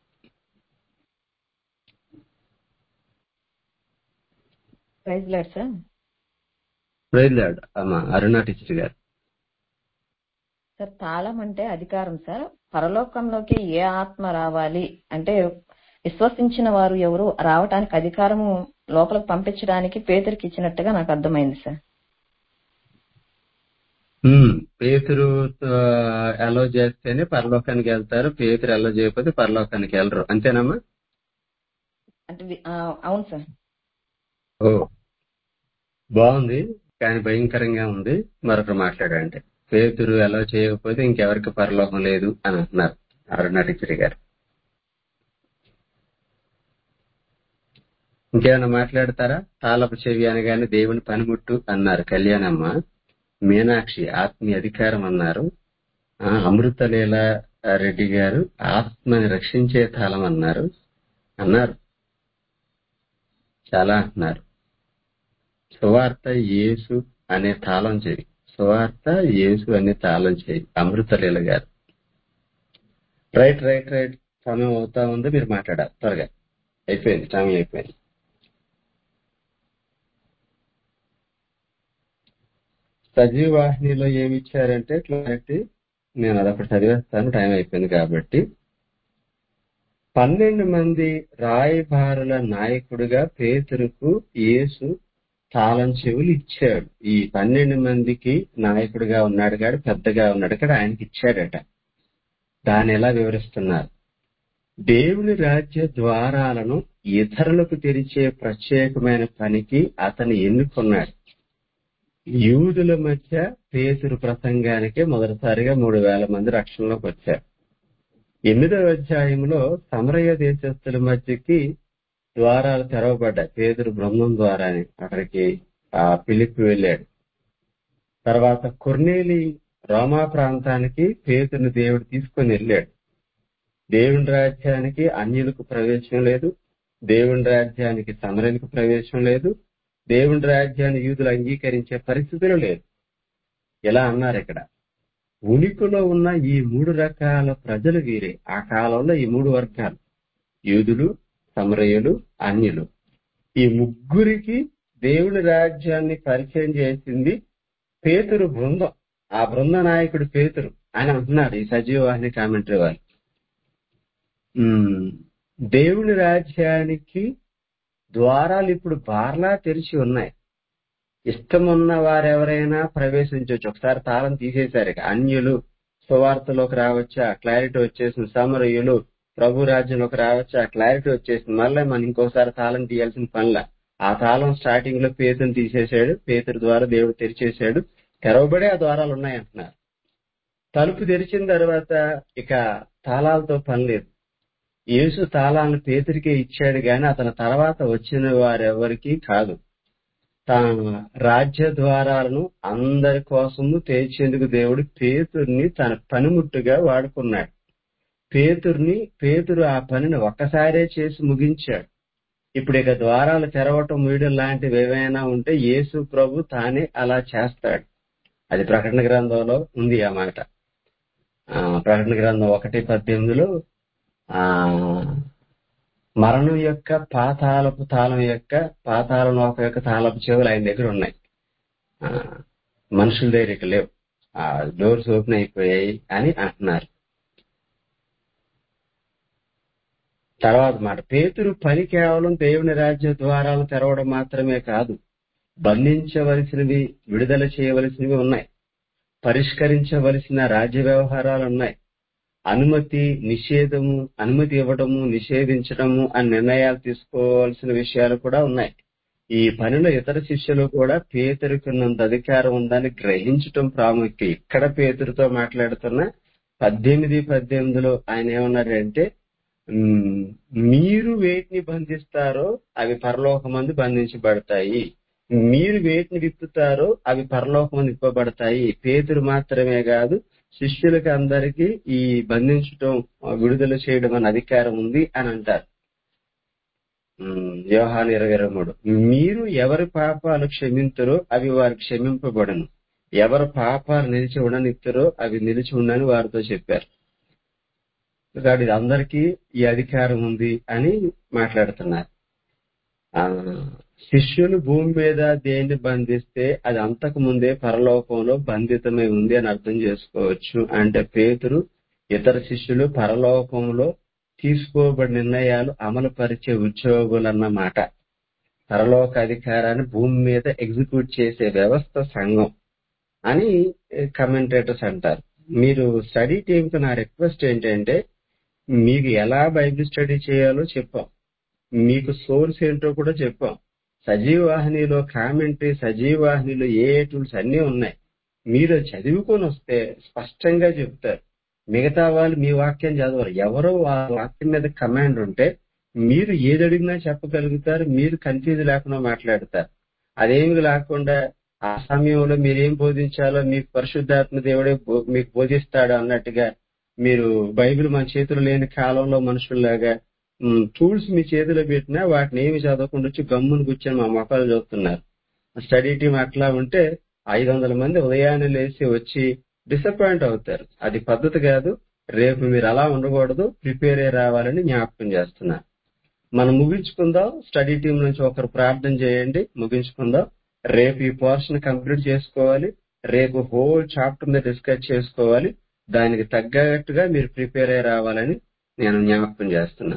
ప్రైజ్ లాడ్ సార్ ప్రైజ్లాడ్ అమ్మ అరుణ టీచర్ గారు సార్ తాళం అంటే అధికారం సార్ పరలోకంలోకి ఏ ఆత్మ రావాలి అంటే విశ్వసించిన వారు ఎవరు రావటానికి అధికారము లోపలికి పంపించడానికి పేదరికి ఇచ్చినట్టుగా నాకు అర్థమైంది సార్ ఉమ్, పేతురు అలో చేస్తేనే పరలోకానికి వెళ్తారు పేతురు అలో చేయకపోతే పరలోకానికి వెళ్ళరు అంతేనమ్మా అంటే వి- ఆ, అవును సార్ ఓ బాగుంది కానీ భయంకరంగా ఉంది మరొకరు మాట్లాడండి పేతురు అలో చేయకపోతే ఇంకెవరికి పరలోకం లేదు అని అంటున్నారు అరుణ టీచర్ గారు ఇంకేమైనా మాట్లాడతారా తాళపు చెవి అనగానే దేవుని పనిముట్టు అన్నారు కళ్యాణమ్మ మీనాక్షి ఆత్మీయ అధికారం అన్నారు ఆ, అమృతలీల రెడ్డి గారు ఆత్మని రక్షించే తాళం అన్నారు అన్నారు చాలా అంటున్నారు సువార్త యేసు అనే తాళం చేయి సువార్త యేసు అనే తాళం చేయి అమృతలీల గారు రైట్ రైట్ రైట్ సమయం అవుతా ఉంది మీరు మాట్లాడాలి త్వరగా అయిపోయింది సమయం అయిపోయింది సజీవ వాహినిలో ఏమి ఇచ్చారంటే క్లారిటీ నేను అదొకటి చదివేస్తాను టైం అయిపోయింది కాబట్టి పన్నెండు మంది రాయబారుల నాయకుడిగా పేతురుకు యేసు తాళం చెవులు ఇచ్చాడు ఈ పన్నెండు మందికి నాయకుడిగా ఉన్నాడు కాడు పెద్దగా ఉన్నాడు కాడు ఆయనకి ఇచ్చాడట దాన్ని ఎలా వివరిస్తున్నారు దేవుని రాజ్య ద్వారాలను ఇతరులకు తెరిచే ప్రత్యేకమైన పనికి అతను ఎన్నుకున్నాడు యూదుల మధ్య పేతురు ప్రసంగానికి మొదటిసారిగా మూడు వేల మంది రక్షణలోకి వచ్చారు ఎనిమిదవ అధ్యాయంలో సమరయ దేశస్తుల మధ్యకి ద్వారాలు తెరవబడ్డాయి పేదరు బృందం ద్వారానే అక్కడికి ఆ పిలిపి వెళ్ళాడు తర్వాత కొర్నేలి రోమా ప్రాంతానికి పేతుని దేవుడు తీసుకొని వెళ్ళాడు దేవుని రాజ్యానికి అన్యులకు ప్రవేశం లేదు దేవుని రాజ్యానికి సమరలకు ప్రవేశం లేదు దేవుని రాజ్యాన్ని యూదులు అంగీకరించే పరిస్థితులు లేదు ఇలా అన్నారు ఇక్కడ ఉనికిలో ఉన్న ఈ మూడు రకాల ప్రజలు వీరే ఆ కాలంలో ఈ మూడు వర్గాలు యూదులు సమరయులు అన్యులు ఈ ముగ్గురికి దేవుని రాజ్యాన్ని పరిచయం చేసింది పేతురు బృందం ఆ బృంద నాయకుడు పేతురు అని అంటున్నారు ఈ సజీవవాహిని కామెంటరీ వాళ్ళు ఉమ్, దేవుని రాజ్యానికి ద్వారాలు ఇప్పుడు బార్లా తెరిచి ఉన్నాయి ఇష్టమున్న వారెవరైనా ప్రవేశించవచ్చు ఒకసారి తాళం తీసేశారు ఇక అన్యులు సువార్తలోకి రావచ్చా క్లారిటీ వచ్చేసింది సమరయులు ప్రభు రాజ్యంలోకి రావచ్చా క్లారిటీ వచ్చేసింది మళ్ళీ మనం ఇంకోసారి తాళం తీయాల్సిన పనిలా ఆ తాళం స్టార్టింగ్ లో పేతుని తీసేశాడు పేతురు ద్వారా దేవుడు తెరిచేశాడు తెరవబడే ఆ ద్వారాలు ఉన్నాయంటున్నారు తలుపు తెరిచిన తర్వాత ఇక తాళాలతో పని లేదు యేసు తాళాలను పేతురికే ఇచ్చాడు గాని అతని తర్వాత వచ్చిన వారెవరికి కాదు తన రాజ్య ద్వారాలను అందరి కోసము తెరిచేందుకు దేవుడు పేతుర్ని తన పనిముట్టుగా వాడుకున్నాడు పేతుర్ని పేతురు ఆ పనిని ఒక్కసారే చేసి ముగించాడు ఇప్పుడు ఇక ద్వారాలు తెరవటం మూయడం లాంటివి ఏవైనా ఉంటే యేసు ప్రభు తానే అలా చేస్తాడు అది ప్రకటన గ్రంథంలో ఉంది ఆ మాట ఆ, ప్రకటన గ్రంథం ఒకటి పద్దెనిమిదిలో ఆ మరణం యొక్క పాతాళపు తాళం యొక్క పాతాళం లోక యొక్క తాళపు చెవులు ఆయన దగ్గర ఉన్నాయి ఆ, మనుషుల దగ్గర ఇక లేవు ఆ డోర్స్ ఓపెన్ అయిపోయాయి అని అంటున్నారు తర్వాత మాట పేతురు పని కేవలం దేవుని రాజ్య ద్వారాలు తెరవడం మాత్రమే కాదు బంధించవలసినవి విడుదల చేయవలసినవి ఉన్నాయి పరిష్కరించవలసిన రాజ్య వ్యవహారాలు ఉన్నాయి అనుమతి నిషేధము అనుమతి ఇవ్వడము నిషేధించడము అని నిర్ణయాలు తీసుకోవాల్సిన విషయాలు కూడా ఉన్నాయి ఈ పనిలో ఇతర శిష్యులు కూడా పేతురుకున్నంత అధికారం ఉందని గ్రహించటం ప్రాముఖ్యం ఇక్కడ పేతురుతో మాట్లాడుతున్న పద్దెనిమిది పద్దెనిమిదిలో ఆయన ఏమన్నారంటే "మ్, మీరు వేటిని బంధిస్తారో అవి పరలోకమందు బంధించబడతాయి మీరు వేటిని విప్పుతారో అవి పరలోకమందు విప్పబడతాయి పేతురు మాత్రమే కాదు శిష్యులకి అందరికీ ఈ బంధించటం విడుదల చేయడం అనే అధికారం ఉంది అని అంటారు ఉమ్, యోహాను ఇరవై ఇరవై మూడు మీరు ఎవరి పాపాలు క్షమించరో అవి వారికి క్షమింపబడను ఎవరి పాపాలు నిలిచి ఉండనిస్తారో అవి నిలిచి ఉండని వారితో చెప్పారు కాబట్టి ఇది అందరికీ ఈ అధికారం ఉంది అని మాట్లాడుతున్నారు ఆ, శిష్యులు భూమి మీద దేన్ని బంధిస్తే అది అంతకు ముందే పరలోకంలో బంధితమై ఉంది అని అర్థం చేసుకోవచ్చు అంటే పేతురు ఇతర శిష్యులు పరలోకంలో తీసుకోబడిన నిర్ణయాలు అమలు పరిచే ఉద్యోగులు అన్నమాట పరలోక అధికారాన్ని భూమి మీద ఎగ్జిక్యూట్ చేసే వ్యవస్థ సంఘం అని కమెంటేటర్స్ అంటారు మీరు స్టడీ టీంకి నా రిక్వెస్ట్ ఏంటంటే మీకు ఎలా బైబిల్ స్టడీ చేయాలో చెప్పాం మీకు సోర్స్ ఏంటో కూడా చెప్పాం సజీవవాహినిలో కామెంటరీ సజీవవాహినిలో ఏ ఏ టూల్స్ అన్ని ఉన్నాయి మీరు అది చదువుకొని వస్తే స్పష్టంగా చెప్తారు మిగతా వాళ్ళు మీ వాక్యం చదవరు ఎవరో ఆ వాక్యం మీద కమాండ్ ఉంటే మీరు ఏది అడిగినా చెప్పగలుగుతారు మీరు కన్ఫ్యూజ్ లేకుండా మాట్లాడతారు అదేమి లేకుండా ఆ సమయంలో మీరేం బోధించాలో మీకు పరిశుద్ధాత్మ దేవుడే బో- మీకు బోధిస్తాడు అన్నట్టుగా మీరు బైబిల్ మన చేతిలో లేని కాలంలో మనుషుల్లాగా టూల్స్ మీ చేతిలో పెట్టినా వాటిని ఏమి చదవకుండా వచ్చి గమ్మును కూర్చొని మా మొక్కలు చూస్తున్నారు స్టడీ టీం అట్లా ఉంటే ఐదు వందల మంది ఉదయాన్నే లేచి వచ్చి డిసప్పాయింట్ అవుతారు అది పద్ధతి కాదు రేపు మీరు అలా ఉండకూడదు ప్రిపేర్ అయ్యి రావాలని జ్ఞాపకం చేస్తున్నా మనం ముగించుకుందాం స్టడీ టీం నుంచి ఒకరు ప్రార్థన చేయండి ముగించుకుందాం రేపు ఈ పోర్షన్ కంప్లీట్ చేసుకోవాలి రేపు హోల్ చాప్టర్ మీద డిస్కస్ చేసుకోవాలి దానికి తగ్గట్టుగా మీరు ప్రిపేర్ అయ్యి రావాలని నేను జ్ఞాపకం చేస్తున్నా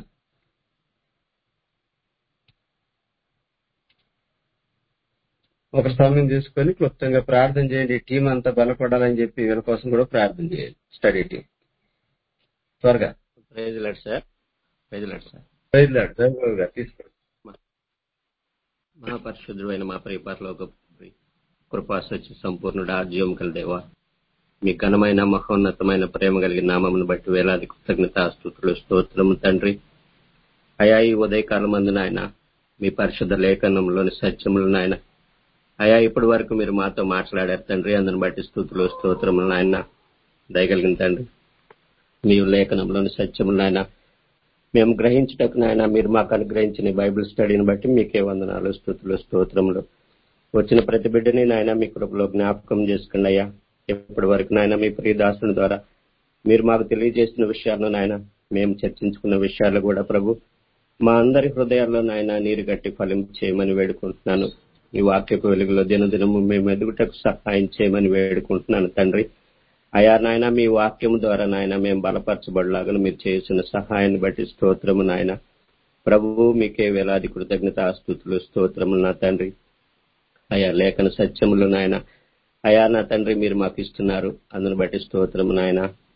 ఒక సమయం తీసుకొని క్లుప్తంగా ప్రార్థన చేయండి ఈ టీం అంతా బలపడాలని చెప్పి వీళ్ళ కోసం కూడా ప్రార్థన చేయండి స్టడీ టీం త్వరగా praise Lord sir praise Lord sir బయలుదేరు త్వరగా తీసుకోండి మహాపరిశుద్ధుడైన మా ప్రియపరలోక కృపా సత్య సంపూర్ణుడు ఆజ్యం కల దేవ మీ ఘనమైన మహోన్నతమైన ప్రేమ కలిగిన నామమును బట్టి వేలాది కృతజ్ఞత స్థుతులు స్తోత్రము తండ్రి అయా ఈ ఉదయకాలం మందు నాయన మీ పరిశుద్ధ లేఖనంలోని సత్యములు నాయన అయా ఇప్పటి వరకు మీరు మాతో మాట్లాడారు తండ్రి అందుని బట్టి స్థుతులు స్తోత్రములు నాయన దయగలిగిన తండ్రి మీ లేఖనంలోని సత్యములు నాయన మేము గ్రహించటకు నాయన మీరు మాకు అనుగ్రహించిన ఈ బైబిల్ స్టడీని బట్టి మీకే వందనాలు స్థుతులు స్తోత్రములు వచ్చిన ప్రతి బిడ్డని నాయన మీ కృపలో జ్ఞాపకం చేసుకోండి అయ్యా ఇప్పటి వరకు నాయన మీ ప్రియదాసుని ద్వారా మీరు మాకు తెలియజేసిన విషయాలను నాయన మేము చర్చించుకున్న విషయాలు కూడా ప్రభు మా అందరి హృదయాల్లో నాయన నీరు గట్టి ఫలం చేయమని వేడుకుంటున్నాను ఈ వాక్యపు వెలుగులో దినదినము మేము ఎదుగుటకు సహాయం చేయమని వేడుకుంటున్నాను తండ్రి అయా నాయన మీ వాక్యము ద్వారా నాయన మేము బలపరచబడలాగా మీరు చేసిన సహాయాన్ని బట్టి స్తోత్రము నాయన ప్రభువు మీకే వేలాది కృతజ్ఞత స్థుతులు స్తోత్రములు నా తండ్రి అయా లేఖన సత్యములు నాయన అయా నా తండ్రి మీరు మాకు ఇస్తున్నారు అందును బట్టి స్తోత్రము నాయన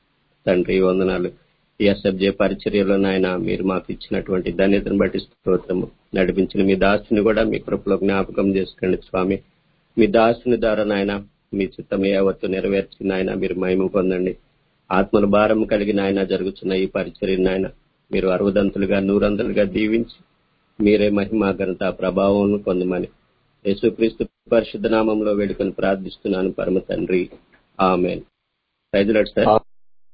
తండ్రి వందనాలు ఈ ఎస్ఎఫ్జే పరిచర్యలో నాయన మీరు మాకు ఇచ్చినటువంటి ధన్యతను బట్టి స్తోత్రము నడిపించిన మీ దాసుని కూడా మీ కృపలో జ్ఞాపకం చేసుకోండి స్వామి మీ దాసుని ద్వారా నాయన మీ చిత్తం యావత్తు నెరవేర్చి నాయన మీరు మహిమ పొందండి ఆత్మల భారం కలిగిన ఆయన జరుగుతున్న ఈ పరిచర్య నాయన మీరు అరవదంతులుగా నూరంతులుగా దీవించి మీరే మహిమ ఘనత ప్రభావం పొందమని యేసుక్రీస్తు పరిశుద్ధ నామంలో వేడుకొని ప్రార్థిస్తున్నాను పరమ తండ్రి ఆమె సార్